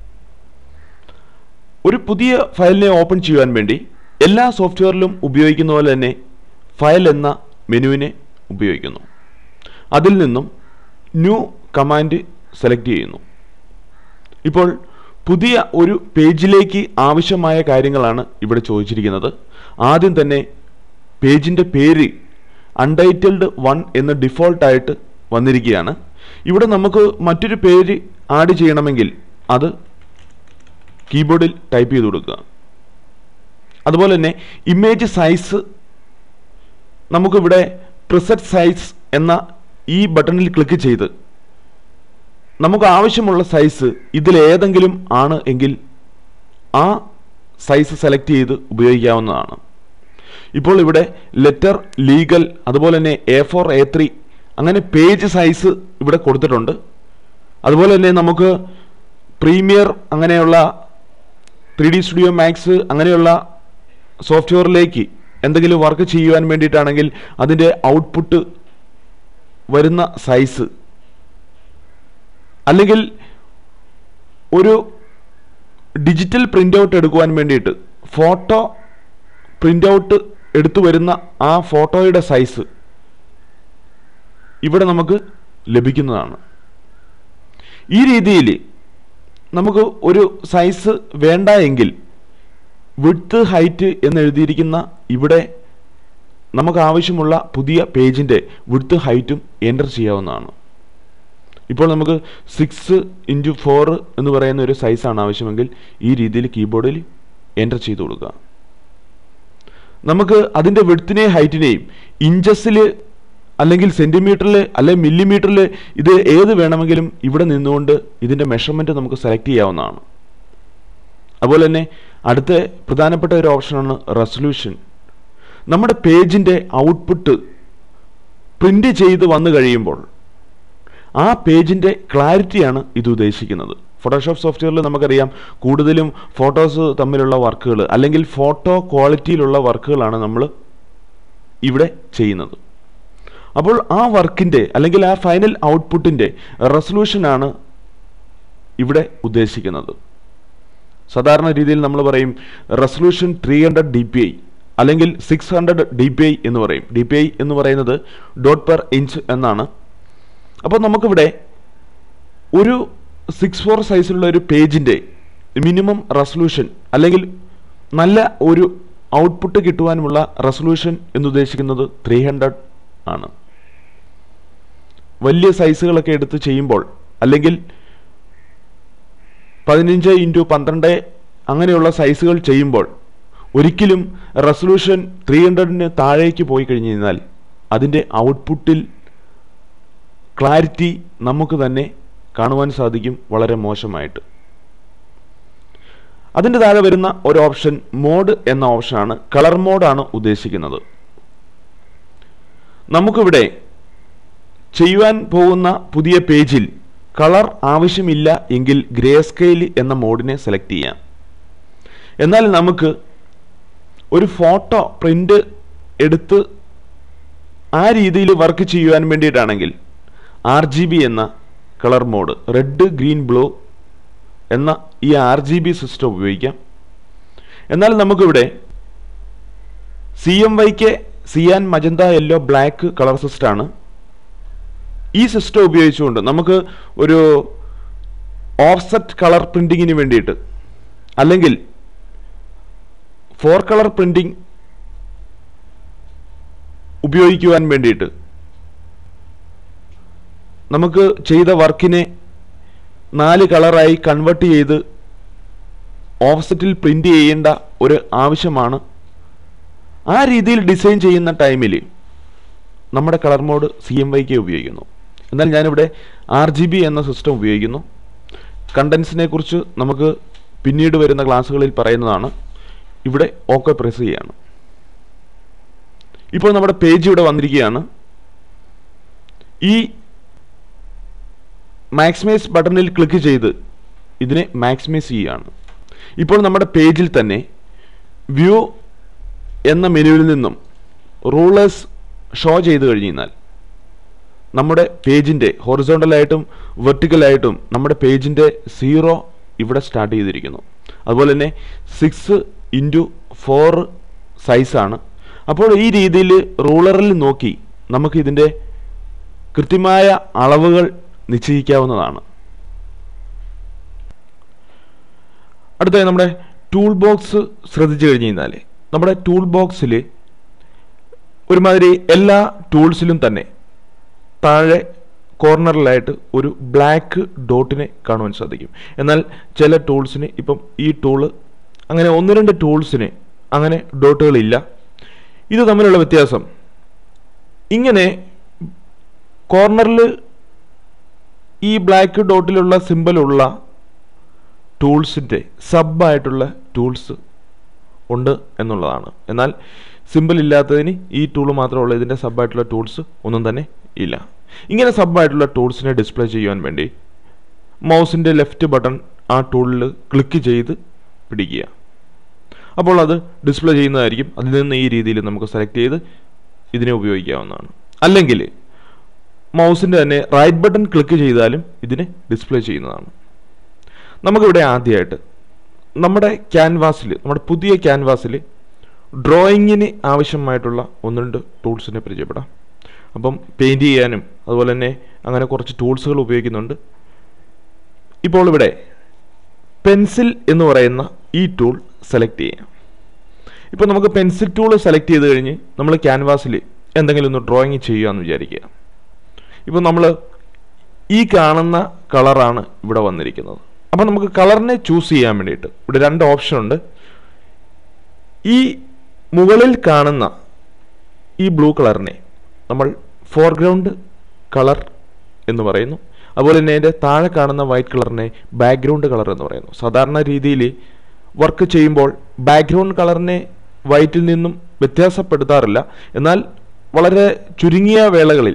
ഒരു പുതിയ ഫയലിനെ ഓപ്പൺ ചെയ്യുവാൻ വേണ്ടി എല്ലാ സോഫ്റ്റ്വെയറിലും ഉപയോഗിക്കുന്ന പോലെ തന്നെ ഫയൽ എന്ന മെനുവിനെ ഉപയോഗിക്കുന്നു അതിൽ നിന്നും ന്യൂ കമാൻഡ് സെലക്ട് ചെയ്യുന്നു ഇപ്പോൾ പുതിയ ഒരു പേജിലേക്ക് ആവശ്യമായ കാര്യങ്ങളാണ് ഇവിടെ ചോദിച്ചിരിക്കുന്നത് ആദ്യം തന്നെ പേജിൻ്റെ പേര് അൺടൈറ്റിൽഡ് വൺ എന്ന് ഡിഫോൾട്ടായിട്ട് വന്നിരിക്കുകയാണ് ഇവിടെ നമുക്ക് മറ്റൊരു പേര് ആഡ് ചെയ്യണമെങ്കിൽ അത് കീബോർഡിൽ ടൈപ്പ് ചെയ്ത് കൊടുക്കുക അതുപോലെ തന്നെ ഇമേജ് സൈസ് നമുക്കിവിടെ പ്രിസെറ്റ് സൈസ് എന്ന ഈ ബട്ടണിൽ ക്ലിക്ക് ചെയ്ത് നമുക്ക് ആവശ്യമുള്ള സൈസ് ഇതിലേതെങ്കിലും ആണ് എങ്കിൽ ആ സൈസ് സെലക്ട് ചെയ്ത് ഉപയോഗിക്കാവുന്നതാണ് ഇപ്പോൾ ഇവിടെ ലെറ്റർ ലീഗൽ അതുപോലെ തന്നെ എ ഫോർ എ ത്രീ അങ്ങനെ പേജ് സൈസ് ഇവിടെ കൊടുത്തിട്ടുണ്ട് അതുപോലെ തന്നെ നമുക്ക് പ്രീമിയർ അങ്ങനെയുള്ള ത്രീ ഡി സ്റ്റുഡിയോ മാക്സ് അങ്ങനെയുള്ള സോഫ്റ്റ്വെയറിലേക്ക് എന്തെങ്കിലും വർക്ക് ചെയ്യുവാൻ വേണ്ടിയിട്ടാണെങ്കിൽ അതിൻ്റെ ഔട്ട്പുട്ട് വരുന്ന സൈസ് അല്ലെങ്കിൽ ഒരു ഡിജിറ്റൽ പ്രിൻ്റ് ഔട്ട് എടുക്കുവാൻ വേണ്ടിയിട്ട് ഫോട്ടോ പ്രിൻ്റ് ഔട്ട് എടുത്തു വരുന്ന ആ ഫോട്ടോയുടെ സൈസ് ഇവിടെ നമുക്ക് ലഭിക്കുന്നതാണ് ഈ രീതിയിൽ നമുക്ക് ഒരു സൈസ് വേണ്ട എങ്കിൽ വിഡ്ത്ത് ഹൈറ്റ് എന്ന് എഴുതിയിരിക്കുന്ന ഇവിടെ നമുക്ക് ആവശ്യമുള്ള പുതിയ പേജിൻ്റെ വിഡ്ത്ത് ഹൈറ്റും എൻ്റർ ചെയ്യാവുന്നതാണ് ഇപ്പോൾ നമുക്ക് സിക്സ് ഇൻറ്റു ഫോർ എന്ന് പറയുന്ന ഒരു സൈസാണ് ആവശ്യമെങ്കിൽ ഈ രീതിയിൽ കീബോർഡിൽ എൻ്റർ ചെയ്ത് കൊടുക്കുക നമുക്ക് അതിൻ്റെ വിഡ്ത്തിനെയും ഹൈറ്റിനെയും ഇഞ്ചസിൽ അല്ലെങ്കിൽ സെൻറ്റിമീറ്ററിൽ അല്ലെങ്കിൽ മില്ലിമീറ്ററിൽ ഇത് ഏത് വേണമെങ്കിലും ഇവിടെ നിന്നുകൊണ്ട് ഇതിൻ്റെ മെഷർമെൻറ്റ് നമുക്ക് സെലക്ട് ചെയ്യാവുന്നതാണ് അതുപോലെ തന്നെ അടുത്ത പ്രധാനപ്പെട്ട ഒരു ഓപ്ഷനാണ് റെസൊല്യൂഷൻ നമ്മുടെ പേജിൻ്റെ ഔട്ട്പുട്ട് പ്രിൻ്റ് ചെയ്ത് വന്നു കഴിയുമ്പോൾ ആ പേജിൻ്റെ ക്ലാരിറ്റിയാണ് ഇത് ഉദ്ദേശിക്കുന്നത് ഫോട്ടോഷോപ്പ് സോഫ്റ്റ്വെയറിൽ നമുക്കറിയാം കൂടുതലും ഫോട്ടോസ് തമ്മിലുള്ള വർക്കുകൾ അല്ലെങ്കിൽ ഫോട്ടോ ക്വാളിറ്റിയിലുള്ള വർക്കുകളാണ് നമ്മൾ ഇവിടെ ചെയ്യുന്നത് അപ്പോൾ ആ വർക്കിൻ്റെ അല്ലെങ്കിൽ ആ ഫൈനൽ ഔട്ട്പുട്ടിൻ്റെ റെസൊല്യൂഷനാണ് ഇവിടെ ഉദ്ദേശിക്കുന്നത് സാധാരണ രീതിയിൽ നമ്മൾ പറയും resolution three hundred D P I അല്ലെങ്കിൽ six hundred D P I എന്ന് പറയും ഡി പി ഐ എന്ന് പറയുന്നത് ഡോട്ട് പെർ ഇഞ്ച് എന്നാണ് അപ്പോൾ നമുക്കിവിടെ ഒരു സിക്സ് ഫോർ സൈസിലുള്ള ഒരു പേജിൻ്റെ മിനിമം റെസൊല്യൂഷൻ അല്ലെങ്കിൽ നല്ല ഒരു ഔട്ട്പുട്ട് കിട്ടുവാനുമുള്ള റെസൊല്യൂഷൻ എന്നുദ്ദേശിക്കുന്നത് ത്രീ ഹൺഡ്രഡ് ആണ് വലിയ സൈസുകളൊക്കെ എടുത്ത് ചെയ്യുമ്പോൾ അല്ലെങ്കിൽ പതിനഞ്ച് ഇൻറ്റു പന്ത്രണ്ട് അങ്ങനെയുള്ള സൈസുകൾ ചെയ്യുമ്പോൾ ഒരിക്കലും റെസൊല്യൂഷൻ ത്രീ ഹൺഡ്രഡിന് താഴേക്ക് പോയി കഴിഞ്ഞു കഴിഞ്ഞാൽ അതിൻ്റെ ഔട്ട്പുട്ടിൽ ക്ലാരിറ്റി നമുക്ക് തന്നെ കാണുവാൻ സാധിക്കും വളരെ മോശമായിട്ട് അതിൻ്റെ താഴെ വരുന്ന ഒരു ഓപ്ഷൻ മോഡ് എന്ന ഓപ്ഷനാണ് കളർ മോഡാണ് ഉദ്ദേശിക്കുന്നത് നമുക്കിവിടെ ചെയ്യുവാൻ പോകുന്ന പുതിയ പേജിൽ കളർ ആവശ്യമില്ല എങ്കിൽ ഗ്രേ സ്കെയിൽ എന്ന മോഡിനെ സെലക്ട് ചെയ്യാം എന്നാൽ നമുക്ക് ഒരു ഫോട്ടോ പ്രിൻ്റ് എടുത്ത് ആ രീതിയിൽ വർക്ക് ചെയ്യുവാൻ വേണ്ടിയിട്ടാണെങ്കിൽ ആർ ജി ബി എന്ന colour mode red green blue എന്ന ഈ ആർ ജി ബി സിസ്റ്റം ഉപയോഗിക്കാം എന്നാൽ നമുക്കിവിടെ C M Y K cyan magenta yellow black colour സിസ്റ്റമാണ് ഈ സിസ്റ്റം ഉപയോഗിച്ചുകൊണ്ട് നമുക്ക് ഒരു ഓഫ്സെറ്റ് കളർ പ്രിന്റിങ്ങിന് വേണ്ടിയിട്ട് അല്ലെങ്കിൽ ഫോർ കളർ പ്രിന്റിംഗ് ഉപയോഗിക്കുവാൻ വേണ്ടിയിട്ട് നമുക്ക് ചെയ്ത വർക്കിനെ നാല് കളറായി കൺവെർട്ട് ചെയ്ത് ഓഫ്സെറ്റിൽ പ്രിന്റ് ചെയ്യേണ്ട ഒരു ആവശ്യമാണ് ആ രീതിയിൽ ഡിസൈൻ ചെയ്യുന്ന ടൈമിൽ നമ്മുടെ കളർ മോഡ് സി എം വൈക്ക് ഉപയോഗിക്കുന്നു എന്നാൽ ഞാനിവിടെ ആർ ജി ബി എന്ന സിസ്റ്റം ഉപയോഗിക്കുന്നു കണ്ടൻസിനെ കുറിച്ച് നമുക്ക് പിന്നീട് വരുന്ന ക്ലാസ്സുകളിൽ പറയുന്നതാണ് ഇവിടെ ഓക്കെ പ്രസ് ചെയ്യാണ് ഇപ്പോൾ നമ്മുടെ പേജ് ഇവിടെ വന്നിരിക്കുകയാണ് ഈ മാക്സിമൈസ് ബട്ടണിൽ ക്ലിക്ക് ചെയ്ത് ഇതിനെ മാക്സിമൈസ് ചെയ്യുകയാണ് ഇപ്പോൾ നമ്മുടെ പേജിൽ തന്നെ വ്യൂ എന്ന മെനുവിൽ നിന്നും റൂളേഴ്സ് ഷോ ചെയ്ത് കഴിഞ്ഞാൽ നമ്മുടെ പേജിൻ്റെ ഹൊറിസോണ്ടലായിട്ടും വെർട്ടിക്കലായിട്ടും നമ്മുടെ പേജിൻ്റെ സീറോ ഇവിടെ സ്റ്റാർട്ട് ചെയ്തിരിക്കുന്നു അതുപോലെ തന്നെ സിക്സ് ഇൻറ്റു ഫോർ സൈസാണ് അപ്പോൾ ഈ രീതിയിൽ റൂളറിൽ നോക്കി നമുക്ക് ഇതിൻ്റെ കൃത്യമായ അളവുകൾ നിശ്ചയിക്കാവുന്നതാണ് അടുത്തതായി നമ്മുടെ ടൂൾ ബോക്സ് ശ്രദ്ധിച്ചു കഴിഞ്ഞ് കഴിഞ്ഞാൽ നമ്മുടെ ടൂൾ ബോക്സിൽ ഒരുമാതിരി എല്ലാ ടൂൾസിലും തന്നെ താഴെ കോർണറിലായിട്ട് ഒരു ബ്ലാക്ക് ഡോട്ടിനെ കാണുവാൻ സാധിക്കും എന്നാൽ ചില ടൂൾസിന് ഇപ്പം ഈ ടൂള് അങ്ങനെ ഒന്ന് രണ്ട് ടൂൾസിന് അങ്ങനെ ഡോട്ടുകളില്ല ഇത് തമ്മിലുള്ള വ്യത്യാസം ഇങ്ങനെ കോർണറിൽ ഈ ബ്ലാക്ക് ഡോട്ടിലുള്ള സിമ്പലുള്ള ടൂൾസിൻ്റെ സബായിട്ടുള്ള ടൂൾസ് ഉണ്ട് എന്നുള്ളതാണ് എന്നാൽ സിമ്പിൾ ഇല്ലാത്തതിന് ഈ ടൂൾ മാത്രമുള്ള ഇതിൻ്റെ സബായിട്ടുള്ള ടൂൾസ് ഒന്നും തന്നെ ഇല്ല ഇങ്ങനെ സബായിട്ടുള്ള ടൂൾസിനെ ഡിസ്പ്ലേ ചെയ്യുവാൻ വേണ്ടി മൗസിൻ്റെ ലെഫ്റ്റ് ബട്ടൺ ആ ടൂളിൽ ക്ലിക്ക് ചെയ്ത് പിടിക്കുക അപ്പോൾ അത് ഡിസ്പ്ലേ ചെയ്യുന്നതായിരിക്കും അതിൽ നിന്ന് ഈ രീതിയിൽ നമുക്ക് സെലക്ട് ചെയ്ത് ഇതിനെ ഉപയോഗിക്കാവുന്നതാണ് അല്ലെങ്കിൽ മൗസിൻ്റെ തന്നെ റൈറ്റ് ബട്ടൺ ക്ലിക്ക് ചെയ്താലും ഇതിനെ ഡിസ്പ്ലേ ചെയ്യുന്നതാണ് നമുക്കിവിടെ ആദ്യമായിട്ട് നമ്മുടെ ക്യാൻവാസിൽ നമ്മുടെ പുതിയ ക്യാൻവാസിൽ ഡ്രോയിങ്ങിന് ആവശ്യമായിട്ടുള്ള ഒന്ന് രണ്ട് ടൂൾസിനെ പരിചയപ്പെടാം അപ്പം പെയിൻറ് ചെയ്യാനും അതുപോലെ തന്നെ അങ്ങനെ കുറച്ച് ടൂൾസുകൾ ഉപയോഗിക്കുന്നുണ്ട് ഇപ്പോൾ ഇവിടെ പെൻസിൽ എന്ന് പറയുന്ന ഈ ടൂൾ സെലക്ട് ചെയ്യാം ഇപ്പോൾ നമുക്ക് പെൻസിൽ ടൂൾ സെലക്ട് ചെയ്ത് കഴിഞ്ഞ് നമ്മൾ ക്യാൻവാസിൽ എന്തെങ്കിലും ഒന്ന് ഡ്രോയിങ് ചെയ്യുകയെന്ന് വിചാരിക്കുക ഇപ്പോൾ നമ്മൾ ഈ കാണുന്ന കളറാണ് ഇവിടെ വന്നിരിക്കുന്നത് അപ്പോൾ നമുക്ക് കളറിനെ ചൂസ് ചെയ്യാൻ വേണ്ടിയിട്ട് ഇവിടെ രണ്ട് ഓപ്ഷൻ ഉണ്ട് ഈ മുകളിൽ കാണുന്ന ഈ ബ്ലൂ കളറിനെ നമ്മൾ ഫോർഗ്രൗണ്ട് കളർ എന്ന് പറയുന്നു അതുപോലെ തന്നെ അതിൻ്റെ താഴെ കാണുന്ന വൈറ്റ് കളറിനെ ബാക്ക്ഗ്രൗണ്ട് കളർ എന്ന് പറയുന്നു സാധാരണ രീതിയിൽ വർക്ക് ചെയ്യുമ്പോൾ ബാക്ക്ഗ്രൗണ്ട് കളറിനെ വൈറ്റിൽ നിന്നും വ്യത്യാസപ്പെടുത്താറില്ല എന്നാൽ വളരെ ചുരുങ്ങിയ വേളകളിൽ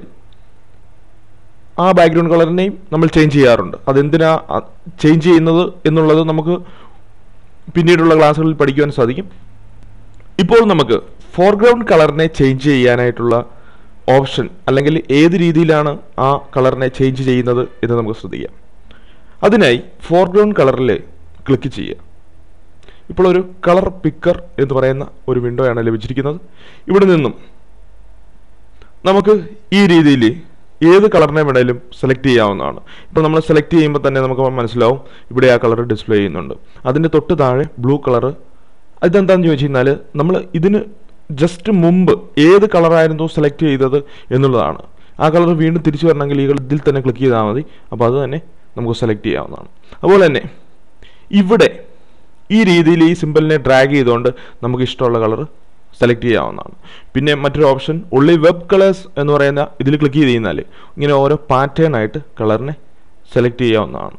ആ ബാക്ക്ഗ്രൗണ്ട് കളറിനെയും നമ്മൾ ചേഞ്ച് ചെയ്യാറുണ്ട് അതെന്തിനാ ചേഞ്ച് ചെയ്യുന്നത് എന്നുള്ളത് നമുക്ക് പിന്നീടുള്ള ക്ലാസ്സുകളിൽ പഠിക്കുവാൻ സാധിക്കും ഇപ്പോൾ നമുക്ക് ഫോർഗ്രൗണ്ട് കളറിനെ ചേഞ്ച് ചെയ്യാനായിട്ടുള്ള ഓപ്ഷൻ അല്ലെങ്കിൽ ഏത് രീതിയിലാണ് ആ കളറിനെ ചേഞ്ച് ചെയ്യുന്നത് എന്ന് നമുക്ക് ശ്രദ്ധിക്കാം അതിനായി ഫോർഗ്രൗണ്ട് കളറിൽ ക്ലിക്ക് ചെയ്യുക ഇപ്പോൾ ഒരു കളർ പിക്കർ എന്ന് പറയുന്ന ഒരു വിൻഡോ ആണ് ലഭിച്ചിരിക്കുന്നത് ഇവിടെ നിന്നും നമുക്ക് ഈ രീതിയിൽ ഏത് കളറിനെ വേണേലും സെലക്ട് ചെയ്യാവുന്നതാണ് ഇപ്പോൾ നമ്മൾ സെലക്ട് ചെയ്യുമ്പോൾ തന്നെ നമുക്ക് മനസ്സിലാവും ഇവിടെ ആ കളർ ഡിസ്പ്ലേ ചെയ്യുന്നുണ്ട് അതിൻ്റെ തൊട്ട് താഴെ ബ്ലൂ കളർ അതെന്താണെന്ന് ചോദിച്ചു കഴിഞ്ഞാൽ നമ്മൾ ഇതിന് ജസ്റ്റ് മുമ്പ് ഏത് കളറായിരുന്നു സെലക്ട് ചെയ്തത് എന്നുള്ളതാണ് ആ കളർ വീണ്ടും തിരിച്ചു വരണമെങ്കിൽ ഈ ഇതിൽ തന്നെ ക്ലിക്ക് ചെയ്താൽ മതി അപ്പോൾ അത് തന്നെ നമുക്ക് സെലക്ട് ചെയ്യാവുന്നതാണ് അതുപോലെ തന്നെ ഇവിടെ ഈ രീതിയിൽ ഈ സിമ്പിളിനെ ഡ്രാഗ് ചെയ്തുകൊണ്ട് നമുക്ക് ഇഷ്ടമുള്ള കളർ സെലക്ട് ചെയ്യാവുന്നതാണ് പിന്നെ മറ്റൊരു ഓപ്ഷൻ ഉള്ളി വെബ് കളേഴ്സ് എന്ന് പറയുന്ന ഇതിൽ ക്ലിക്ക് ചെയ്ത് കഴിഞ്ഞാൽ ഇങ്ങനെ ഓരോ പാറ്റേൺ ആയിട്ട് കളറിനെ സെലക്ട് ചെയ്യാവുന്നതാണ്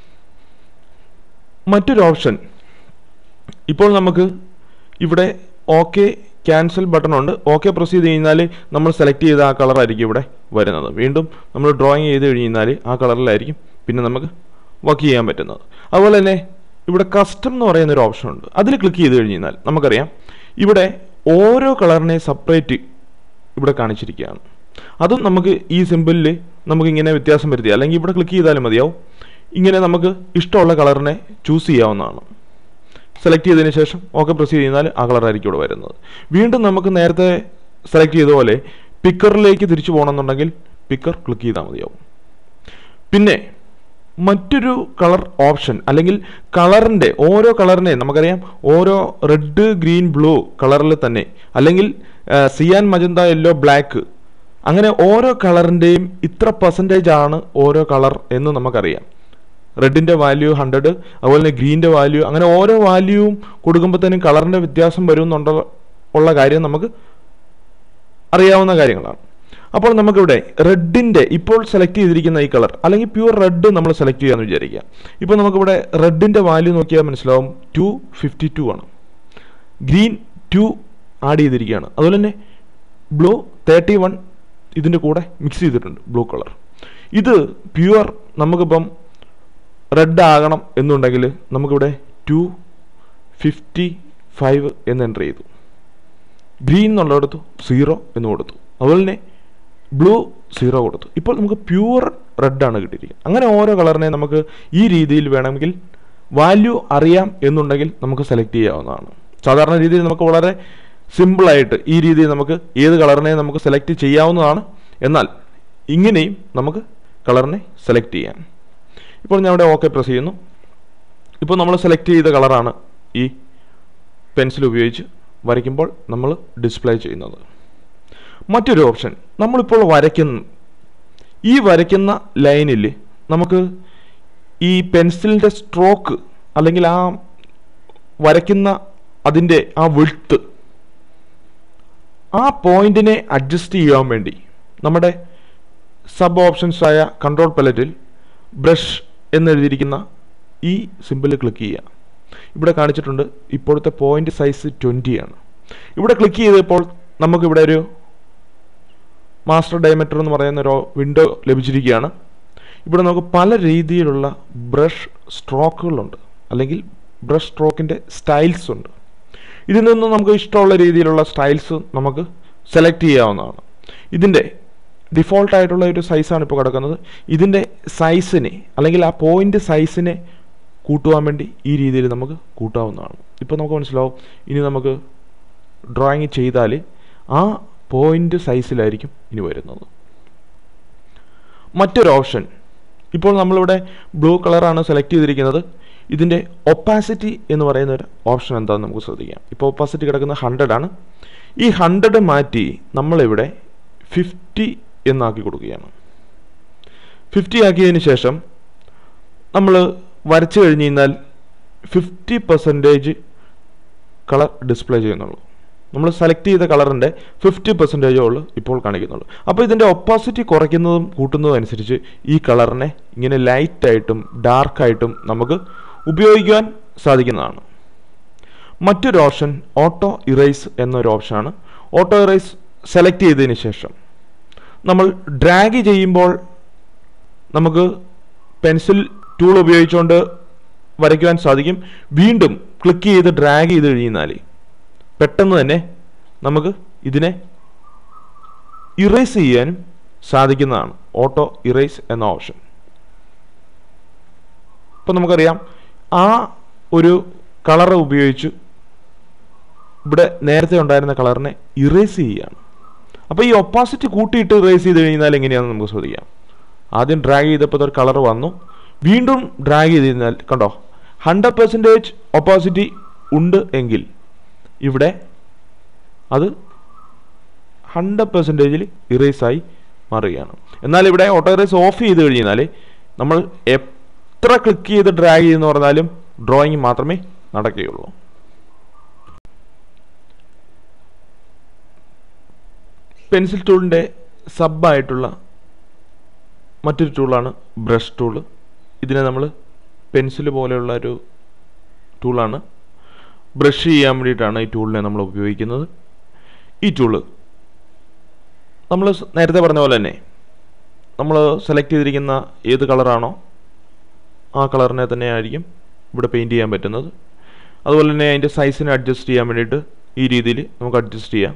മറ്റൊരു ഓപ്ഷൻ ഇപ്പോൾ നമുക്ക് ഇവിടെ ഓക്കെ ക്യാൻസൽ ബട്ടൺ ഉണ്ട് ഓക്കെ പ്രസ് ചെയ്ത് കഴിഞ്ഞാൽ നമ്മൾ സെലക്ട് ചെയ്ത ആ കളറായിരിക്കും ഇവിടെ വരുന്നത് വീണ്ടും നമ്മൾ ഡ്രോയിങ് ചെയ്ത് കഴിഞ്ഞാൽ ആ കളറിലായിരിക്കും പിന്നെ നമുക്ക് വർക്ക് ചെയ്യാൻ പറ്റുന്നത് അതുപോലെ തന്നെ ഇവിടെ കസ്റ്റം എന്ന് പറയുന്ന ഒരു ഓപ്ഷൻ ഉണ്ട് അതിൽ ക്ലിക്ക് ചെയ്ത് കഴിഞ്ഞാൽ നമുക്കറിയാം ഇവിടെ ഓരോ കളറിനെ സെപ്പറേറ്റ് ഇവിടെ കാണിച്ചിരിക്കുകയാണ് അതും നമുക്ക് ഈ സിമ്പിളിൽ നമുക്ക് ഇങ്ങനെ വ്യത്യാസം വരുത്തി അല്ലെങ്കിൽ ഇവിടെ ക്ലിക്ക് ചെയ്താലും മതിയാവും ഇങ്ങനെ നമുക്ക് ഇഷ്ടമുള്ള കളറിനെ ചൂസ് ചെയ്യാവുന്നതാണ് സെലക്ട് ചെയ്തതിന് ശേഷം ഓക്കെ പ്രസ് ചെയ്താൽ ആ കളറായിരിക്കും ഇവിടെ വരുന്നത് വീണ്ടും നമുക്ക് നേരത്തെ സെലക്ട് ചെയ്ത പോലെ പിക്കറിലേക്ക് തിരിച്ചു പോകണമെന്നുണ്ടെങ്കിൽ പിക്കർ ക്ലിക്ക് ചെയ്താൽ മതിയാവും പിന്നെ മറ്റൊരു കളർ ഓപ്ഷൻ അല്ലെങ്കിൽ കളറിൻ്റെ ഓരോ കളറിനെ നമുക്കറിയാം ഓരോ റെഡ് ഗ്രീൻ ബ്ലൂ കളറിൽ തന്നെ അല്ലെങ്കിൽ സിയാൻ മജന്ത യെല്ലോ ബ്ലാക്ക് അങ്ങനെ ഓരോ കളറിൻ്റെയും ഇത്ര പെർസെൻറ്റേജ് ആണ് ഓരോ കളർ എന്ന് നമുക്കറിയാം റെഡിൻ്റെ വാല്യൂ ഹൺഡ്രഡ് അതുപോലെ തന്നെ ഗ്രീൻ്റെ വാല്യൂ അങ്ങനെ ഓരോ വാല്യൂവും കൊടുക്കുമ്പോഴത്തേനും കളറിൻ്റെ വ്യത്യാസം വരുമെന്നുള്ള ഉള്ള കാര്യം നമുക്ക് അറിയാവുന്ന കാര്യങ്ങളാണ് അപ്പോൾ നമുക്കിവിടെ റെഡിൻ്റെ ഇപ്പോൾ സെലക്ട് ചെയ്തിരിക്കുന്ന ഈ കളർ അല്ലെങ്കിൽ പ്യൂർ റെഡ് നമ്മൾ സെലക്ട് ചെയ്യാമെന്ന് വിചാരിക്കുക ഇപ്പോൾ നമുക്കിവിടെ റെഡിൻ്റെ വാല്യൂ നോക്കിയാൽ മനസ്സിലാവും ടു ഫിഫ്റ്റി ടു ആണ് ഗ്രീൻ ടു ആഡ് ചെയ്തിരിക്കുകയാണ് അതുപോലെ തന്നെ ബ്ലൂ തേർട്ടി വൺ ഇതിൻ്റെ കൂടെ മിക്സ് ചെയ്തിട്ടുണ്ട് ബ്ലൂ കളർ ഇത് പ്യുവർ നമുക്കിപ്പം റെഡ് ആകണം എന്നുണ്ടെങ്കിൽ നമുക്കിവിടെ ടു ഫിഫ്റ്റി ഫൈവ് എന്ന് എൻ്റർ ചെയ്തു ഗ്രീൻ എന്നുള്ളിടത്ത് സീറോ എന്ന് കൊടുത്തു അതുപോലെ തന്നെ ബ്ലൂ സീറോ കൊടുത്തു ഇപ്പോൾ നമുക്ക് പ്യുവർ റെഡാണ് കിട്ടിയിരിക്കുന്നത് അങ്ങനെ ഓരോ കളറിനെ നമുക്ക് ഈ രീതിയിൽ വേണമെങ്കിൽ വാല്യൂ അറിയാം എന്നുണ്ടെങ്കിൽ നമുക്ക് സെലക്ട് ചെയ്യാവുന്നതാണ് സാധാരണ രീതിയിൽ നമുക്ക് വളരെ സിമ്പിളായിട്ട് ഈ രീതിയിൽ നമുക്ക് ഏത് കളറിനെ നമുക്ക് സെലക്ട് ചെയ്യാവുന്നതാണ് എന്നാൽ ഇങ്ങനെയും നമുക്ക് കളറിനെ സെലക്ട് ചെയ്യാം ഇപ്പോൾ ഞാൻ ഇവിടെ ഓക്കെ പ്രസ് ചെയ്യുന്നു ഇപ്പോൾ നമ്മൾ സെലക്ട് ചെയ്ത കളറാണ് ഈ പെൻസിൽ ഉപയോഗിച്ച് വരയ്ക്കുമ്പോൾ നമ്മൾ ഡിസ്പ്ലേ ചെയ്യുന്നത് മറ്റൊരു ഓപ്ഷൻ നമ്മളിപ്പോൾ വരയ്ക്കുന്ന ഈ വരയ്ക്കുന്ന ലൈനിൽ നമുക്ക് ഈ പെൻസിലിൻ്റെ സ്ട്രോക്ക് അല്ലെങ്കിൽ ആ വരയ്ക്കുന്ന അതിൻ്റെ ആ വിഴുത്ത് ആ പോയിന്റിനെ അഡ്ജസ്റ്റ് ചെയ്യാൻ വേണ്ടി നമ്മുടെ സബ് ഓപ്ഷൻസ് ആയ കൺട്രോൾ പലറ്റിൽ ബ്രഷ് എന്നെഴുതിയിരിക്കുന്ന ഈ സിമ്പിൾ ക്ലിക്ക് ചെയ്യുക ഇവിടെ കാണിച്ചിട്ടുണ്ട് ഇപ്പോഴത്തെ പോയിന്റ് സൈസ് ട്വൻറ്റി ആണ് ഇവിടെ ക്ലിക്ക് ചെയ്തപ്പോൾ നമുക്കിവിടെ ഒരു മാസ്റ്റർ ഡയമീറ്റർ എന്ന് പറയുന്ന ഒരു വിൻഡോ ലഭിച്ചിരിക്കുകയാണ് ഇവിടെ നമുക്ക് പല രീതിയിലുള്ള ബ്രഷ് സ്ട്രോക്കുകളുണ്ട് അല്ലെങ്കിൽ ബ്രഷ് സ്ട്രോക്കിൻ്റെ സ്റ്റൈൽസ് ഉണ്ട് ഇതിൽ നിന്ന് നമുക്ക് ഇഷ്ടമുള്ള രീതിയിലുള്ള സ്റ്റൈൽസ് നമുക്ക് സെലക്ട് ചെയ്യാവുന്നതാണ് ഇതിൻ്റെ ഡിഫോൾട്ട് ആയിട്ടുള്ള ഒരു സൈസാണ് ഇപ്പോൾ കിടക്കുന്നത് ഇതിൻ്റെ സൈസിനെ അല്ലെങ്കിൽ ആ പോയിന്റ് സൈസിനെ കൂട്ടുവാൻ വേണ്ടി ഈ രീതിയിൽ നമുക്ക് കൂട്ടാവുന്നതാണ് ഇപ്പോൾ നമുക്ക് മനസ്സിലാവും ഇനി നമുക്ക് ഡ്രോയിങ് ചെയ്താൽ ആ പോയിന്റ് സൈസിലായിരിക്കും ഇനി വരുന്നത് മറ്റൊരു ഓപ്ഷൻ ഇപ്പോൾ നമ്മളിവിടെ ബ്ലൂ കളറാണ് സെലക്ട് ചെയ്തിരിക്കുന്നത് ഇതിൻ്റെ ഒപ്പാസിറ്റി എന്ന് പറയുന്ന ഒരു ഓപ്ഷൻ എന്താണെന്ന് നമുക്ക് ശ്രദ്ധിക്കാം ഇപ്പോൾ ഒപ്പാസിറ്റി കിടക്കുന്നത് ഹൺഡ്രഡ് ആണ് ഈ ഹൺഡ്രഡ് മാറ്റി നമ്മളിവിടെ ഫിഫ്റ്റി എന്നാക്കി കൊടുക്കുകയാണ് ഫിഫ്റ്റി ആക്കിയതിന് ശേഷം നമ്മൾ വരച്ചു കഴിഞ്ഞ് കഴിഞ്ഞാൽ ഫിഫ്റ്റി പെർസെൻറ്റേജ് കളർ ഡിസ്പ്ലേ ചെയ്യുന്നുള്ളൂ നമ്മൾ സെലക്ട് ചെയ്ത കളറിൻ്റെ ഫിഫ്റ്റി പെർസെൻറ്റേജേ ഉള്ളൂ ഇപ്പോൾ കാണിക്കുന്നുള്ളൂ അപ്പോൾ ഇതിൻ്റെ ഒപ്പോസിറ്റി കുറയ്ക്കുന്നതും കൂട്ടുന്നതും അനുസരിച്ച് ഈ കളറിനെ ഇങ്ങനെ ലൈറ്റായിട്ടും ഡാർക്കായിട്ടും നമുക്ക് ഉപയോഗിക്കുവാൻ സാധിക്കുന്നതാണ് മറ്റൊരു ഓപ്ഷൻ ഓട്ടോ ഇറേസ് എന്നൊരു ഓപ്ഷനാണ് ഓട്ടോ ഇറേസ് സെലക്ട് ചെയ്തതിന് ശേഷം നമ്മൾ ഡ്രാഗ് ചെയ്യുമ്പോൾ നമുക്ക് പെൻസിൽ ടൂൾ ഉപയോഗിച്ചുകൊണ്ട് വരയ്ക്കുവാൻ സാധിക്കും വീണ്ടും ക്ലിക്ക് ചെയ്ത് ഡ്രാഗ് ചെയ്ത് കഴിഞ്ഞാൽ പെട്ടെന്ന് തന്നെ നമുക്ക് ഇതിനെ ഇറേസ് ചെയ്യാനും സാധിക്കുന്നതാണ് ഓട്ടോ ഇറേസ് എന്ന ഓപ്ഷൻ ഇപ്പം നമുക്കറിയാം ആ ഒരു കളർ ഉപയോഗിച്ച് ഇവിടെ നേരത്തെ ഉണ്ടായിരുന്ന കളറിനെ ഇറേസ് ചെയ്യുകയാണ് അപ്പോൾ ഈ ഒപ്പാസിറ്റി കൂട്ടിയിട്ട് ഇറേസ് ചെയ്ത് കഴിഞ്ഞാൽ എങ്ങനെയാണെന്ന് നമുക്ക് ശ്രദ്ധിക്കാം ആദ്യം ഡ്രാഗ് ചെയ്തപ്പോൾ ഒരു കളർ വന്നു വീണ്ടും ഡ്രാഗ് ചെയ്ത് കഴിഞ്ഞാൽ കണ്ടോ ഹൺഡ്രഡ് പെർസെൻറ്റേജ് ഒപ്പോസിറ്റി ഉണ്ട് എങ്കിൽ ഇവിടെ അത് ഹൺഡ്രഡ് പെർസെൻറ്റേജിൽ ഇറേസായി മാറുകയാണ് എന്നാൽ ഇവിടെ ഓട്ടോ ഇറേസ് ഓഫ് ചെയ്ത് കഴിഞ്ഞാൽ നമ്മൾ എത്ര ക്ലിക്ക് ചെയ്ത് ഡ്രാഗ് ചെയ്യുന്ന പറഞ്ഞാലും ഡ്രോയിങ് മാത്രമേ നടക്കുകയുള്ളൂ പെൻസിൽ ടൂളിൻ്റെ സബായിട്ടുള്ള മറ്റൊരു ടൂളാണ് ബ്രഷ് ടൂള് ഇതിനെ നമ്മൾ പെൻസിൽ പോലെയുള്ള ഒരു ടൂളാണ് ബ്രഷ് ചെയ്യാൻ വേണ്ടിയിട്ടാണ് ഈ ടൂളിനെ നമ്മൾ ഉപയോഗിക്കുന്നത് ഈ ടൂള് നമ്മൾ നേരത്തെ പറഞ്ഞ പോലെ തന്നെ നമ്മൾ സെലക്ട് ചെയ്തിരിക്കുന്ന ഏത് കളറാണോ ആ കളറിനെ തന്നെ ആയിരിക്കും ഇവിടെ പെയിൻറ്റ് ചെയ്യാൻ പറ്റുന്നത് അതുപോലെ തന്നെ അതിൻ്റെ സൈസിനെ അഡ്ജസ്റ്റ് ചെയ്യാൻ വേണ്ടിയിട്ട് ഈ രീതിയിൽ നമുക്ക് അഡ്ജസ്റ്റ് ചെയ്യാം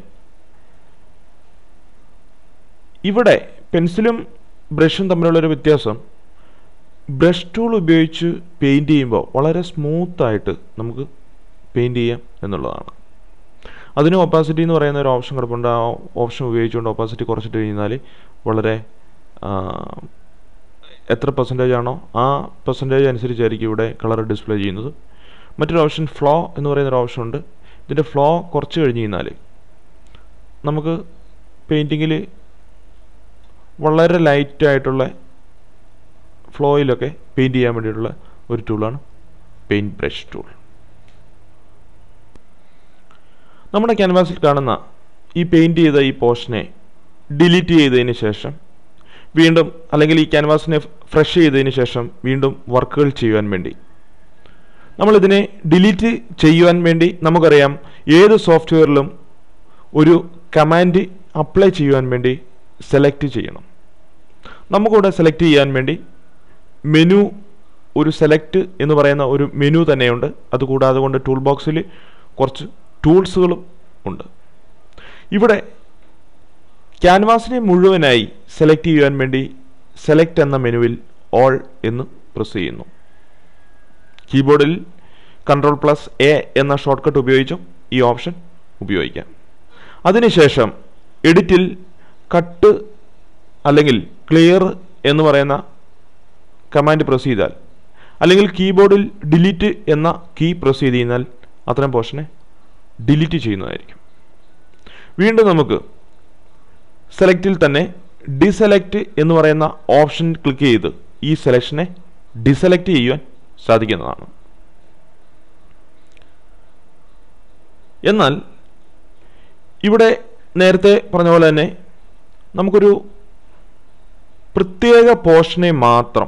ഇവിടെ പെൻസിലും ബ്രഷും തമ്മിലുള്ളൊരു വ്യത്യാസം ബ്രഷ് ടൂൾ ഉപയോഗിച്ച് പെയിൻറ്റ് ചെയ്യുമ്പോൾ വളരെ സ്മൂത്തായിട്ട് നമുക്ക് പെയിൻറ് ചെയ്യാം എന്നുള്ളതാണ് അതിന് ഒപ്പാസിറ്റി എന്ന് പറയുന്ന ഒരു ഓപ്ഷൻ കിടപ്പുണ്ട് ആ ഓപ്ഷൻ ഉപയോഗിച്ചുകൊണ്ട് ഒപ്പാസിറ്റി കുറച്ചിട്ട് കഴിഞ്ഞാൽ വളരെ ആ, എത്ര പെർസെൻറ്റേജ് ആണോ ആ പെർസെൻറ്റേജ് അനുസരിച്ചായിരിക്കും ഇവിടെ കളർ ഡിസ്പ്ലേ ചെയ്യുന്നത് മറ്റൊരു ഓപ്ഷൻ ഫ്ലോ എന്ന് പറയുന്ന ഒരു ഓപ്ഷൻ ഉണ്ട് ഇതിൻ്റെ ഫ്ലോ കുറച്ച് കഴിഞ്ഞ് കഴിഞ്ഞാൽ നമുക്ക് പെയിൻറ്റിങ്ങിൽ വളരെ ലൈറ്റായിട്ടുള്ള ഫ്ലോയിലൊക്കെ പെയിൻറ്റ് ചെയ്യാൻ വേണ്ടിയിട്ടുള്ള ഒരു ടൂളാണ് പെയിൻറ്റ് ബ്രഷ് ടൂൾ നമ്മുടെ ക്യാൻവാസിൽ കാണുന്ന ഈ പെയിൻറ്റ് ചെയ്ത ഈ പോർഷനെ ഡിലീറ്റ് ചെയ്തതിന് ശേഷം വീണ്ടും അല്ലെങ്കിൽ ഈ ക്യാൻവാസിനെ ഫ്രഷ് ചെയ്തതിന് ശേഷം വീണ്ടും വർക്കുകൾ ചെയ്യുവാൻ വേണ്ടി നമ്മളിതിനെ ഡിലീറ്റ് ചെയ്യുവാൻ വേണ്ടി നമുക്കറിയാം ഏത് സോഫ്റ്റ്വെയറിലും ഒരു കമാൻഡ് അപ്ലൈ ചെയ്യുവാൻ വേണ്ടി സെലക്ട് ചെയ്യണം നമുക്കിവിടെ സെലക്ട് ചെയ്യാൻ വേണ്ടി മെനു ഒരു സെലക്ട് എന്ന് പറയുന്ന ഒരു മെനു തന്നെയുണ്ട് അതുകൂടാതെ കൊണ്ട് ടൂൾ ബോക്സിൽ കുറച്ച് ടൂൾസുകളും ഉണ്ട് ഇവിടെ ക്യാൻവാസിനെ മുഴുവനായി സെലക്ട് ചെയ്യുവാൻ വേണ്ടി സെലക്ട് എന്ന മെനുവിൽ ഓൾ എന്ന് പ്രസ് ചെയ്യുന്നു കീബോർഡിൽ കൺട്രോൾ പ്ലസ് എ എന്ന ഷോർട്ട് കട്ട് ഉപയോഗിച്ചും ഈ ഓപ്ഷൻ ഉപയോഗിക്കാം അതിനുശേഷം എഡിറ്റിൽ കട്ട് അല്ലെങ്കിൽ ക്ലിയർ എന്ന് പറയുന്ന കമാൻഡ് പ്രസ് ചെയ്താൽ അല്ലെങ്കിൽ കീബോർഡിൽ ഡിലീറ്റ് എന്ന കീ പ്രസ് ചെയ്ത് കഴിഞ്ഞാൽ അത്തരം പോർഷനെ ഡിലീറ്റ് ചെയ്യുന്നതായിരിക്കും വീണ്ടും നമുക്ക് സെലക്റ്റിൽ തന്നെ ഡിസെലക്റ്റ് എന്ന് പറയുന്ന ഓപ്ഷൻ ക്ലിക്ക് ചെയ്ത് ഈ സെലക്ഷനെ ഡിസെലക്റ്റ് ചെയ്യുവാൻ സാധിക്കുന്നതാണ് എന്നാൽ ഇവിടെ നേരത്തെ പറഞ്ഞ പോലെ തന്നെ നമുക്കൊരു പ്രത്യേക പോർഷനെ മാത്രം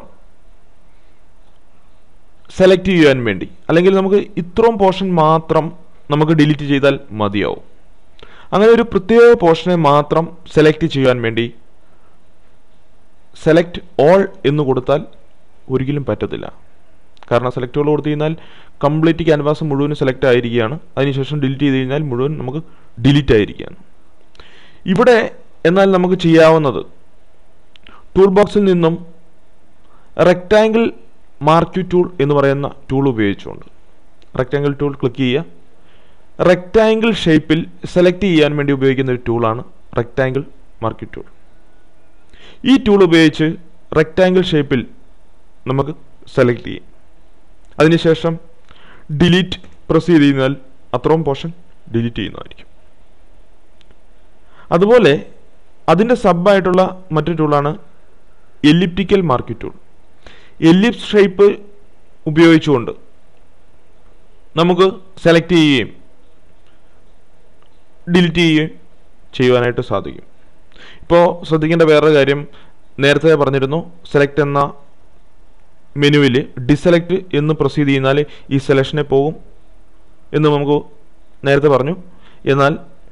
സെലക്ട് ചെയ്യുവാൻ വേണ്ടി അല്ലെങ്കിൽ നമുക്ക് ഇത്രയും പോർഷൻ മാത്രം നമുക്ക് ഡിലീറ്റ് ചെയ്താൽ മതിയാവും അങ്ങനെ ഒരു പ്രത്യേക പോർഷനെ മാത്രം സെലക്ട് ചെയ്യാൻ വേണ്ടി സെലക്ട് ഓൾ എന്ന് കൊടുത്താൽ ഒരിക്കലും പറ്റത്തില്ല കാരണം സെലക്ട് ഓൾ കൊടുത്തു കഴിഞ്ഞാൽ കംപ്ലീറ്റ് ക്യാൻവാസ് മുഴുവൻ സെലക്ട് ആയിരിക്കുകയാണ് അതിനുശേഷം ഡിലീറ്റ് ചെയ്ത് കഴിഞ്ഞാൽ മുഴുവൻ നമുക്ക് ഡിലീറ്റ് ആയിരിക്കുകയാണ് ഇവിടെ എന്നാൽ നമുക്ക് ചെയ്യാവുന്നത് ടൂൾ ബോക്സിൽ നിന്നും റെക്റ്റാങ്കിൾ മാർക്ക് ടൂൾ എന്ന് പറയുന്ന ടൂൾ ഉപയോഗിച്ചുകൊണ്ട് റെക്റ്റാങ്കിൾ ടൂൾ ക്ലിക്ക് ചെയ്യുക റെക്റ്റാങ്കിൾ ഷേപ്പിൽ സെലക്ട് ചെയ്യാൻ വേണ്ടി ഉപയോഗിക്കുന്ന ഒരു ടൂളാണ് റെക്റ്റാങ്കിൾ മാർക്ക് ടൂൾ ഈ ടൂൾ ഉപയോഗിച്ച് റെക്റ്റാങ്കിൾ ഷേപ്പിൽ നമുക്ക് സെലക്ട് ചെയ്യാം അതിനുശേഷം ഡിലീറ്റ് പ്രസ് ചെയ്ത് കഴിഞ്ഞാൽ അത്രയും പോർഷൻ ഡിലീറ്റ് ചെയ്യുന്നതായിരിക്കും അതുപോലെ അതിൻ്റെ സബായിട്ടുള്ള മറ്റൊരു ടൂളാണ് elliptical mark tool ellipse shape ഉപയോഗിച്ചുകൊണ്ട് നമുക്ക് സെലക്ട് ചെയ്യുകയും ഡിലീറ്റ് ചെയ്യുകയും ചെയ്യുവാനായിട്ട് സാധിക്കും ഇപ്പോൾ ശ്രദ്ധിക്കേണ്ട വേറൊരു കാര്യം നേരത്തെ പറഞ്ഞിരുന്നു സെലക്ട് എന്ന മെനുവിൽ ഡിസെലക്ട് എന്ന് പ്രസ് ചെയ്ത് കഴിഞ്ഞാൽ ഈ സെലക്ഷനെ പോകും എന്ന് നമുക്ക് നേരത്തെ പറഞ്ഞു എന്നാൽ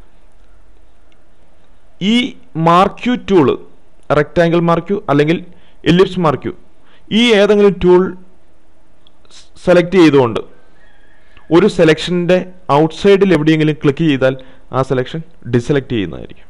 ഈ മാർക്യു ടൂള് റെക്റ്റാങ്കിൾ മാർക്യു അല്ലെങ്കിൽ എലിപ്സ് മാർക്യു ഈ ഏതെങ്കിലും ടൂൾ സെലക്ട് ചെയ്തുകൊണ്ട് ഒരു സെലക്ഷൻ്റെ ഔട്ട്സൈഡിൽ എവിടെയെങ്കിലും ക്ലിക്ക് ചെയ്താൽ ആ സെലക്ഷൻ ഡിസെലക്ട് ചെയ്യുന്നതായിരിക്കും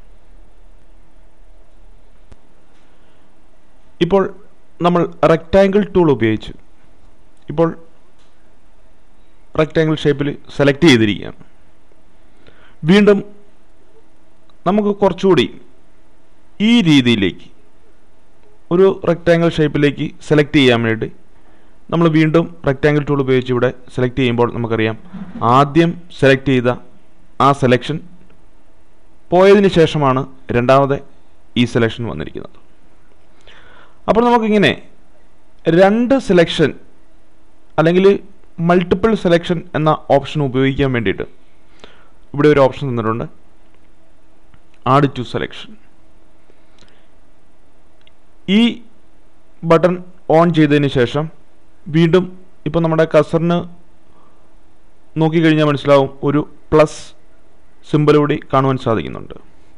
ഇപ്പോൾ നമ്മൾ റെക്റ്റാങ്കിൾ ടൂൾ ഉപയോഗിച്ച് ഇപ്പോൾ റെക്റ്റാങ്കിൾ ഷേപ്പിൽ സെലക്ട് ചെയ്തിരിക്കുകയാണ് വീണ്ടും നമുക്ക് കുറച്ചുകൂടി ഈ രീതിയിലേക്ക് ഒരു റെക്റ്റാങ്കിൾ ഷേപ്പിലേക്ക് സെലക്ട് ചെയ്യാൻ വേണ്ടി നമ്മൾ വീണ്ടും റെക്റ്റാങ്കിൾ ടൂൾ ഉപയോഗിച്ച് ഇവിടെ സെലക്ട് ചെയ്യുമ്പോൾ നമുക്കറിയാം ആദ്യം സെലക്ട് ചെയ്ത ആ സെലക്ഷൻ പോയതിന് ശേഷമാണ് രണ്ടാമത്തെ ഈ സെലക്ഷൻ വന്നിരിക്കുന്നത് അപ്പോൾ നമുക്കിങ്ങനെ രണ്ട് സെലക്ഷൻ അല്ലെങ്കിൽ മൾട്ടിപ്പിൾ സെലക്ഷൻ എന്ന ഓപ്ഷൻ ഉപയോഗിക്കാൻ വേണ്ടിയിട്ട് ഇവിടെ ഒരു ഓപ്ഷൻ തന്നിട്ടുണ്ട് ആഡ് ടു സെലക്ഷൻ ഈ ബട്ടൺ ഓൺ ചെയ്തതിന് ശേഷം വീണ്ടും ഇപ്പോൾ നമ്മുടെ കസറിന് നോക്കിക്കഴിഞ്ഞാൽ മനസ്സിലാവും ഒരു പ്ലസ് സിമ്പിൾ കൂടി കാണുവാൻ സാധിക്കുന്നുണ്ട്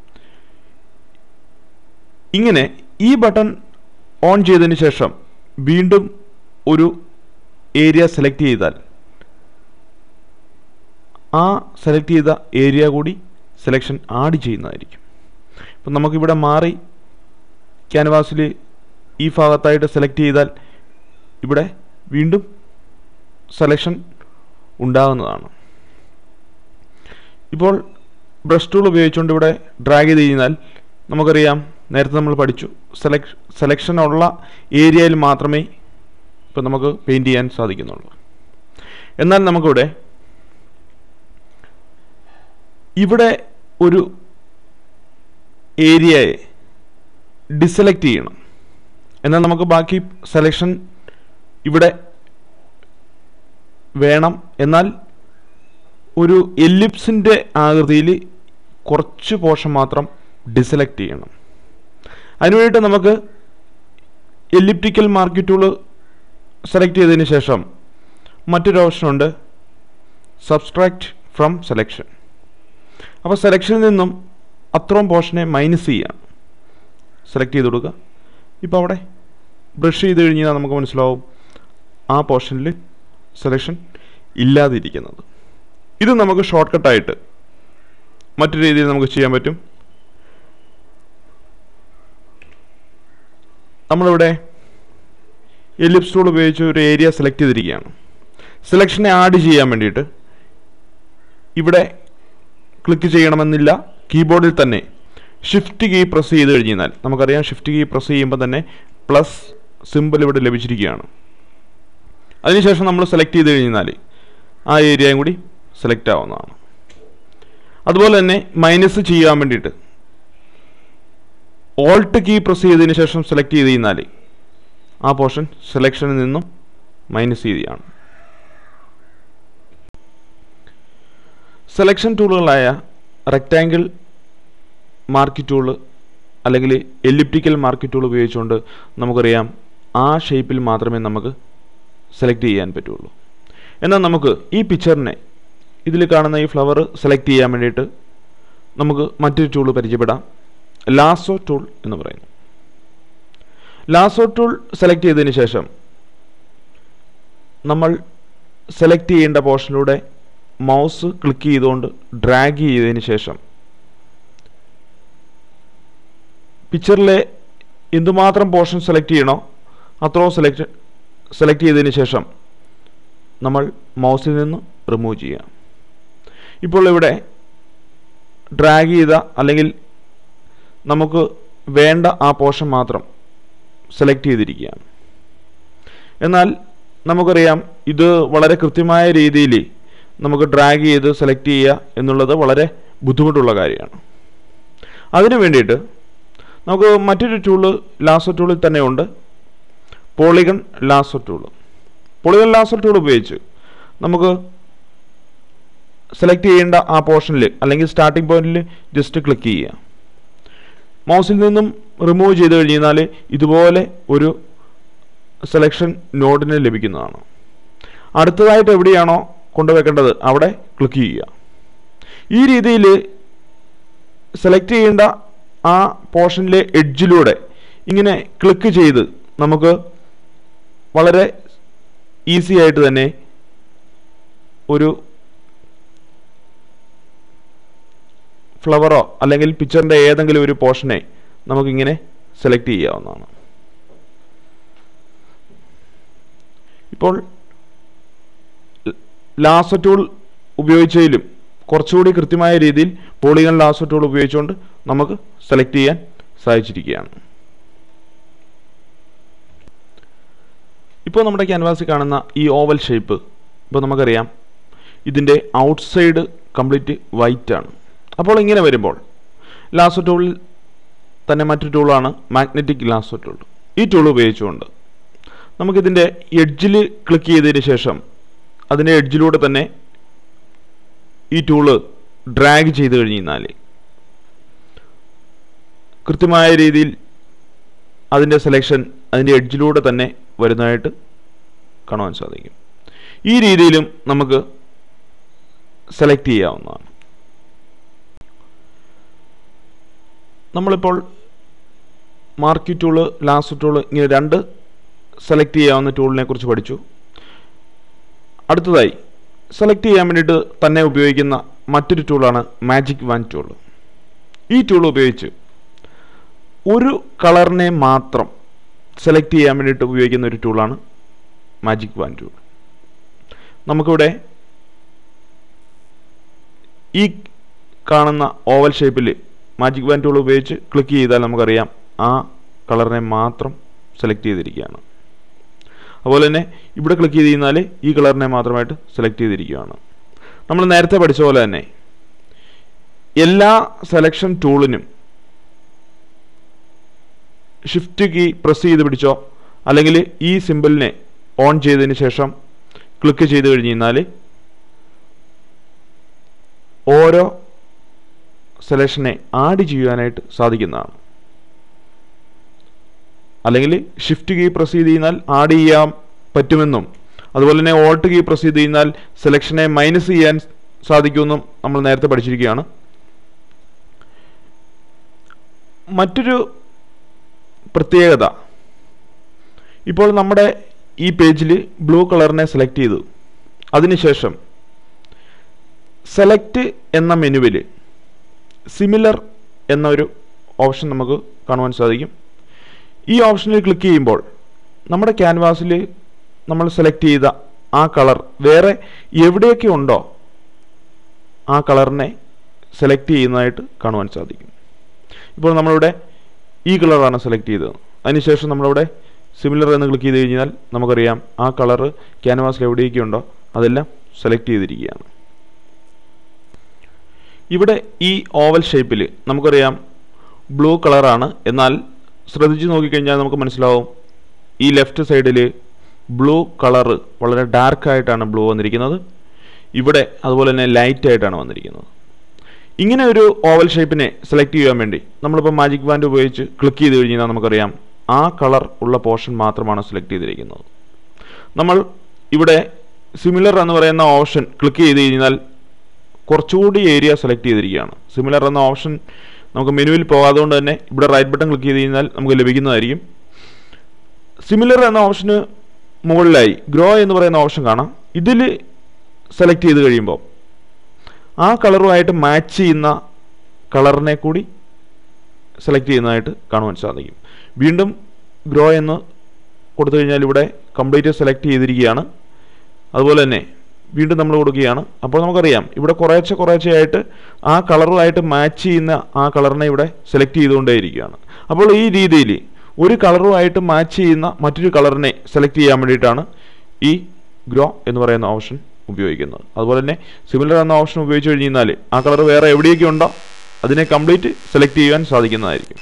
ഇങ്ങനെ ഈ ബട്ടൺ ഓൺ ചെയ്തതിന് ശേഷം വീണ്ടും ഒരു ഏരിയ സെലക്ട് ചെയ്താൽ ആ സെലക്ട് ചെയ്ത ഏരിയ കൂടി സെലക്ഷൻ ആഡ് ചെയ്യുന്നതായിരിക്കും ഇപ്പം നമുക്കിവിടെ മാറി ക്യാൻവാസിൽ ഈ ഭാഗത്തായിട്ട് സെലക്ട് ചെയ്താൽ ഇവിടെ വീണ്ടും സെലക്ഷൻ ഉണ്ടാകുന്നതാണ് ഇപ്പോൾ ബ്രഷ് ടൂൾ ഉപയോഗിച്ചുകൊണ്ട് ഇവിടെ ഡ്രാഗ് ചെയ്ത് കഴിഞ്ഞാൽ നമുക്കറിയാം നേരത്തെ നമ്മൾ പഠിച്ചു സെലക്ട് സെലക്ഷൻ ഉള്ള ഏരിയയിൽ മാത്രമേ ഇപ്പം നമുക്ക് പെയിൻറ്റ് ചെയ്യാൻ സാധിക്കുന്നുള്ളൂ എന്നാൽ നമുക്കിവിടെ ഇവിടെ ഒരു ഏരിയയെ ഡിസെലക്ട് ചെയ്യണം എന്നാൽ നമുക്ക് ബാക്കി സെലക്ഷൻ ഇവിടെ വേണം എന്നാൽ ഒരു എലിപ്സിൻ്റെ ആകൃതിയിൽ കുറച്ച് പോർഷൻ മാത്രം ഡിസെലക്ട് ചെയ്യണം അതിനുവേണ്ടിയിട്ട് നമുക്ക് എലിപ്റ്റിക്കൽ മാർക്ക് ടൂൾ സെലക്ട് ചെയ്തതിന് ശേഷം മറ്റൊരു ഓപ്ഷനുണ്ട് സബ്സ്ട്രാക്ട് ഫ്രം സെലക്ഷൻ അപ്പോൾ സെലക്ഷനിൽ നിന്നും അത്രയും പോർഷനെ മൈനസ് ചെയ്യാം സെലക്ട് ചെയ്ത് കൊടുക്കുക ഇപ്പോൾ അവിടെ ബ്രഷ് ചെയ്ത് കഴിഞ്ഞാൽ നമുക്ക് മനസ്സിലാവും ആ പോർഷനിൽ സെലക്ഷൻ ഇല്ലാതിരിക്കുന്നത് ഇത് നമുക്ക് ഷോർട്ട് കട്ടായിട്ട് മറ്റു രീതിയിൽ നമുക്ക് ചെയ്യാൻ പറ്റും നമ്മളിവിടെ എലിപ്സ് ടൂൾ ഉപയോഗിച്ച് ഒരു ഏരിയ സെലക്ട് ചെയ്തിരിക്കുകയാണ് സെലക്ഷനെ ആഡ് ചെയ്യാൻ വേണ്ടിയിട്ട് ഇവിടെ ക്ലിക്ക് ചെയ്യണമെന്നില്ല കീബോർഡിൽ തന്നെ ഷിഫ്റ്റ് കീ പ്രസ് ചെയ്ത് കഴിഞ്ഞാൽ നമുക്കറിയാം ഷിഫ്റ്റ് കീ പ്രസ് ചെയ്യുമ്പോൾ തന്നെ പ്ലസ് സിമ്പിൾ ഇവിടെ ലഭിച്ചിരിക്കുകയാണ് അതിനുശേഷം നമ്മൾ സെലക്ട് ചെയ്ത് കഴിഞ്ഞാൽ ആ ഏരിയയും കൂടി സെലക്ട് ആവുന്നതാണ് അതുപോലെ തന്നെ മൈനസ് ചെയ്യാൻ വേണ്ടിയിട്ട് ഓൾട്ട് കീ പ്രസ് ചെയ്തതിന് ശേഷം സെലക്ട് ചെയ്ത് കഴിഞ്ഞാൽ ആ പോർഷൻ സെലക്ഷനിൽ നിന്നും മൈനസ് ചെയ്യുകയാണ് സെലക്ഷൻ ടൂളുകളായ റെക്റ്റാങ്കിൾ മാർക്ക് ടൂൾ അല്ലെങ്കിൽ എലിപ്റ്റിക്കൽ മാർക്ക് ടൂൾ ഉപയോഗിച്ചുകൊണ്ട് നമുക്കറിയാം ആ ഷേപ്പിൽ മാത്രമേ നമുക്ക് സെലക്ട് ചെയ്യാൻ പറ്റുള്ളൂ എന്നാൽ നമുക്ക് ഈ പിക്ചറിനെ ഇതിൽ കാണുന്ന ഈ ഫ്ലവർ സെലക്ട് ചെയ്യാൻ വേണ്ടിയിട്ട് നമുക്ക് മറ്റൊരു ടൂൾ പരിചയപ്പെടാം ലാസോ ടൂൾ എന്ന് പറയുന്നു ലാസോ ടൂൾ സെലക്ട് ചെയ്തതിന് ശേഷം നമ്മൾ സെലക്ട് ചെയ്യേണ്ട പോർഷനിലൂടെ മൗസ് ക്ലിക്ക് ചെയ്തുകൊണ്ട് ഡ്രാഗ് ചെയ്തതിന് ശേഷം പിക്ചറിലെ എന്തുമാത്രം പോർഷൻ സെലക്ട് ചെയ്യണോ അത്രയും സെലക്ട് സെലക്ട് ചെയ്തതിന് ശേഷം നമ്മൾ മൗസിൽ നിന്ന് റിമൂവ് ചെയ്യാം ഇപ്പോൾ ഇവിടെ ഡ്രാഗ് ചെയ്ത അല്ലെങ്കിൽ നമുക്ക് വേണ്ട ആ പോർഷൻ മാത്രം സെലക്ട് ചെയ്തിരിക്കുകയാണ് എന്നാൽ നമുക്കറിയാം ഇത് വളരെ കൃത്യമായ രീതിയിൽ നമുക്ക് ഡ്രാഗ് ചെയ്ത് സെലക്ട് ചെയ്യുക എന്നുള്ളത് വളരെ ബുദ്ധിമുട്ടുള്ള കാര്യമാണ് അതിനു വേണ്ടിയിട്ട് നമുക്ക് മറ്റൊരു ടൂള് ലാസോ ടൂളിൽ തന്നെ ഉണ്ട് polygon lasso tool polygon lasso tool ഉപയോഗിച്ച് നമുക്ക് സെലക്ട് ചെയ്യേണ്ട ആ പോർഷനിൽ അല്ലെങ്കിൽ സ്റ്റാർട്ടിംഗ് പോയിന്റിൽ ജസ്റ്റ് ക്ലിക്ക് ചെയ്യുക മൗസിൽ നിന്നും റിമൂവ് ചെയ്ത് കഴിഞ്ഞാൽ ഇതുപോലെ ഒരു സെലക്ഷൻ നോഡിന് ലഭിക്കുന്നതാണ് അടുത്തതായിട്ട് എവിടെയാണോ കൊണ്ടുവെക്കേണ്ടത് അവിടെ ക്ലിക്ക് ചെയ്യുക ഈ രീതിയിൽ സെലക്ട് ചെയ്യേണ്ട ആ പോർഷനിലെ എഡ്ജിലൂടെ ഇങ്ങനെ ക്ലിക്ക് ചെയ്ത് നമുക്ക് വളരെ ഈസി ആയിട്ട് തന്നെ ഒരു ഫ്ലവറോ അല്ലെങ്കിൽ പിക്ചറിൻ്റെ ഏതെങ്കിലും ഒരു പോർഷനെ നമുക്കിങ്ങനെ സെലക്ട് ചെയ്യാവുന്നതാണ് ഇപ്പോൾ ലാസോ ടൂൾ ഉപയോഗിച്ചതിലും കുറച്ചുകൂടി കൃത്യമായ രീതിയിൽ പോളിഗൺ ലാസോ ടൂൾ ഉപയോഗിച്ചുകൊണ്ട് നമുക്ക് സെലക്ട് ചെയ്യാൻ സാധിച്ചിരിക്കുകയാണ് ഇപ്പോൾ നമ്മുടെ ക്യാൻവാസിൽ കാണുന്ന ഈ ഓവൽ ഷേപ്പ് ഇപ്പോൾ നമുക്കറിയാം ഇതിൻ്റെ ഔട്ട്സൈഡ് കംപ്ലീറ്റ് വൈറ്റ് ആണ് അപ്പോൾ ഇങ്ങനെ വരുമ്പോൾ ലാസോ ടൂളിൽ തന്നെ മറ്റൊരു ടൂളാണ് മാഗ്നറ്റിക് ലാസോ ടൂൾ ഈ ടൂൾ ഉപയോഗിച്ചുകൊണ്ട് നമുക്കിതിൻ്റെ എഡ്ജിൽ ക്ലിക്ക് ചെയ്തതിന് ശേഷം അതിൻ്റെ എഡ്ജിലൂടെ തന്നെ ഈ ടൂള് ഡ്രാഗ് ചെയ്ത് കഴിഞ്ഞാൽ കൃത്യമായ രീതിയിൽ അതിൻ്റെ സെലക്ഷൻ അതിൻ്റെ എഡ്ജിലൂടെ തന്നെ വരുന്നതായിട്ട് കാണുവാൻ സാധിക്കും ഈ രീതിയിലും നമുക്ക് സെലക്ട് ചെയ്യാവുന്നതാണ് നമ്മളിപ്പോൾ മാർക്ക് ടൂള് ലാസ്റ്റ് ടൂള് ഇങ്ങനെ രണ്ട് സെലക്ട് ചെയ്യാവുന്ന ടൂളിനെ കുറിച്ച് പഠിച്ചു അടുത്തതായി സെലക്ട് ചെയ്യാൻ വേണ്ടിയിട്ട് തന്നെ ഉപയോഗിക്കുന്ന മറ്റൊരു ടൂളാണ് മാജിക് വാൻ ടൂൾ ഈ ടൂൾ ഉപയോഗിച്ച് ഒരു കളറിനെ മാത്രം സെലക്ട് ചെയ്യാൻ വേണ്ടിയിട്ട് ഉപയോഗിക്കുന്ന ഒരു ടൂളാണ് മാജിക് വാൻ ടൂൾ നമുക്കിവിടെ ഈ കാണുന്ന ഓവൽ ഷേപ്പിൽ മാജിക് ബാൻഡ് ടൂൾ ഉപയോഗിച്ച് ക്ലിക്ക് ചെയ്താൽ നമുക്കറിയാം ആ കളറിനെ മാത്രം സെലക്ട് ചെയ്തിരിക്കുകയാണ് അതുപോലെ തന്നെ ഇവിടെ ക്ലിക്ക് ചെയ്ത് കഴിഞ്ഞാൽ ഈ കളറിനെ മാത്രമായിട്ട് സെലക്ട് ചെയ്തിരിക്കുകയാണ് നമ്മൾ നേരത്തെ പഠിച്ച പോലെ തന്നെ എല്ലാ സെലക്ഷൻ ടൂളിനും ഷിഫ്റ്റ് കീ പ്രസ് ചെയ്ത് പിടിച്ചോ അല്ലെങ്കിൽ ഈ സിമ്പിളിനെ ഓൺ ചെയ്തതിന് ശേഷം ക്ലിക്ക് ചെയ്ത് കഴിഞ്ഞ് കഴിഞ്ഞാൽ ഓരോ സെലക്ഷനെ ആഡ് ചെയ്യാനായിട്ട് സാധിക്കുന്നതാണ് അല്ലെങ്കിൽ ഷിഫ്റ്റ് കീ പ്രസ് ചെയ്ത് കഴിഞ്ഞാൽ ആഡ് ചെയ്യാൻ പറ്റുമെന്നും അതുപോലെ തന്നെ ഓൾട്ട് കീ പ്രസ് ചെയ്ത് കഴിഞ്ഞാൽ സെലക്ഷനെ മൈനസ് ചെയ്യാൻ സാധിക്കുമെന്നും നമ്മൾ നേരത്തെ പഠിച്ചിരിക്കുകയാണ് മറ്റൊരു പ്രത്യേകത ഇപ്പോൾ നമ്മുടെ ഈ പേജിൽ ബ്ലൂ കളറിനെ സെലക്ട് ചെയ്തു അതിനുശേഷം സെലക്ട് എന്ന മെനുവിൽ സിമിലർ എന്നൊരു ഓപ്ഷൻ നമുക്ക് കാണുവാൻ സാധിക്കും ഈ ഓപ്ഷനിൽ ക്ലിക്ക് ചെയ്യുമ്പോൾ നമ്മുടെ ക്യാൻവാസിൽ നമ്മൾ സെലക്ട് ചെയ്ത ആ കളർ വേറെ എവിടെയൊക്കെ ഉണ്ടോ ആ കളറിനെ സെലക്ട് ചെയ്യുന്നതായിട്ട് കാണുവാൻ സാധിക്കും ഇപ്പോൾ നമ്മളിവിടെ ഈ കളറാണ് സെലക്ട് ചെയ്തത് അതിനുശേഷം നമ്മളിവിടെ സിമിലർ എന്ന് ക്ലിക്ക് ചെയ്ത് കഴിഞ്ഞാൽ നമുക്കറിയാം ആ കളറ് ക്യാൻവാസിൽ എവിടെയൊക്കെ ഉണ്ടോ അതെല്ലാം സെലക്ട് ചെയ്തിരിക്കുകയാണ് ഇവിടെ ഈ ഓവൽ ഷേപ്പിൽ നമുക്കറിയാം ബ്ലൂ കളറാണ് എന്നാൽ ശ്രദ്ധിച്ച് നോക്കിക്കഴിഞ്ഞാൽ നമുക്ക് മനസ്സിലാവും ഈ ലെഫ്റ്റ് സൈഡിൽ ബ്ലൂ കളറ് വളരെ ഡാർക്കായിട്ടാണ് ബ്ലൂ വന്നിരിക്കുന്നത് ഇവിടെ അതുപോലെ തന്നെ ലൈറ്റ് ആയിട്ടാണ് വന്നിരിക്കുന്നത് ഇങ്ങനെ ഒരു ഓവൽ ഷേപ്പിനെ സെലക്ട് ചെയ്യാൻ വേണ്ടി നമ്മളിപ്പോൾ മാജിക് ബാൻഡ് ഉപയോഗിച്ച് ക്ലിക്ക് ചെയ്ത് കഴിഞ്ഞാൽ നമുക്കറിയാം ആ കളർ ഉള്ള പോർഷൻ മാത്രമാണ് സെലക്ട് ചെയ്തിരിക്കുന്നത് നമ്മൾ ഇവിടെ സിമിലർ എന്ന് പറയുന്ന ഓപ്ഷൻ ക്ലിക്ക് ചെയ്ത് കഴിഞ്ഞാൽ കുറച്ചുകൂടി ഏരിയ സെലക്ട് ചെയ്തിരിക്കുകയാണ് സിമിലർ എന്ന ഓപ്ഷൻ നമുക്ക് മെനുവിൽ പോകാതെ കൊണ്ട് തന്നെ ഇവിടെ റൈറ്റ് ബട്ടൺ ക്ലിക്ക് ചെയ്ത് കഴിഞ്ഞാൽ നമുക്ക് ലഭിക്കുന്നതായിരിക്കും സിമിലർ എന്ന ഓപ്ഷന് മുകളിലായി ഗ്രോ എന്ന് പറയുന്ന ഓപ്ഷൻ കാണാം ഇതിൽ സെലക്ട് ചെയ്ത് കഴിയുമ്പോൾ ആ കളറുമായിട്ട് മാച്ച് ചെയ്യുന്ന കളറിനെ കൂടി സെലക്ട് ചെയ്യുന്നതായിട്ട് കാണുവാൻ സാധിക്കും വീണ്ടും ഗ്രോ എന്ന് കൊടുത്തു കഴിഞ്ഞാൽ ഇവിടെ കംപ്ലീറ്റ് സെലക്ട് ചെയ്തിരിക്കുകയാണ് അതുപോലെ തന്നെ വീണ്ടും നമ്മൾ കൊടുക്കുകയാണ് അപ്പോൾ നമുക്കറിയാം ഇവിടെ കുറേശ്ശെ കുറേശ്ശെ ആയിട്ട് ആ കളറുമായിട്ട് മാച്ച് ചെയ്യുന്ന ആ കളറിനെ ഇവിടെ സെലക്ട് ചെയ്തുകൊണ്ടേയിരിക്കുകയാണ് അപ്പോൾ ഈ രീതിയിൽ ഒരു കളറുമായിട്ട് മാച്ച് ചെയ്യുന്ന മറ്റൊരു കളറിനെ സെലക്ട് ചെയ്യാൻ വേണ്ടിയിട്ടാണ് ഈ ഗ്രോ എന്ന് പറയുന്ന ഓപ്ഷൻ ഉപയോഗിക്കുന്നത് അതുപോലെ തന്നെ സിമിലർ എന്ന ഓപ്ഷൻ ഉപയോഗിച്ച് കഴിഞ്ഞ് കഴിഞ്ഞാൽ ആ കളർ വേറെ എവിടെയൊക്കെ ഉണ്ടോ അതിനെ കംപ്ലീറ്റ് സെലക്ട് ചെയ്യാൻ സാധിക്കുന്നതായിരിക്കും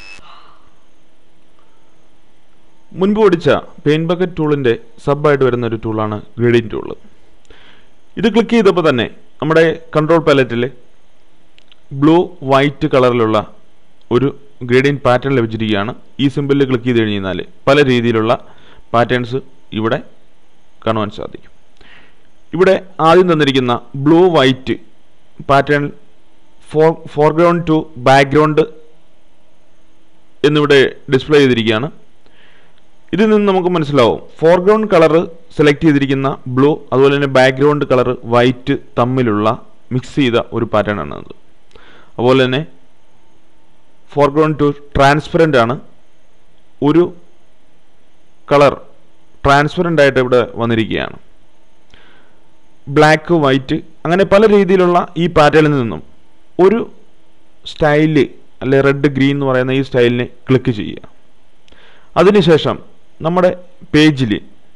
മുൻപ് പഠിച്ച പെയിൻ ബക്കറ്റ് ടൂളിൻ്റെ സബായിട്ട് വരുന്ന ഒരു ടൂളാണ് ഗ്രേഡിങ് ടൂള് ഇത് ക്ലിക്ക് ചെയ്തപ്പോൾ തന്നെ നമ്മുടെ കൺട്രോൾ പാലറ്റിൽ ബ്ലൂ വൈറ്റ് കളറിലുള്ള ഒരു ഗ്രേഡിയൻ പാറ്റേൺ ലഭിച്ചിരിക്കുകയാണ് ഈ സിമ്പിളിൽ ക്ലിക്ക് ചെയ്ത് കഴിഞ്ഞാൽ പല രീതിയിലുള്ള പാറ്റേൺസ് ഇവിടെ കാണുവാൻ സാധിക്കും ഇവിടെ ആദ്യം തന്നിരിക്കുന്ന blue white pattern for foreground to background എന്നിവിടെ ഡിസ്പ്ലേ ചെയ്തിരിക്കുകയാണ് ഇതിൽ നിന്ന് നമുക്ക് മനസ്സിലാവും ഫോർഗ്രൗണ്ട് കളറ് സെലക്ട് ചെയ്തിരിക്കുന്ന ബ്ലൂ അതുപോലെ തന്നെ ബാക്ക്ഗ്രൗണ്ട് കളർ വൈറ്റ് തമ്മിലുള്ള മിക്സ് ചെയ്ത ഒരു പാറ്റേൺ ആണ് അത് അതുപോലെ തന്നെ ഫോർഗ്രൗണ്ട് ടു ട്രാൻസ്പെറൻ്റ് ആണ് ഒരു കളർ ട്രാൻസ്പെറൻ്റ് ആയിട്ട് ഇവിടെ വന്നിരിക്കുകയാണ് ബ്ലാക്ക് വൈറ്റ് അങ്ങനെ പല രീതിയിലുള്ള ഈ പാറ്റേണിൽ നിന്നും ഒരു സ്റ്റൈല് അല്ലെ റെഡ് ഗ്രീൻ എന്ന് പറയുന്ന ഈ സ്റ്റൈലിനെ ക്ലിക്ക് ചെയ്യുക അതിനുശേഷം നമ്മുടെ പേജിൽ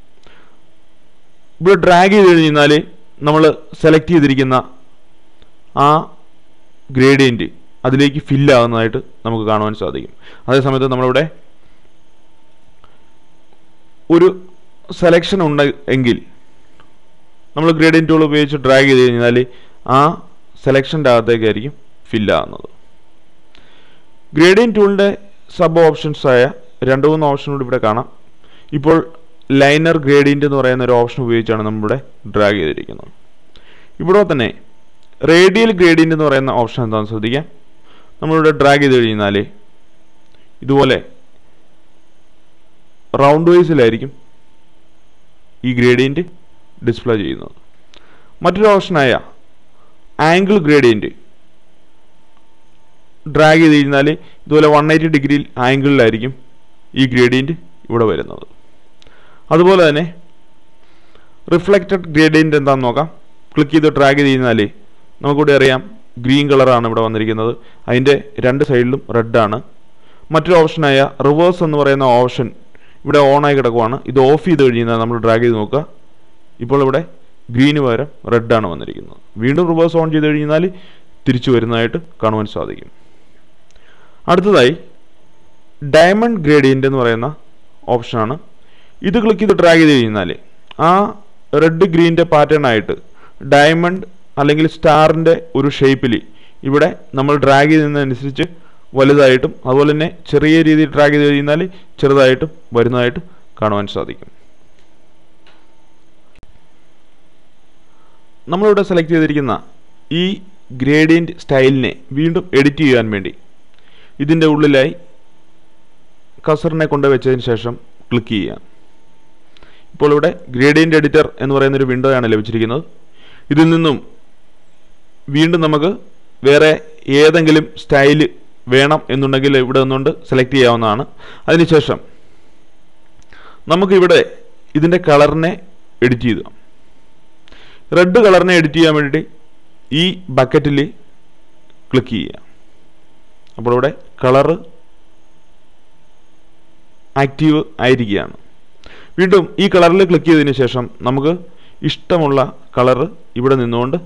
ഇവിടെ ഡ്രാഗ് ചെയ്ത് കഴിഞ്ഞാൽ നമ്മൾ സെലക്ട് ചെയ്തിരിക്കുന്ന ആ ഗ്രേഡിയൻറ്റ് അതിലേക്ക് ഫില്ലാകുന്നതായിട്ട് നമുക്ക് കാണുവാൻ സാധിക്കും അതേസമയത്ത് നമ്മളിവിടെ ഒരു സെലക്ഷൻ ഉണ്ട് എങ്കിൽ നമ്മൾ ഗ്രേഡിയൻ ടൂൾ ഉപയോഗിച്ച് ഡ്രാഗ് ചെയ്ത് കഴിഞ്ഞാൽ ആ സെലക്ഷൻ്റെ അകത്തേക്കായിരിക്കും ഫില്ലാകുന്നത് ഗ്രേഡിയൻ ടൂളിൻ്റെ സബ് ഓപ്ഷൻസ് ആയ രണ്ട് മൂന്ന് ഓപ്ഷൻ കൂടി ഇവിടെ കാണാം ഇപ്പോൾ ലൈനർ ഗ്രേഡിയൻ്റ് എന്ന് പറയുന്ന ഒരു ഓപ്ഷൻ ഉപയോഗിച്ചാണ് നമ്മളിവിടെ ഡ്രാഗ് ചെയ്തിരിക്കുന്നത് ഇവിടെ തന്നെ റേഡിയൽ ഗ്രേഡിയൻ്റ് എന്ന് പറയുന്ന ഓപ്ഷൻ എന്താണെന്ന് ശ്രദ്ധിക്കാം നമ്മളിവിടെ ഡ്രാഗ് ചെയ്ത് കഴിഞ്ഞാൽ ഇതുപോലെ റൗണ്ട് വൈസിലായിരിക്കും ഈ ഗ്രേഡിയൻറ്റ് ഡിസ്പ്ലേ ചെയ്യുന്നത് മറ്റൊരു ഓപ്ഷനായ ആംഗിൾ ഗ്രേഡിയൻറ്റ് ഡ്രാഗ് ചെയ്ത് കഴിഞ്ഞാൽ ഇതുപോലെ വൺ എയ്റ്റി ഡിഗ്രിയിൽ ആംഗിളിലായിരിക്കും ഈ ഗ്രേഡിയൻറ്റ് ഇവിടെ വരുന്നത് അതുപോലെ തന്നെ റിഫ്ലക്റ്റഡ് ഗ്രേഡിയൻറ്റ് എന്താണെന്ന് നോക്കാം ക്ലിക്ക് ചെയ്ത് ഡ്രാഗ് ചെയ്ത് കഴിഞ്ഞാൽ നമുക്കിവിടെ അറിയാം ഗ്രീൻ കളറാണ് ഇവിടെ വന്നിരിക്കുന്നത് അതിൻ്റെ രണ്ട് സൈഡിലും റെഡാണ് മറ്റൊരു ഓപ്ഷനായ റിവേഴ്സ് എന്ന് പറയുന്ന ഓപ്ഷൻ ഇവിടെ ഓണായി കിടക്കുവാണ് ഇത് ഓഫ് ചെയ്ത് കഴിഞ്ഞാൽ നമ്മൾ ഡ്രാഗ് ചെയ്ത് നോക്കുക ഇപ്പോൾ ഇവിടെ ഗ്രീന് പകരം റെഡാണ് വന്നിരിക്കുന്നത് വീണ്ടും റിവേഴ്സ് ഓൺ ചെയ്ത് കഴിഞ്ഞാൽ തിരിച്ചു വരുന്നതായിട്ട് കാണുവാൻ സാധിക്കും അടുത്തതായി ഡയമണ്ട് ഗ്രേഡിയൻ്റ് എന്ന് പറയുന്ന ഓപ്ഷനാണ് ഇത് ക്ലിക്ക് ചെയ്ത് ഡ്രാഗ് ചെയ്ത് കഴിഞ്ഞാൽ ആ റെഡ് ഗ്രീൻ്റെ പാറ്റേൺ ആയിട്ട് ഡയമണ്ട് അല്ലെങ്കിൽ സ്റ്റാറിൻ്റെ ഒരു ഷേപ്പിൽ ഇവിടെ നമ്മൾ ഡ്രാഗ് ചെയ്യുന്നതനുസരിച്ച് വലുതായിട്ടും അതുപോലെ തന്നെ ചെറിയ രീതിയിൽ ഡ്രാഗ് ചെയ്ത് കഴിഞ്ഞാൽ ചെറുതായിട്ടും വരുന്നതായിട്ട് കാണുവാൻ സാധിക്കും നമ്മളിവിടെ സെലക്ട് ചെയ്തിരിക്കുന്ന ഈ ഗ്രേഡിയൻറ്റ് സ്റ്റൈലിനെ വീണ്ടും എഡിറ്റ് ചെയ്യാൻ വേണ്ടി ഇതിൻ്റെ ഉള്ളിലായി കസറിനെ കൊണ്ട് വെച്ചതിന് ശേഷം ക്ലിക്ക് ചെയ്യാം ഇപ്പോൾ ഇവിടെ ഗ്രേഡിയൻ്റ് എഡിറ്റർ എന്ന് പറയുന്ന ഒരു വിൻഡോ ആണ് ലഭിച്ചിരിക്കുന്നത് ഇതിൽ നിന്നും വീണ്ടും നമുക്ക് വേറെ ഏതെങ്കിലും സ്റ്റൈല് വേണം എന്നുണ്ടെങ്കിൽ ഇവിടെ നിന്നുകൊണ്ട് സെലക്ട് ചെയ്യാവുന്നതാണ് അതിനുശേഷം നമുക്കിവിടെ ഇതിൻ്റെ കളറിനെ എഡിറ്റ് ചെയ്തു റെഡ് കളറിനെ എഡിറ്റ് ചെയ്യാൻ വേണ്ടി ഈ ബക്കറ്റിൽ ക്ലിക്ക് ചെയ്യുക അപ്പോൾ ഇവിടെ കളറ് ആക്റ്റീവ് ആയിരിക്കുകയാണ് വീണ്ടും ഈ കളറിൽ ക്ലിക്ക് ചെയ്തതിന് ശേഷം നമുക്ക് ഇഷ്ടമുള്ള കളറ് ഇവിടെ നിന്നുകൊണ്ട്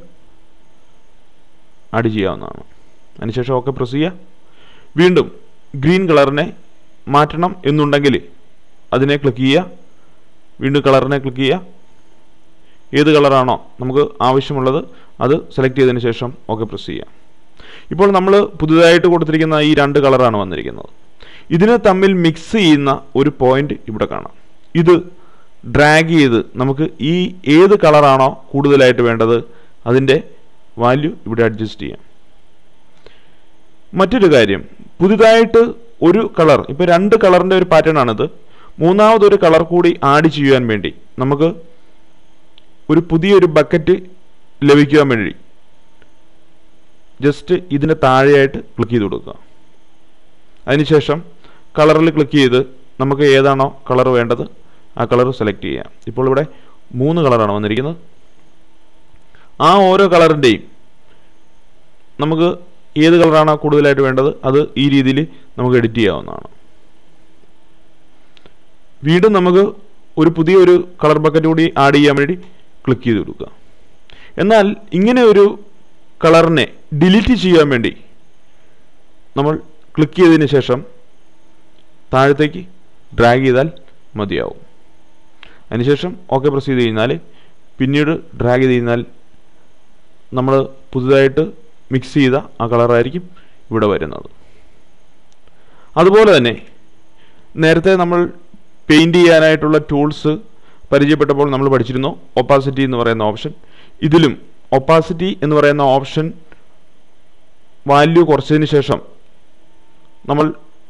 ആഡ് ചെയ്യാവുന്നതാണ് അതിനുശേഷം ഓക്കെ പ്രസ് ചെയ്യുക വീണ്ടും ഗ്രീൻ കളറിനെ മാറ്റണം എന്നുണ്ടെങ്കിൽ അതിനെ ക്ലിക്ക് ചെയ്യുക വീണ്ടും കളറിനെ ക്ലിക്ക് ചെയ്യുക ഏത് കളറാണോ നമുക്ക് ആവശ്യമുള്ളത് അത് സെലക്ട് ചെയ്തതിന് ശേഷം ഓക്കെ പ്രസ് ചെയ്യുക ഇപ്പോൾ നമ്മൾ പുതുതായിട്ട് കൊടുത്തിരിക്കുന്ന ഈ രണ്ട് കളറാണ് വന്നിരിക്കുന്നത് ഇതിനെ തമ്മിൽ മിക്സ് ചെയ്യുന്ന ഒരു പോയിന്റ് ഇവിടെ കാണാം ഇത് ഡ്രാഗ് ചെയ്ത് നമുക്ക് ഈ ഏത് കളറാണോ കൂടുതലായിട്ട് വേണ്ടത് അതിൻ്റെ വാല്യൂ ഇവിടെ അഡ്ജസ്റ്റ് ചെയ്യാം മറ്റൊരു കാര്യം പുതുതായിട്ട് ഒരു കളർ ഇപ്പോൾ രണ്ട് കളറിൻ്റെ ഒരു പാറ്റേൺ ആണിത് മൂന്നാമതൊരു കളർ കൂടി ആഡ് ചെയ്യാൻ വേണ്ടി നമുക്ക് ഒരു പുതിയൊരു ബക്കറ്റ് ലഭിക്കുവാൻ വേണ്ടി ജസ്റ്റ് ഇതിന് താഴെയായിട്ട് ക്ലിക്ക് ചെയ്ത് കൊടുക്കുക അതിനുശേഷം കളറിൽ ക്ലിക്ക് ചെയ്ത് നമുക്ക് ഏതാണോ കളർ വേണ്ടത് ആ കളർ സെലക്ട് ചെയ്യാം ഇപ്പോൾ ഇവിടെ മൂന്ന് കളറാണ് വന്നിരിക്കുന്നത് ആ ഓരോ കളറിൻ്റെയും നമുക്ക് ഏത് കളറാണോ കൂടുതലായിട്ട് വേണ്ടത് അത് ഈ രീതിയിൽ നമുക്ക് എഡിറ്റ് ചെയ്യാവുന്നതാണ് വീണ്ടും നമുക്ക് ഒരു പുതിയൊരു കളർ ബക്കറ്റ് കൂടി ആഡ് ചെയ്യാൻ വേണ്ടി ക്ലിക്ക് ചെയ്ത് കൊടുക്കുക എന്നാൽ ഇങ്ങനെ ഒരു കളറിനെ ഡിലീറ്റ് ചെയ്യാൻ വേണ്ടി നമ്മൾ ക്ലിക്ക് ചെയ്തതിന് ശേഷം താഴത്തേക്ക് ഡ്രാഗ് ചെയ്താൽ മതിയാവും അതിനുശേഷം ഓക്കെ പ്രസ് ചെയ്ത് കഴിഞ്ഞാൽ പിന്നീട് ഡ്രാഗ് ചെയ്ത് കഴിഞ്ഞാൽ നമ്മൾ പുതുതായിട്ട് മിക്സ് ചെയ്ത ആ കളറായിരിക്കും ഇവിടെ വരുന്നത് അതുപോലെ തന്നെ നേരത്തെ നമ്മൾ പെയിൻറ് ചെയ്യാനായിട്ടുള്ള ടൂൾസ് പരിചയപ്പെട്ടപ്പോൾ നമ്മൾ പഠിച്ചിരുന്നു ഒപ്പാസിറ്റി എന്ന് പറയുന്ന ഓപ്ഷൻ ഇതിലും ഒപ്പാസിറ്റി എന്ന് പറയുന്ന ഓപ്ഷൻ വാല്യൂ കുറച്ചതിന് ശേഷം നമ്മൾ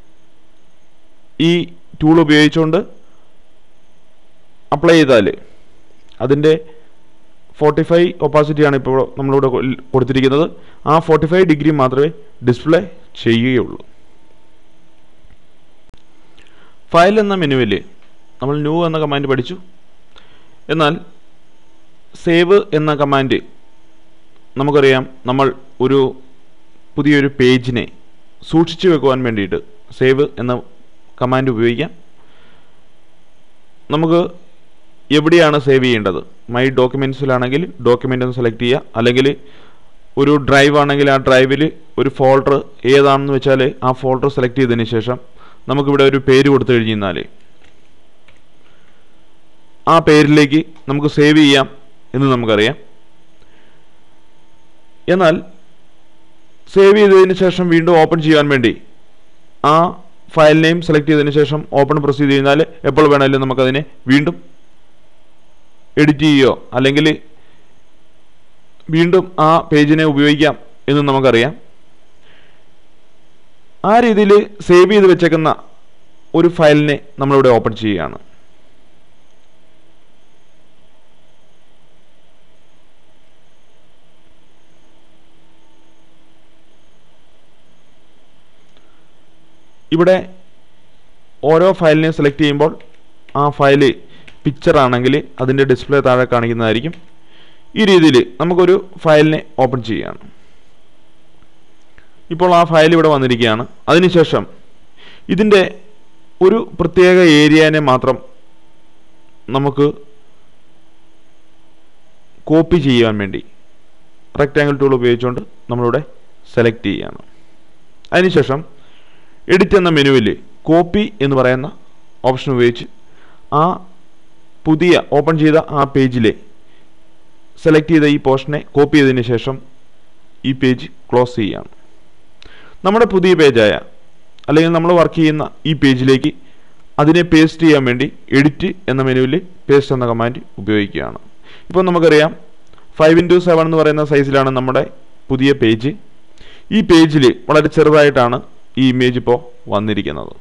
ഈ ടൂൾ ഉപയോഗിച്ചുകൊണ്ട് അപ്ലൈ ചെയ്താൽ അതിൻ്റെ ഫോർട്ടി ഫൈവ് ഒപ്പാസിറ്റിയാണ് ഇപ്പോൾ നമ്മളിവിടെ കൊ- കൊടുത്തിരിക്കുന്നത് ആ ഫോർട്ടി ഫൈവ് ഡിഗ്രി മാത്രമേ ഡിസ്പ്ലേ ചെയ്യുകയുള്ളൂ ഫയൽ എന്ന മെനുവിൽ നമ്മൾ ന്യൂ എന്ന കമാൻഡ് പഠിച്ചു എന്നാൽ സേവ് എന്ന കമാൻഡ് നമുക്കറിയാം നമ്മൾ ഒരു പുതിയൊരു പേജിനെ സൂക്ഷിച്ചു വെക്കുവാൻ വേണ്ടിയിട്ട് സേവ് എന്ന കമാൻഡ് ഉപയോഗിക്കാം നമുക്ക് എവിടെയാണ് സേവ് ചെയ്യേണ്ടത് മൈ ഡോക്യുമെൻറ്റ്സിലാണെങ്കിൽ ഡോക്യുമെൻ്റ് ഒന്ന് സെലക്ട് ചെയ്യുക അല്ലെങ്കിൽ ഒരു ഡ്രൈവ് ആണെങ്കിൽ ആ ഡ്രൈവിൽ ഒരു ഫോൾഡർ ഏതാണെന്ന് വെച്ചാൽ ആ ഫോൾഡർ സെലക്ട് ചെയ്തതിന് ശേഷം നമുക്കിവിടെ ഒരു പേര് കൊടുത്തു കഴിഞ്ഞാൽ ആ പേരിലേക്ക് നമുക്ക് സേവ് ചെയ്യാം എന്ന് നമുക്കറിയാം എന്നാൽ സേവ് ചെയ്തതിന് ശേഷം വീണ്ടും ഓപ്പൺ ചെയ്യാൻ വേണ്ടി ആ ഫയൽ നെയിം സെലക്ട് ചെയ്തതിന് ശേഷം ഓപ്പൺ പ്രസ് ചെയ്ത് കഴിഞ്ഞാൽ എപ്പോൾ വേണമെങ്കിലും നമുക്കതിനെ വീണ്ടും എഡിറ്റ് ചെയ്യുകയോ അല്ലെങ്കിൽ വീണ്ടും ആ പേജിനെ ഉപയോഗിക്കാം എന്ന് നമുക്കറിയാം ആ രീതിയിൽ സേവ് ചെയ്ത് വെച്ചേക്കുന്ന ഒരു ഫയലിനെ നമ്മളിവിടെ ഓപ്പൺ ചെയ്യുകയാണ് ഇവിടെ ഓരോ ഫയലിനെയും സെലക്ട് ചെയ്യുമ്പോൾ ആ ഫയൽ പിക്ചർ ആണെങ്കിൽ അതിൻ്റെ ഡിസ്പ്ലേ താഴെ കാണിക്കുന്നതായിരിക്കും ഈ രീതിയിൽ നമുക്കൊരു ഫയലിനെ ഓപ്പൺ ചെയ്യാണ് ഇപ്പോൾ ആ ഫയൽ ഇവിടെ വന്നിരിക്കുകയാണ് അതിനുശേഷം ഇതിൻ്റെ ഒരു പ്രത്യേക ഏരിയനെ മാത്രം നമുക്ക് കോപ്പി ചെയ്യാൻ വേണ്ടി റെക്റ്റാങ്കിൾ ടൂൾ ഉപയോഗിച്ചുകൊണ്ട് നമ്മളിവിടെ സെലക്ട് ചെയ്യുകയാണ് അതിനുശേഷം എഡിറ്റ് എന്ന മെനുവിൽ കോപ്പി എന്ന് പറയുന്ന ഓപ്ഷൻ ഉപയോഗിച്ച് ആ പുതിയ ഓപ്പൺ ചെയ്ത ആ പേജിലെ സെലക്ട് ചെയ്ത ഈ പോർഷനെ കോപ്പി ചെയ്തതിന് ശേഷം ഈ പേജ് ക്ലോസ് ചെയ്യുകയാണ് നമ്മുടെ പുതിയ പേജായ അല്ലെങ്കിൽ നമ്മൾ വർക്ക് ചെയ്യുന്ന ഈ പേജിലേക്ക് അതിനെ പേസ്റ്റ് ചെയ്യാൻ വേണ്ടി എഡിറ്റ് എന്ന മെനുവിൽ പേസ്റ്റ് എന്ന കമാൻഡ് ഉപയോഗിക്കുകയാണ് ഇപ്പോൾ നമുക്കറിയാം ഫൈവ് ഇൻറ്റു സെവൻ എന്ന് പറയുന്ന സൈസിലാണ് നമ്മുടെ പുതിയ പേജ് ഈ പേജിൽ വളരെ ചെറുതായിട്ടാണ് ഈ ഇമേജ് ഇപ്പോൾ വന്നിരിക്കുന്നത്